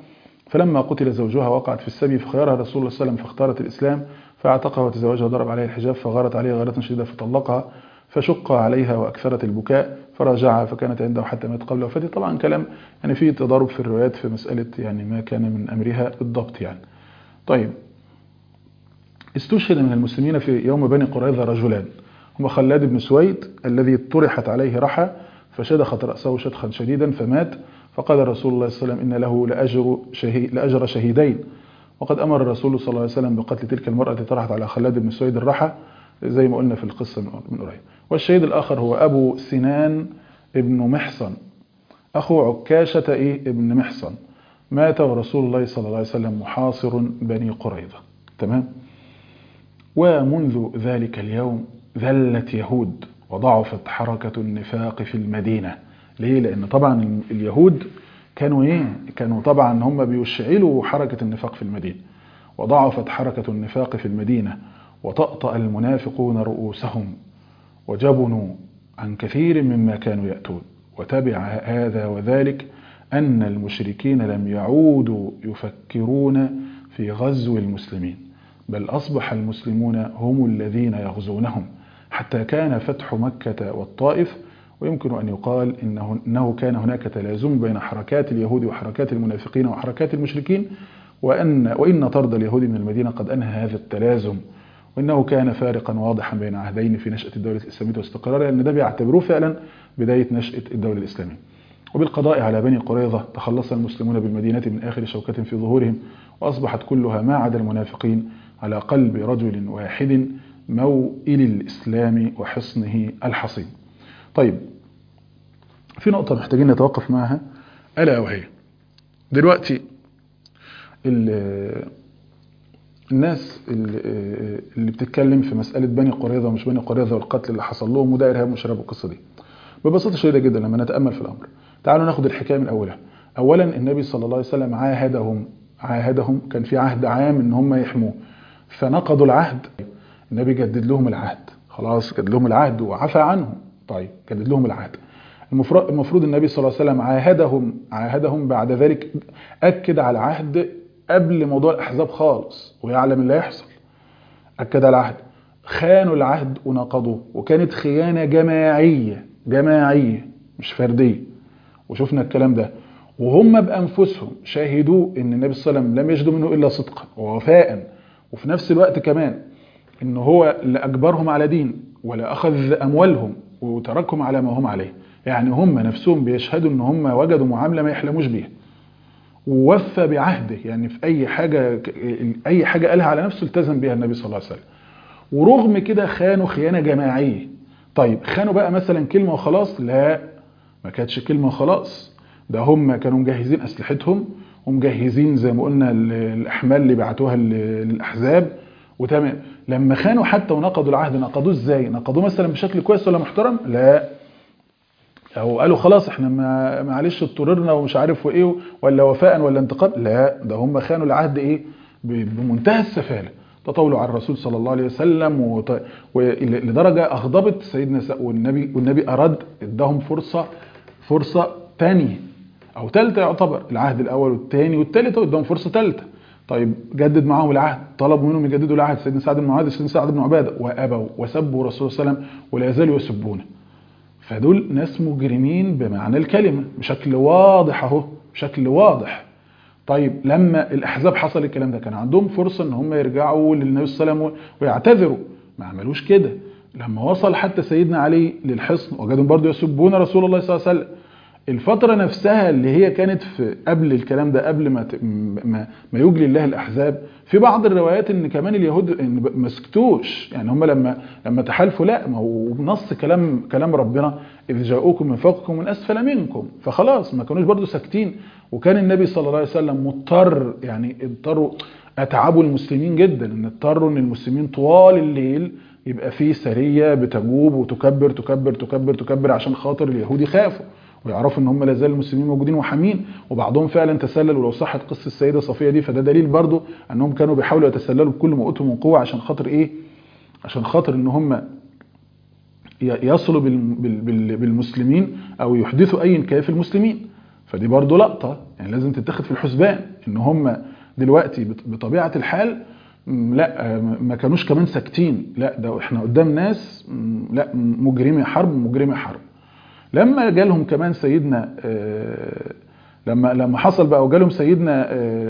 فلما قتل زوجها وقعت في السبي فخيرها رسول الله صلى الله عليه وسلم فاختارت الإسلام فاعتقها وتزوجها وضرب عليها الحجاب فغارت عليه غارة شديدة فطلقها فشق عليها وأكثرت البكاء فراجعها فكانت عنده حتى مات قبل وفاته طبعا كلام يعني فيه تضارب في الروايات في مسألة يعني ما كان من أمرها بالضبط يعني طيب استشهد من المسلمين في يوم بني قريظة رجلان هما خلاد بن سويد الذي طرحت عليه رحى فشدخت رأسه شدخا شديدا فمات فقال رسول الله صلى الله عليه وسلم إن له لأجر, شهيد لأجر شهيدين وقد أمر الرسول صلى الله عليه وسلم بقتل تلك المرأة التي طرحت على خلاد بن سويد الرحى زي ما قلنا في القصة من قريب والشهيد الآخر هو أبو سنان ابن محصن أخو عكاشة إيه ابن محصن مات ورسول الله صلى الله عليه وسلم محاصر بني قريظة تمام ومنذ ذلك اليوم ذلت يهود وضعفت حركة النفاق في المدينة ليه؟ لأن طبعا اليهود كانوا إيه؟ كانوا طبعا هم بيشعلوا حركة النفاق في المدينة وضعفت حركة النفاق في المدينة وطأطأ المنافقون رؤوسهم وجبنوا عن كثير مما كانوا يأتون وتبع هذا وذلك أن المشركين لم يعودوا يفكرون في غزو المسلمين بل أصبح المسلمون هم الذين يغزونهم حتى كان فتح مكة والطائف ويمكن أن يقال إنه, إنه كان هناك تلازم بين حركات اليهود وحركات المنافقين وحركات المشركين وأن, وإن طرد اليهود من المدينة قد أنهى هذا التلازم وإنه كان فارقا واضحا بين عهدين في نشأة الدولة الإسلامية واستقرارها لأن ده بيعتبروه فعلا بداية نشأة الدولة الإسلامية وبالقضاء على بني قريظة تخلص المسلمون بالمدينة من آخر شوكة في ظهورهم وأصبحت كلها ما عدا المنافقين على قلب رجل واحد موئل الإسلام وحصنه الحصين طيب في نقطة محتاجين نتوقف معها ألا وهي دلوقتي الناس اللي بتتكلم في مسألة بني قريظة ومش بني قريظة والقتل اللي حصل لهم وده إرهاب مشرب والقصة دي ببساطة شديدة جدا لما نتأمل في الأمر تعالوا ناخد الحكاية من أولها أولا النبي صلى الله عليه وسلم عاهدهم عاهدهم كان في عهد عام ان هم يحموه فنقضوا العهد النبي جدد لهم العهد خلاص جدد لهم العهد وعفى عنهم طيب جدد لهم العهد المفروض النبي صلى الله عليه وسلم عاهدهم عاهدهم بعد ذلك أكد على العهد قبل موضوع الأحزاب خالص ويعلم اللي هيحصل أكد على العهد خانوا العهد ونقضوه وكانت خيانة جماعية جماعية مش فردية وشفنا الكلام ده وهم بأنفسهم شاهدوا ان النبي صلى الله عليه وسلم لم يجدوا منه إلا صدقا ووفاء وفي نفس الوقت كمان ان هو لا أجبرهم على دين ولا أخذ أموالهم وتركهم على ما هم عليه يعني هم نفسهم بيشهدوا ان هم وجدوا معاملة ما يحلموش بيها ووفى بعهده يعني في أي حاجة أي حاجة قالها على نفسه التزم بها النبي صلى الله عليه وسلم ورغم كده خانوا خيانة جماعية طيب خانوا بقى مثلا كلمة وخلاص لا ما كانتش كلمة وخلاص ده هم كانوا مجهزين أسلحتهم ومجهزين زي ما قلنا الأحمال اللي بعتوها للأحزاب وتمام لما خانوا حتى ونقضوا العهد نقضوه ازاي نقضوه مثلا بشكل كويس ولا محترم لا او قالوا خلاص احنا معلش اضطررنا ومش عارف وايه ولا وفاء ولا انتقام لا ده هم خانوا العهد ايه بمنتهى السفاله تطاولوا على الرسول صلى الله عليه وسلم وط... ولدرجه اغضبت سيدنا والنبي والنبي اراد اداهم فرصه فرصه ثانيه او ثالثه يعتبر العهد الاول والثاني والثالث قدامهم فرصه ثالثه طيب جدد معاهم العهد طلبوا منهم يجددوا العهد سيدنا سعد بن معاذ سيدنا سعد بن عباده وابوا وسبوا الرسول صلى الله عليه وسلم ولا يزالوا يسبونه فدول ناس مجرمين بمعنى الكلمه بشكل واضح اهو بشكل واضح طيب لما الاحزاب حصل الكلام ده كان عندهم فرصه ان هم يرجعوا للنبي صلى الله عليه وسلم ويعتذروا ما عملوش كده لما وصل حتى سيدنا علي للحصن وجدهم برضه يسبون رسول الله صلى الله عليه وسلم الفترة نفسها اللي هي كانت في قبل الكلام ده قبل ما ما, ما يجلي الله الأحزاب في بعض الروايات ان كمان اليهود ما سكتوش يعني هم لما لما تحالفوا لا ما هو بنص كلام كلام ربنا اذ جاءوكم من فوقكم من اسفل منكم فخلاص ما كانوش برضو ساكتين وكان النبي صلى الله عليه وسلم مضطر يعني اضطروا اتعبوا المسلمين جدا ان اضطروا ان المسلمين طوال الليل يبقى في سريه بتجوب وتكبر تكبر تكبر تكبر عشان خاطر اليهود يخافوا ويعرفوا ان هم لا زال المسلمين موجودين وحامين وبعضهم فعلا تسلل ولو صحت قصه السيده صفيه دي فده دليل برضو انهم كانوا بيحاولوا يتسللوا بكل ما اوتوا من قوه عشان خاطر ايه عشان خاطر ان هم يصلوا بالمسلمين او يحدثوا اي انكايه في المسلمين فدي برضو لقطه يعني لازم تتخذ في الحسبان ان هم دلوقتي بطبيعه الحال لا ما كانوش كمان ساكتين لا ده احنا قدام ناس لا مجرمي حرب مجرمي حرب لما جالهم كمان سيدنا لما لما حصل بقى وجالهم سيدنا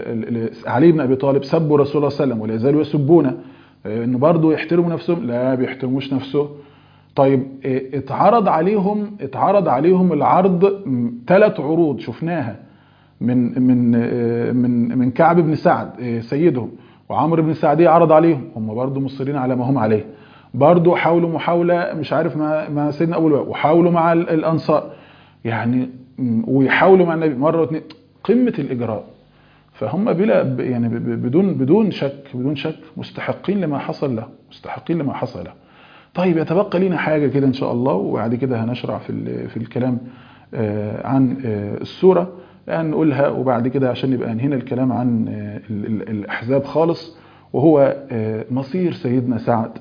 علي بن ابي طالب سبوا رسول الله صلى الله عليه وسلم ولا يزالوا يسبونه ان برضه يحترموا نفسهم لا بيحترموش نفسه طيب اتعرض عليهم اتعرض عليهم العرض ثلاث عروض شفناها من من من من كعب بن سعد سيدهم وعمرو بن سعدي عرض عليهم هم برضه مصرين على ما هم عليه برضه حاولوا محاوله مش عارف مع مع سيدنا ابو الوهاب وحاولوا مع الانصار يعني ويحاولوا مع النبي مره واثنين قمه الاجراء فهم بلا يعني بدون بدون شك بدون شك مستحقين لما حصل له مستحقين لما حصل له طيب يتبقى لنا حاجه كده ان شاء الله وبعد كده هنشرع في في الكلام عن السوره نقولها وبعد كده عشان نبقى انهينا الكلام عن الاحزاب خالص وهو مصير سيدنا سعد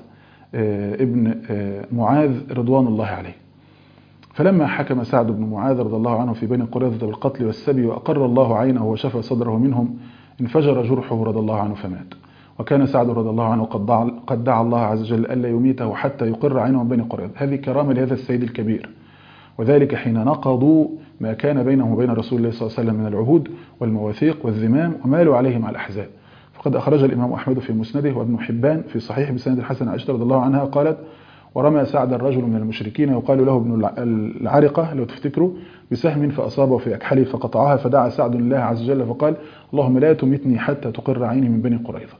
ابن معاذ رضوان الله عليه فلما حكم سعد بن معاذ رضي الله عنه في بني قريظة بالقتل والسبي وأقر الله عينه وشفى صدره منهم انفجر جرحه رضي الله عنه فمات وكان سعد رضي الله عنه قد دعا, قد دعا الله عز وجل ألا يميته حتى يقر عينه من بني قريظة هذه كرامة لهذا السيد الكبير وذلك حين نقضوا ما كان بينهم وبين رسول الله صلى الله عليه وسلم من العهود والمواثيق والذمام ومالوا عليه مع الأحزاب فقد أخرج الإمام أحمد في مسنده وابن حبان في صحيح بسند الحسن عائشة رضي الله عنها قالت ورمى سعد الرجل من المشركين يقال له ابن العرقة لو تفتكروا بسهم فأصابه في أكحله فقطعها فدعا سعد الله عز وجل فقال اللهم لا تمتني حتى تقر عيني من بني قريظة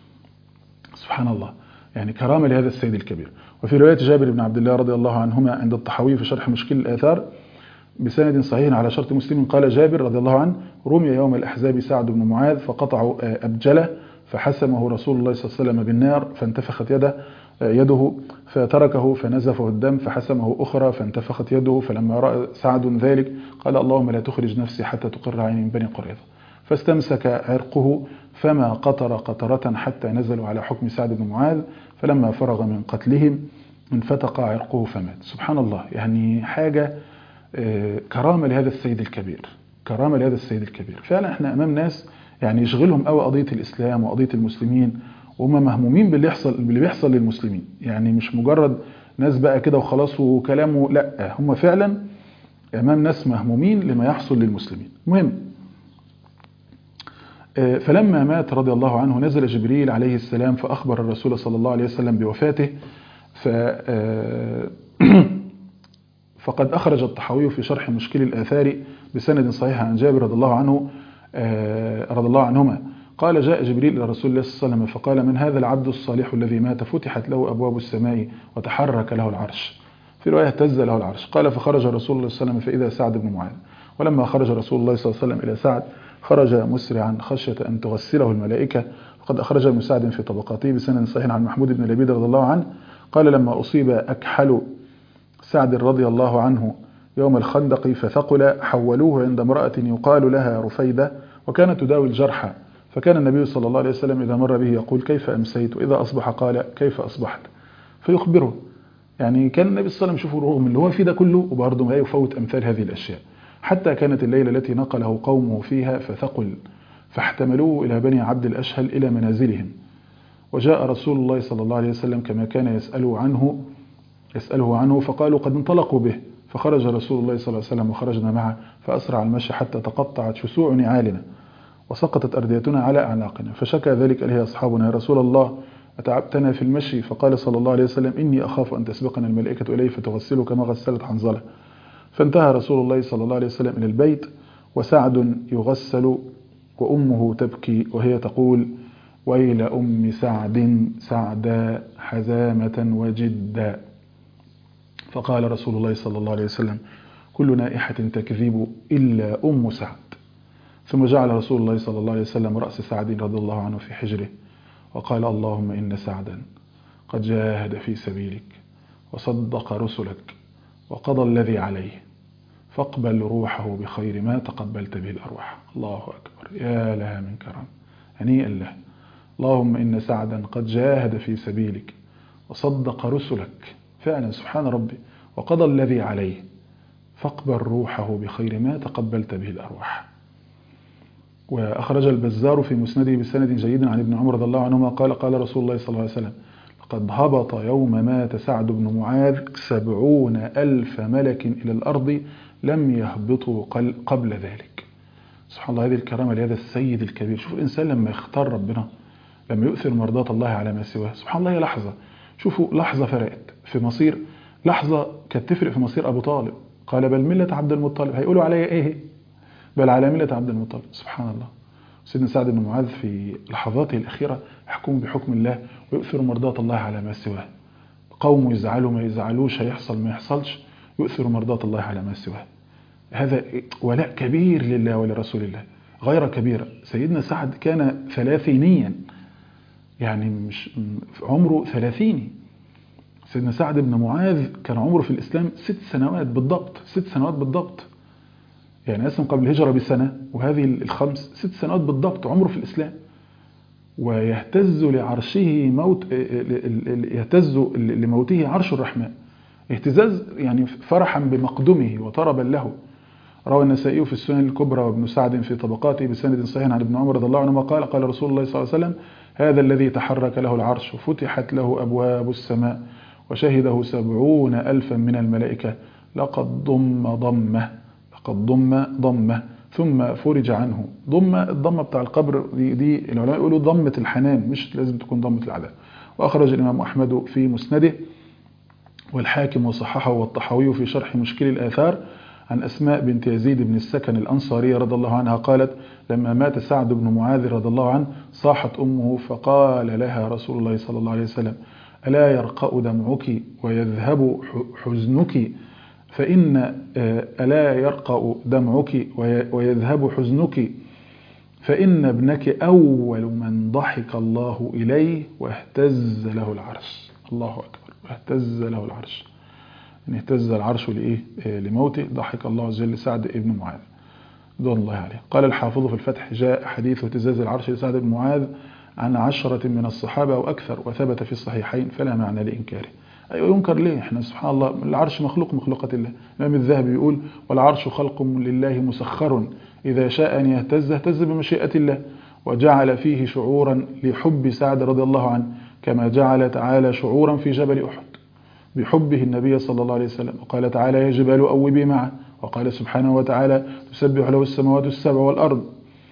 سبحان الله يعني كرامة لهذا السيد الكبير وفي رواية جابر بن عبد الله رضي الله عنهما عند الطحاوي في شرح مشكل الآثار بسند صحيح على شرط مسلم قال جابر رضي الله عنه رمي يوم الأحزاب سعد بن معاذ فقطعوا أبجله فحسمه رسول الله صلى الله عليه وسلم بالنار فانتفخت يده يده فتركه فنزفه الدم فحسمه أخرى فانتفخت يده فلما رأى سعد ذلك قال اللهم لا تخرج نفسي حتى تقر عيني من بني قريظة فاستمسك عرقه فما قطر قطرة حتى نزلوا على حكم سعد بن معاذ فلما فرغ من قتلهم انفتق عرقه فمات سبحان الله يعني حاجة كرامة لهذا السيد الكبير كرامة لهذا السيد الكبير فعلا احنا أمام ناس يعني يشغلهم قوي قضية الإسلام وقضية المسلمين وهم مهمومين باللي يحصل باللي بيحصل للمسلمين يعني مش مجرد ناس بقى كده وخلاص وكلامه لا هم فعلا امام ناس مهمومين لما يحصل للمسلمين مهم فلما مات رضي الله عنه نزل جبريل عليه السلام فأخبر الرسول صلى الله عليه وسلم بوفاته ف فقد أخرج الطحاوي في شرح مشكل الآثار بسند صحيح عن جابر رضي الله عنه رضي الله عنهما قال جاء جبريل إلى رسول الله صلى الله عليه وسلم فقال من هذا العبد الصالح الذي مات فتحت له أبواب السماء وتحرك له العرش في رواية اهتز له العرش قال فخرج رسول الله صلى الله عليه وسلم فإذا سعد بن معاذ ولما خرج رسول الله صلى الله عليه وسلم إلى سعد خرج مسرعا خشية أن تغسله الملائكة وقد أخرج ابن سعد في طبقاته بسند صحيح عن محمود بن لبيد رضي الله عنه قال لما أصيب أكحل سعد رضي الله عنه يوم الخندق فثقل حولوه عند امرأة يقال لها رفيدة وكانت تداوي الجرحى فكان النبي صلى الله عليه وسلم إذا مر به يقول كيف أمسيت وإذا أصبح قال كيف أصبحت فيخبره يعني كان النبي صلى الله عليه وسلم يشوفه رغم اللي هو فيه ده كله وبرضه ما يفوت أمثال هذه الأشياء حتى كانت الليلة التي نقله قومه فيها فثقل فاحتملوه إلى بني عبد الأشهل إلى منازلهم وجاء رسول الله صلى الله عليه وسلم كما كان يسأله عنه يسأله عنه فقالوا قد انطلقوا به فخرج رسول الله صلى الله عليه وسلم وخرجنا معه فأسرع المشي حتى تقطعت شسوع نعالنا وسقطت أرديتنا على أعناقنا فشكى ذلك إليه أصحابنا يا رسول الله أتعبتنا في المشي فقال صلى الله عليه وسلم إني أخاف أن تسبقنا الملائكة إليه فتغسله كما غسلت حنظلة فانتهى رسول الله صلى الله عليه وسلم إلى البيت وسعد يغسل وأمه تبكي وهي تقول ويل أم سعد سعدا حزامة وجدا فقال رسول الله صلى الله عليه وسلم كل نائحة تكذب إلا أم سعد ثم جعل رسول الله صلى الله عليه وسلم رأس سعد رضي الله عنه في حجره وقال اللهم إن سعدا قد جاهد في سبيلك وصدق رسلك وقضى الذي عليه فاقبل روحه بخير ما تقبلت به الأرواح الله أكبر يا لها من كرم هنيئا له اللهم إن سعدا قد جاهد في سبيلك وصدق رسلك فعلا سبحان ربي وقضى الذي عليه فاقبل روحه بخير ما تقبلت به الأرواح وأخرج البزار في مسنده بسند جيد عن ابن عمر رضي الله عنهما قال قال رسول الله صلى الله عليه وسلم لقد هبط يوم مات سعد بن معاذ سبعون ألف ملك إلى الأرض لم يهبطوا قبل ذلك سبحان الله هذه الكرامة لهذا السيد الكبير شوف الإنسان لما يختار ربنا لما يؤثر مرضاة الله على ما سواه سبحان الله هي لحظة شوفوا لحظة فرقت في مصير لحظة كانت تفرق في مصير أبو طالب قال بل ملة عبد المطلب هيقولوا عليا إيه بل على ملة عبد المطلب سبحان الله سيدنا سعد بن معاذ في لحظاته الأخيرة يحكم بحكم الله ويؤثر مرضاة الله على ما سواه قوم يزعلوا ما يزعلوش هيحصل ما يحصلش يؤثر مرضاة الله على ما سواه هذا ولاء كبير لله ولرسول الله غير كبيرة سيدنا سعد كان ثلاثينيا يعني مش عمره ثلاثيني سيدنا سعد بن معاذ كان عمره في الإسلام ست سنوات بالضبط ست سنوات بالضبط يعني أسلم قبل الهجرة بسنة وهذه الخمس ست سنوات بالضبط عمره في الإسلام ويهتز لعرشه موت يهتز لموته عرش الرحمن اهتزاز يعني فرحا بمقدمه وطربا له روى النسائي في السنن الكبرى وابن سعد في طبقاته بسند صحيح عن ابن عمر رضي الله عنهما قال قال رسول الله صلى الله عليه وسلم هذا الذي تحرك له العرش وفتحت له أبواب السماء وشهده سبعون ألفا من الملائكة لقد ضم ضمه لقد ضم ضمه ثم فرج عنه ضم الضمة بتاع القبر دي, دي العلماء يقولوا ضمة الحنان مش لازم تكون ضمة العذاب وأخرج الإمام أحمد في مسنده والحاكم وصححه والطحاوي في شرح مشكل الآثار عن أسماء بنت يزيد بن السكن الأنصارية رضي الله عنها قالت لما مات سعد بن معاذ رضي الله عنه صاحت أمه فقال لها رسول الله صلى الله عليه وسلم ألا يرقأ دمعك ويذهب حزنك فإن ألا يرقأ دمعك ويذهب حزنك فإن ابنك أول من ضحك الله إليه واهتز له العرش الله أكبر واهتز له العرش ان اهتز العرش لإيه لموته ضحك الله عز وجل سعد ابن معاذ رضوان الله عليه قال الحافظ في الفتح جاء حديث اهتزاز العرش لسعد بن معاذ عن عشرة من الصحابة وأكثر وثبت في الصحيحين فلا معنى لإنكاره أيوة ينكر ليه احنا سبحان الله العرش مخلوق مخلوقة الله الإمام الذهبي يقول والعرش خلق لله مسخر إذا شاء أن يهتز اهتز بمشيئة الله وجعل فيه شعورا لحب سعد رضي الله عنه كما جعل تعالى شعورا في جبل أحد بحبه النبي صلى الله عليه وسلم وقال تعالى يا جبال أوبي معه وقال سبحانه وتعالى تسبح له السماوات السبع والأرض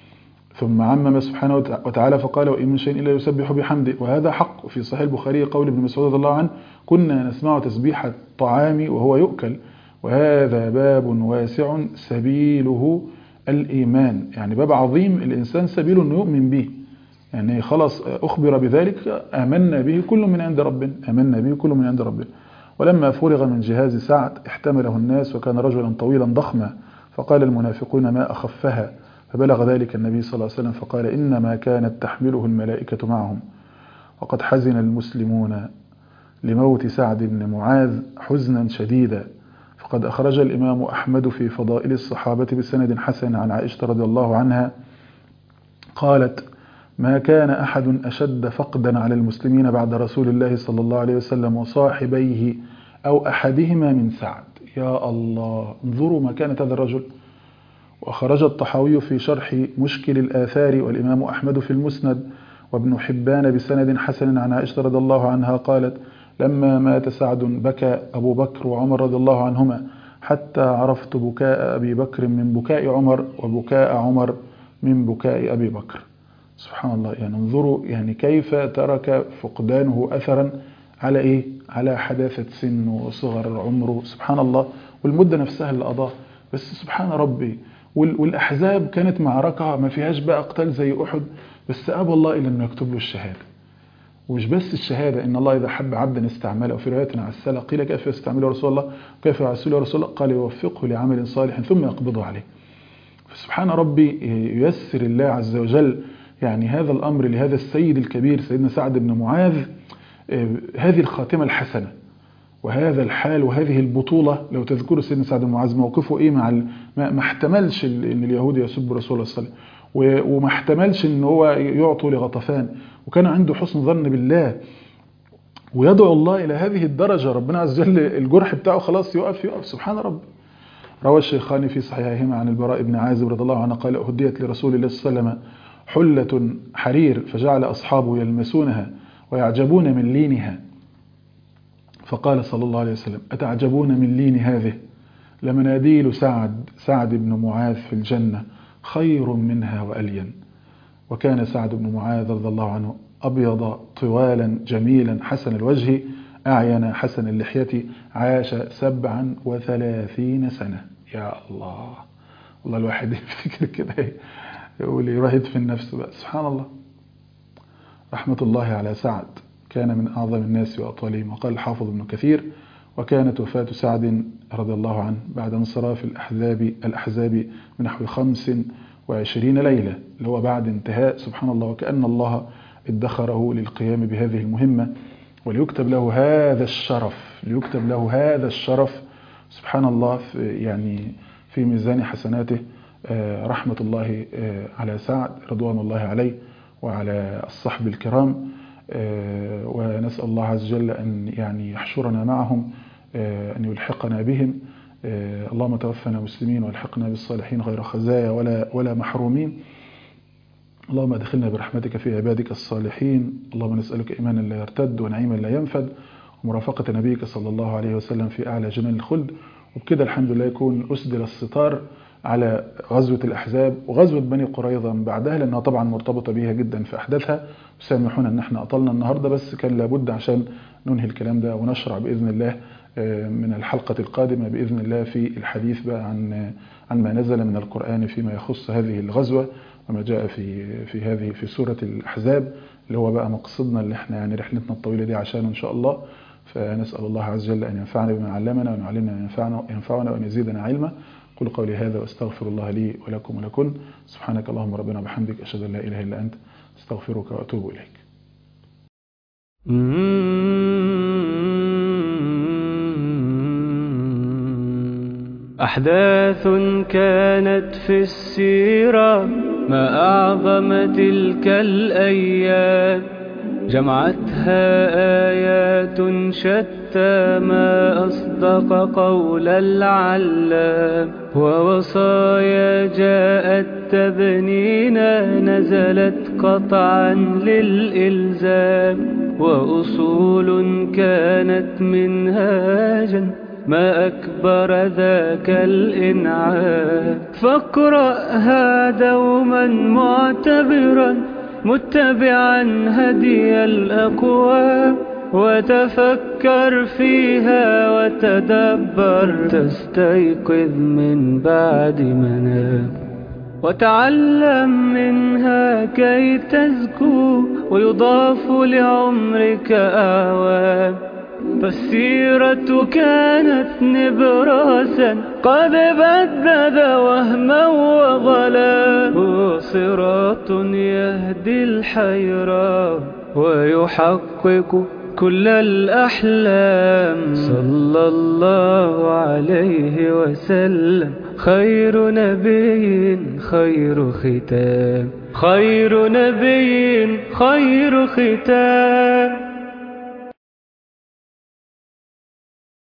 ثم عمم سبحانه وتعالى فقال وإن من شيء إلا يسبح بحمده وهذا حق في صحيح البخاري قول ابن مسعود رضي الله عنه كنا نسمع تسبيح الطعام وهو يؤكل وهذا باب واسع سبيله الإيمان يعني باب عظيم الإنسان سبيله أنه يؤمن به يعني خلاص أخبر بذلك آمنا به كل من عند ربنا آمنا به كل من عند ربنا ولما فرغ من جهاز سعد احتمله الناس وكان رجلا طويلا ضخما فقال المنافقون ما أخفها فبلغ ذلك النبي صلى الله عليه وسلم فقال إنما كانت تحمله الملائكة معهم وقد حزن المسلمون لموت سعد بن معاذ حزنا شديدا فقد أخرج الإمام أحمد في فضائل الصحابة بسند حسن عن عائشة رضي الله عنها قالت ما كان أحد أشد فقدا على المسلمين بعد رسول الله صلى الله عليه وسلم وصاحبيه أو أحدهما من سعد يا الله انظروا ما كانت هذا الرجل وأخرج الطحاوي في شرح مشكل الآثار والإمام أحمد في المسند وابن حبان بسند حسن عن عائشة رضي الله عنها قالت لما مات سعد بكى أبو بكر وعمر رضي الله عنهما حتى عرفت بكاء أبي بكر من بكاء عمر وبكاء عمر من بكاء أبي بكر سبحان الله يعني انظروا يعني كيف ترك فقدانه أثرا على إيه على حداثة سنه وصغر عمره سبحان الله والمدة نفسها اللي قضاها بس سبحان ربي والأحزاب كانت معركة ما فيهاش بقى قتال زي أحد بس أبى الله إلا أنه يكتب له الشهادة ومش بس الشهادة إن الله إذا حب عبدا استعمله في رواية عسلة قيل كيف يستعمله رسول الله كيف يعسله رسول الله قال يوفقه لعمل صالح ثم يقبضه عليه فسبحان ربي ييسر الله عز وجل يعني هذا الأمر لهذا السيد الكبير سيدنا سعد بن معاذ هذه الخاتمة الحسنة وهذا الحال وهذه البطولة لو تذكروا سيدنا سعد بن معاذ موقفه إيه مع ما احتملش إن اليهود يسب رسول الله صلى الله عليه وسلم وما احتملش إن هو يعطوا لغطفان وكان عنده حسن ظن بالله ويدعو الله إلى هذه الدرجة ربنا عز وجل الجرح بتاعه خلاص يقف يقف سبحان رب روى الشيخان في صحيحهما عن البراء بن عازب رضي الله عنه قال أهديت لرسول الله صلى الله عليه وسلم حلة حرير فجعل أصحابه يلمسونها ويعجبون من لينها فقال صلى الله عليه وسلم أتعجبون من لين هذه لمناديل سعد سعد بن معاذ في الجنة خير منها وألين وكان سعد بن معاذ رضي الله عنه أبيض طوالا جميلا حسن الوجه أعين حسن اللحية عاش سبعا وثلاثين سنة يا الله والله الواحد يفتكر كده يقول يرهد في النفس بقى سبحان الله رحمة الله على سعد كان من أعظم الناس وأطولهم وقال الحافظ ابن كثير وكانت وفاة سعد رضي الله عنه بعد انصراف الأحزاب الأحزاب من نحو خمس وعشرين ليلة اللي هو بعد انتهاء سبحان الله وكأن الله ادخره للقيام بهذه المهمة وليكتب له هذا الشرف ليكتب له هذا الشرف سبحان الله في يعني في ميزان حسناته رحمة الله على سعد رضوان الله عليه وعلى الصحب الكرام ونسأل الله عز وجل أن يعني يحشرنا معهم أن يلحقنا بهم اللهم توفنا مسلمين والحقنا بالصالحين غير خزايا ولا ولا محرومين اللهم ادخلنا برحمتك في عبادك الصالحين اللهم نسألك إيمانا لا يرتد ونعيما لا ينفد ومرافقة نبيك صلى الله عليه وسلم في أعلى جنان الخلد وبكده الحمد لله يكون أسدل الستار على غزوة الأحزاب وغزوة بني قريظة من بعدها لأنها طبعا مرتبطة بيها جدا في أحداثها وسامحونا أن احنا أطلنا النهاردة بس كان لابد عشان ننهي الكلام ده ونشرع بإذن الله من الحلقة القادمة بإذن الله في الحديث بقى عن عن ما نزل من القرآن فيما يخص هذه الغزوة وما جاء في في هذه في سورة الأحزاب اللي هو بقى مقصدنا اللي احنا يعني رحلتنا الطويلة دي عشان إن شاء الله فنسأل الله عز وجل أن ينفعنا بما علمنا وأن يعلمنا ما ينفعنا ينفعنا وأن يزيدنا علما قل قولي هذا واستغفر الله لي ولكم ولكن سبحانك اللهم ربنا وبحمدك أشهد أن لا إله إلا أنت استغفرك وأتوب إليك أحداث كانت في السيرة ما أعظم تلك الأيام جمعتها آيات شتى ما أصدق قول العلام ووصايا جاءت تبنينا نزلت قطعا للإلزام وأصول كانت منهاجا ما أكبر ذاك الإنعام فاقرأها دوما معتبرا متبعا هدي الأقوام وتفكر فيها وتدبر تستيقظ من بعد منام وتعلم منها كي تزكو ويضاف لعمرك أعوام فالسيرة كانت نبراسا قد بدد وهما وغلا هو صراط يهدي الحيرة ويحقق كل الأحلام صلى الله عليه وسلم خير نبي خير ختام خير نبي خير ختام